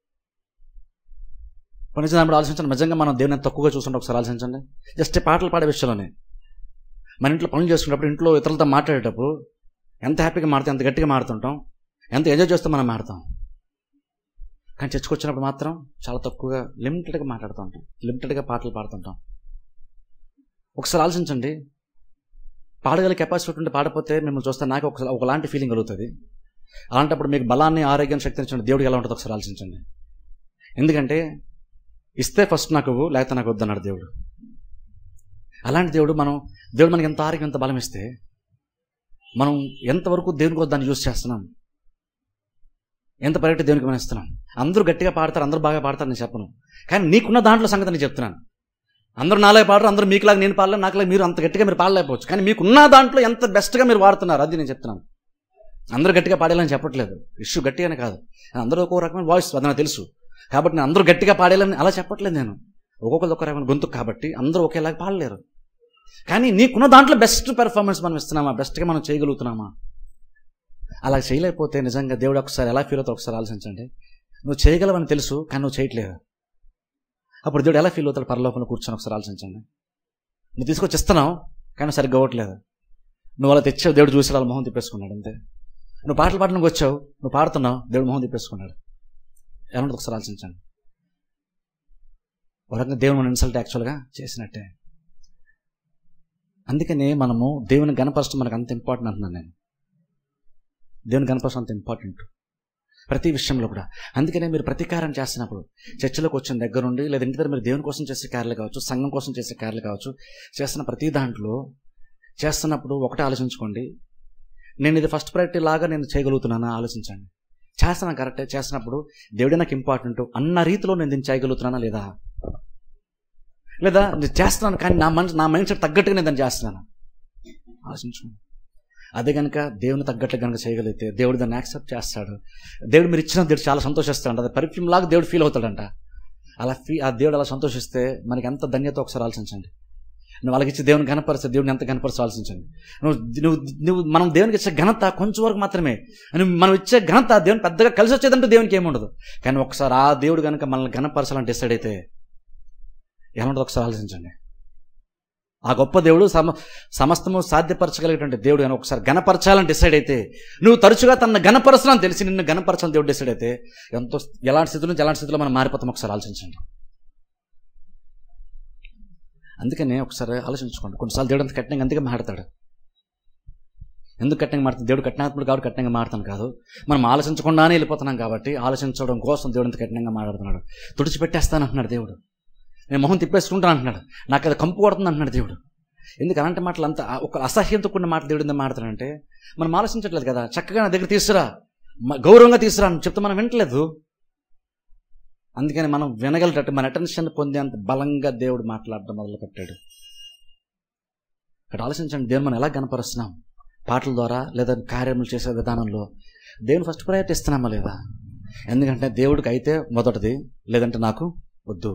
పనిచినప్పుడు ఆలోచించండి నిజంగా మనం దేవుని ఎంత తక్కువగా చూస్తుంటే ఒకసారి ఆలోచించండి జస్ట్ ఈ పాటలు పాడే విషయంలోనే మన ఇంట్లో పనులు చేసుకున్నప్పుడు ఇంట్లో ఇతరులతో మాట్లాడేటప్పుడు ఎంత హ్యాపీగా మాడతాం ఎంత గట్టిగా మాడుతుంటాం ఎంత ఎంజాయ్ చేస్తూ మనం మాడతాం కానీ చర్చకు వచ్చినప్పుడు మాత్రం చాలా తక్కువగా లిమిటెడ్గా మాట్లాడుతూ ఉంటాం లిమిటెడ్గా పాటలు పాడుతుంటాం ఒకసారి ఆలోచించండి పాడగల కెపాసిటీ ఉంటే పాడపోతే మిమ్మల్ని చూస్తే నాకు ఒకసారి ఒకలాంటి ఫీలింగ్ కలుగుతుంది అలాంటప్పుడు మీకు బలాన్ని ఆరోగ్యం శక్తిని ఇచ్చిన దేవుడికి ఎలా ఉంటుందో ఒకసారి ఆలోచించండి ఎందుకంటే ఇస్తే ఫస్ట్ నాకు ఇవ్వు, లేకపోతే నాకు వద్దన్నాడు దేవుడు అలాంటి దేవుడు మనం దేవుడు మనకి ఎంత ఆరోగ్యం ఎంత బలం ఇస్తే మనం ఎంతవరకు దేవునికి దాన్ని యూజ్ చేస్తున్నాం ఎంత పరిగెట్టి దేవునికి మనం ఇస్తున్నాం అందరూ గట్టిగా పాడతారు అందరూ బాగా పాడతారు నేను చెప్పను కానీ నీకున్న దాంట్లో సంగతి నేను చెప్తున్నాను అందరూ నాలాగే పాడరు అందరూ మీకులాగా నేను పాడలేదు నాకులాగా మీరు అంత గట్టిగా మీరు పాడలేకపోవచ్చు కానీ మీకున్న దాంట్లో ఎంత బెస్ట్గా మీరు వాడుతున్నారు అది నేను చెప్తున్నాను అందరూ గట్టిగా పాడేయాలని చెప్పట్లేదు ఇష్యూ గట్టిగానే కాదు అందరూ ఒక్కో రకమైన వాయిస్ అది నాకు తెలుసు కాబట్టి నేను అందరూ గట్టిగా పాడేయాలని అలా చెప్పట్లేదు నేను ఒక్కొక్కరు ఒక రకమైన గొంతు కాబట్టి అందరూ ఒకేలాగా పాడలేరు కానీ నీకున్న దాంట్లో బెస్ట్ పెర్ఫార్మెన్స్ మనం ఇస్తున్నామా బెస్ట్గా మనం చేయగలుగుతున్నామా అలా చేయలేకపోతే నిజంగా దేవుడు ఒకసారి ఎలా ఫీల్ అవుతావు ఒకసారి ఆలోచించండి నువ్వు చేయగలవని తెలుసు కానీ నువ్వు చేయట్లేదు అప్పుడు దేవుడు ఎలా ఫీల్ అవుతాడు పరలోకంలో కూర్చొని ఒకసారి ఆలోచించండి నువ్వు తీసుకొచ్చి ఇస్తున్నావు కానీ సరిగ్గా అవ్వట్లేదు నువ్వు అలా తెచ్చావు దేవుడు చూసి వాళ్ళ మొహం తిప్పేసుకున్నాడు అంతే నువ్వు పాటలు పాడడానికి వచ్చావు నువ్వు పాడుతున్నావు దేవుడు మొహం తిప్పేసుకున్నాడు ఎలా ఉంటుంది ఒకసారి ఆలోచించండి ఒక రకంగా దేవుని మనం ఇన్సల్ట్ యాక్చువల్గా చేసినట్టే అందుకనే మనము దేవుని గణపరచడం మనకు అంత ఇంపార్టెంట్ అంటున్నాను నేను దేవుని గణపరచడం అంత ఇంపార్టెంట్ ప్రతి విషయంలో కూడా అందుకనే మీరు ప్రతీకారం చేస్తున్నప్పుడు చర్చలోకి వచ్చిన దగ్గర నుండి లేదా ఇంటి దగ్గర మీరు దేవుని కోసం చేసే కార్యాలు కావచ్చు సంఘం కోసం చేసే కార్యాలు కావచ్చు చేస్తున్న ప్రతి దాంట్లో చేస్తున్నప్పుడు ఒకటే ఆలోచించుకోండి నేను ఇది ఫస్ట్ ప్రయారిటీ లాగా నేను చేయగలుగుతున్నానా ఆలోచించండి చేస్తున్నాను కరెక్టే చేస్తున్నప్పుడు దేవుడే నాకు ఇంపార్టెంట్ అన్న రీతిలో నేను దీన్ని చేయగలుగుతున్నానా లేదా లేదా నేను చేస్తున్నాను కానీ నా మనసు నా మైండ్ సెట్ తగ్గట్టుగా నేను దాన్ని చేస్తున్నాను ఆలోచించుకోండి అదే కనుక దేవుని తగ్గట్లు కనుక చేయగలిగితే దేవుడు దాన్ని యాక్సెప్ట్ చేస్తాడు దేవుడు మీరు ఇచ్చిన దేవుడు చాలా సంతోషిస్తాడు అది పర్ఫ్యూమ్ లాగా దేవుడు ఫీల్ అవుతాడంట అలా ఫీ ఆ దేవుడు అలా సంతోషిస్తే మనకి ఎంత ధన్యత ఒకసారి ఆలోచించండి నువ్వు వాళ్ళకి ఇచ్చే దేవుని గణపరిస్తే దేవుని ఎంత గణపరిచి ఆలోచించండి నువ్వు నువ్వు నువ్వు మనం దేవునికి ఇచ్చే ఘనత కొంచెం వరకు మాత్రమే అని మనం ఇచ్చే ఘనత దేవుని పెద్దగా కలిసి వచ్చేదంటూ దేవునికి ఏముండదు కానీ ఒకసారి ఆ దేవుడు కనుక మనల్ని గణపరచాలని డిసైడ్ అయితే ఎలా ఉంటుందో ఒకసారి ఆలోచించండి ఆ గొప్ప దేవుడు సమ సమస్తము సాధ్యపరచగలిగేటువంటి దేవుడు కానీ ఒకసారి గణపరచాలని డిసైడ్ అయితే నువ్వు తరచుగా తన గణపరచాలని తెలిసి నిన్ను గణపరచాలని దేవుడు డిసైడ్ అయితే ఎంతో ఎలాంటి స్థితిలో నుంచి ఎలాంటి స్థితిలో మనం మారిపోతాం ఒకసారి ఆలోచించండి అందుకనే ఒకసారి ఆలోచించుకోండి కొన్నిసార్లు దేవుడు అంత కఠినంగా అందుకే మాట్లాడతాడు ఎందుకు కఠినంగా మాడుతుంది దేవుడు కఠినాత్ముడు కాబట్టి కఠినంగా మాడతాను కాదు మనం ఆలోచించకుండానే వెళ్ళిపోతున్నాం కాబట్టి ఆలోచించడం కోసం దేవుడు అంత కఠినంగా మాట్లాడుతున్నాడు తుడిచిపెట్టేస్తాను అంటున్నాడు దేవుడు నేను మొహం తిప్పేసుకుంటాను అంటున్నాడు నాకు అది కంపు కొడుతుంది అంటున్నాడు దేవుడు ఎందుకు అలాంటి మాటలు అంత ఒక అసహ్యంతో కూడిన మాటలు దేవుడు ఎందుకు మాట్లాడుతాడంటే మనం ఆలోచించట్లేదు కదా చక్కగా నా దగ్గర తీసుకురా మ- గౌరవంగా తీసుకురా అని చెప్తే మనం వింటలేదు అందుకని మనం వినగలిటట్టు మన అటెన్షన్ పొందేంత బలంగా దేవుడు మాట్లాడడం మొదలుపెట్టాడు ఇక్కడ ఆలోచించండి దేవుని మనం ఎలా కనపరుస్తున్నాం పాటల ద్వారా లేదా కార్యములు చేసే విధానంలో దేవుని ఫస్ట్ ప్రయారిటీ ఇస్తున్నామా లేదా ఎందుకంటే దేవుడికి అయితే మొదటిది లేదంటే నాకు వద్దు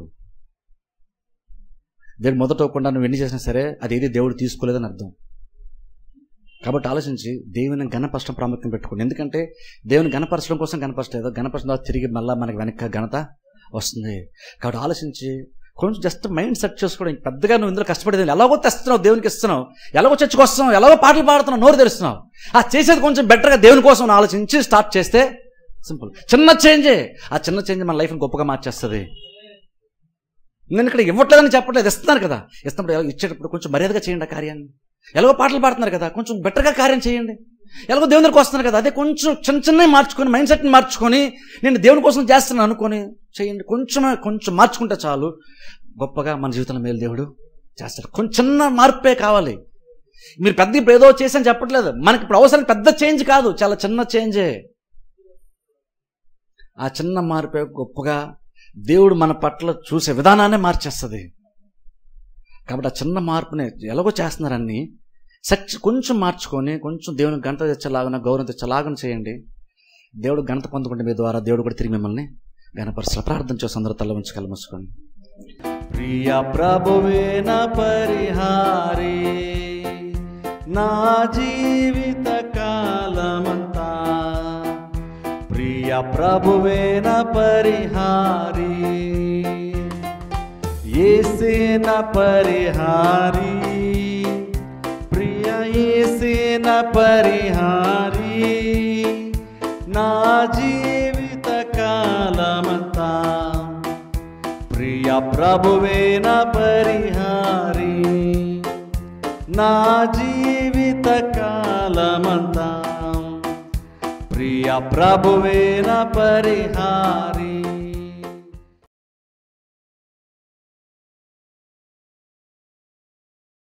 దేవుడు మొదట ఇవ్వకుండా నువ్వు ఎన్ని చేసినా సరే అది ఏది దేవుడు తీసుకోలేదని అర్థం కాబట్టి ఆలోచించి దేవుని గణపరచడం ప్రాముఖ్యం పెట్టుకోండి ఎందుకంటే దేవుని గణపరచడం కోసం గణపరచలేదు గణపరచడం ద్వారా తిరిగి మళ్ళీ మనకి వెనక ఘనత వస్తుంది కాబట్టి ఆలోచించి కొంచెం జస్ట్ మైండ్ సెట్ చేసుకోవడం పెద్దగా నువ్వు ఇందులో కష్టపడేది ఎలాగో తెస్తున్నావు దేవునికి ఇస్తున్నావు ఎలాగో చర్చకొస్తున్నావు ఎలాగో పాటలు పాడుతున్నావు నోరు తెరుస్తున్నావు ఆ చేసేది కొంచెం బెటర్గా దేవుని కోసం నువ్వు ఆలోచించి స్టార్ట్ చేస్తే సింపుల్ చిన్న చేంజే ఆ చిన్న చేంజ్ మన లైఫ్ని గొప్పగా మార్చేస్తుంది నేను ఇక్కడ ఇవ్వట్లేదని చెప్పట్లేదు ఇస్తున్నాను కదా ఇస్తున్నప్పుడు ఎలా ఇచ్చేటప్పుడు కొంచెం మర్యాదగా చేయండి ఆ కార్యాన్ని ఎలాగో పాటలు పాడుతున్నారు కదా కొంచెం బెటర్గా కార్యం చేయండి ఎలాగో దేవుని దగ్గరకు వస్తున్నారు కదా అదే కొంచెం చిన్న చిన్నవి మార్చుకొని మైండ్ సెట్ని మార్చుకొని నేను దేవుని కోసం చేస్తున్నాను అనుకొని చేయండి కొంచెం కొంచెం మార్చుకుంటే చాలు గొప్పగా మన జీవితంలో మేలు దేవుడు చేస్తాడు కొంచెం చిన్న మార్పే కావాలి మీరు పెద్ద ఇప్పుడు ఏదో చేసని చెప్పట్లేదు మనకి ఇప్పుడు అవసరం పెద్ద చేంజ్ కాదు చాలా చిన్న చేంజే ఆ చిన్న మార్పే గొప్పగా దేవుడు మన పట్ల చూసే విధానాన్ని మార్చేస్తుంది కాబట్టి ఆ చిన్న మార్పుని ఎలాగో చేస్తున్నారని సచ్ కొంచెం మార్చుకొని కొంచెం దేవుని గణత తెచ్చేలాగా గౌరవం తెచ్చేలాగా చేయండి దేవుడు ఘనత పొందుకుంటే మీ ద్వారా దేవుడు కూడా తిరిగి మిమ్మల్ని గణపరచాలి ప్రార్థన చేసి అందరూ తల ఉంచి కళ్ళు మూసుకోండి ప్రియ ప్రభువేన పరిహారి నా జీవిత కాలమంతా ప్రియ ప్రభువేన పరిహారి ఏసేన పరిహారి ప్రియ ఏసేన పరిహారి నా జీవిత కాలమంతా ప్రియ ప్రభువేన పరిహారి నా జీవిత కాలమంతా ప్రియ ప్రభువేన పరిహారి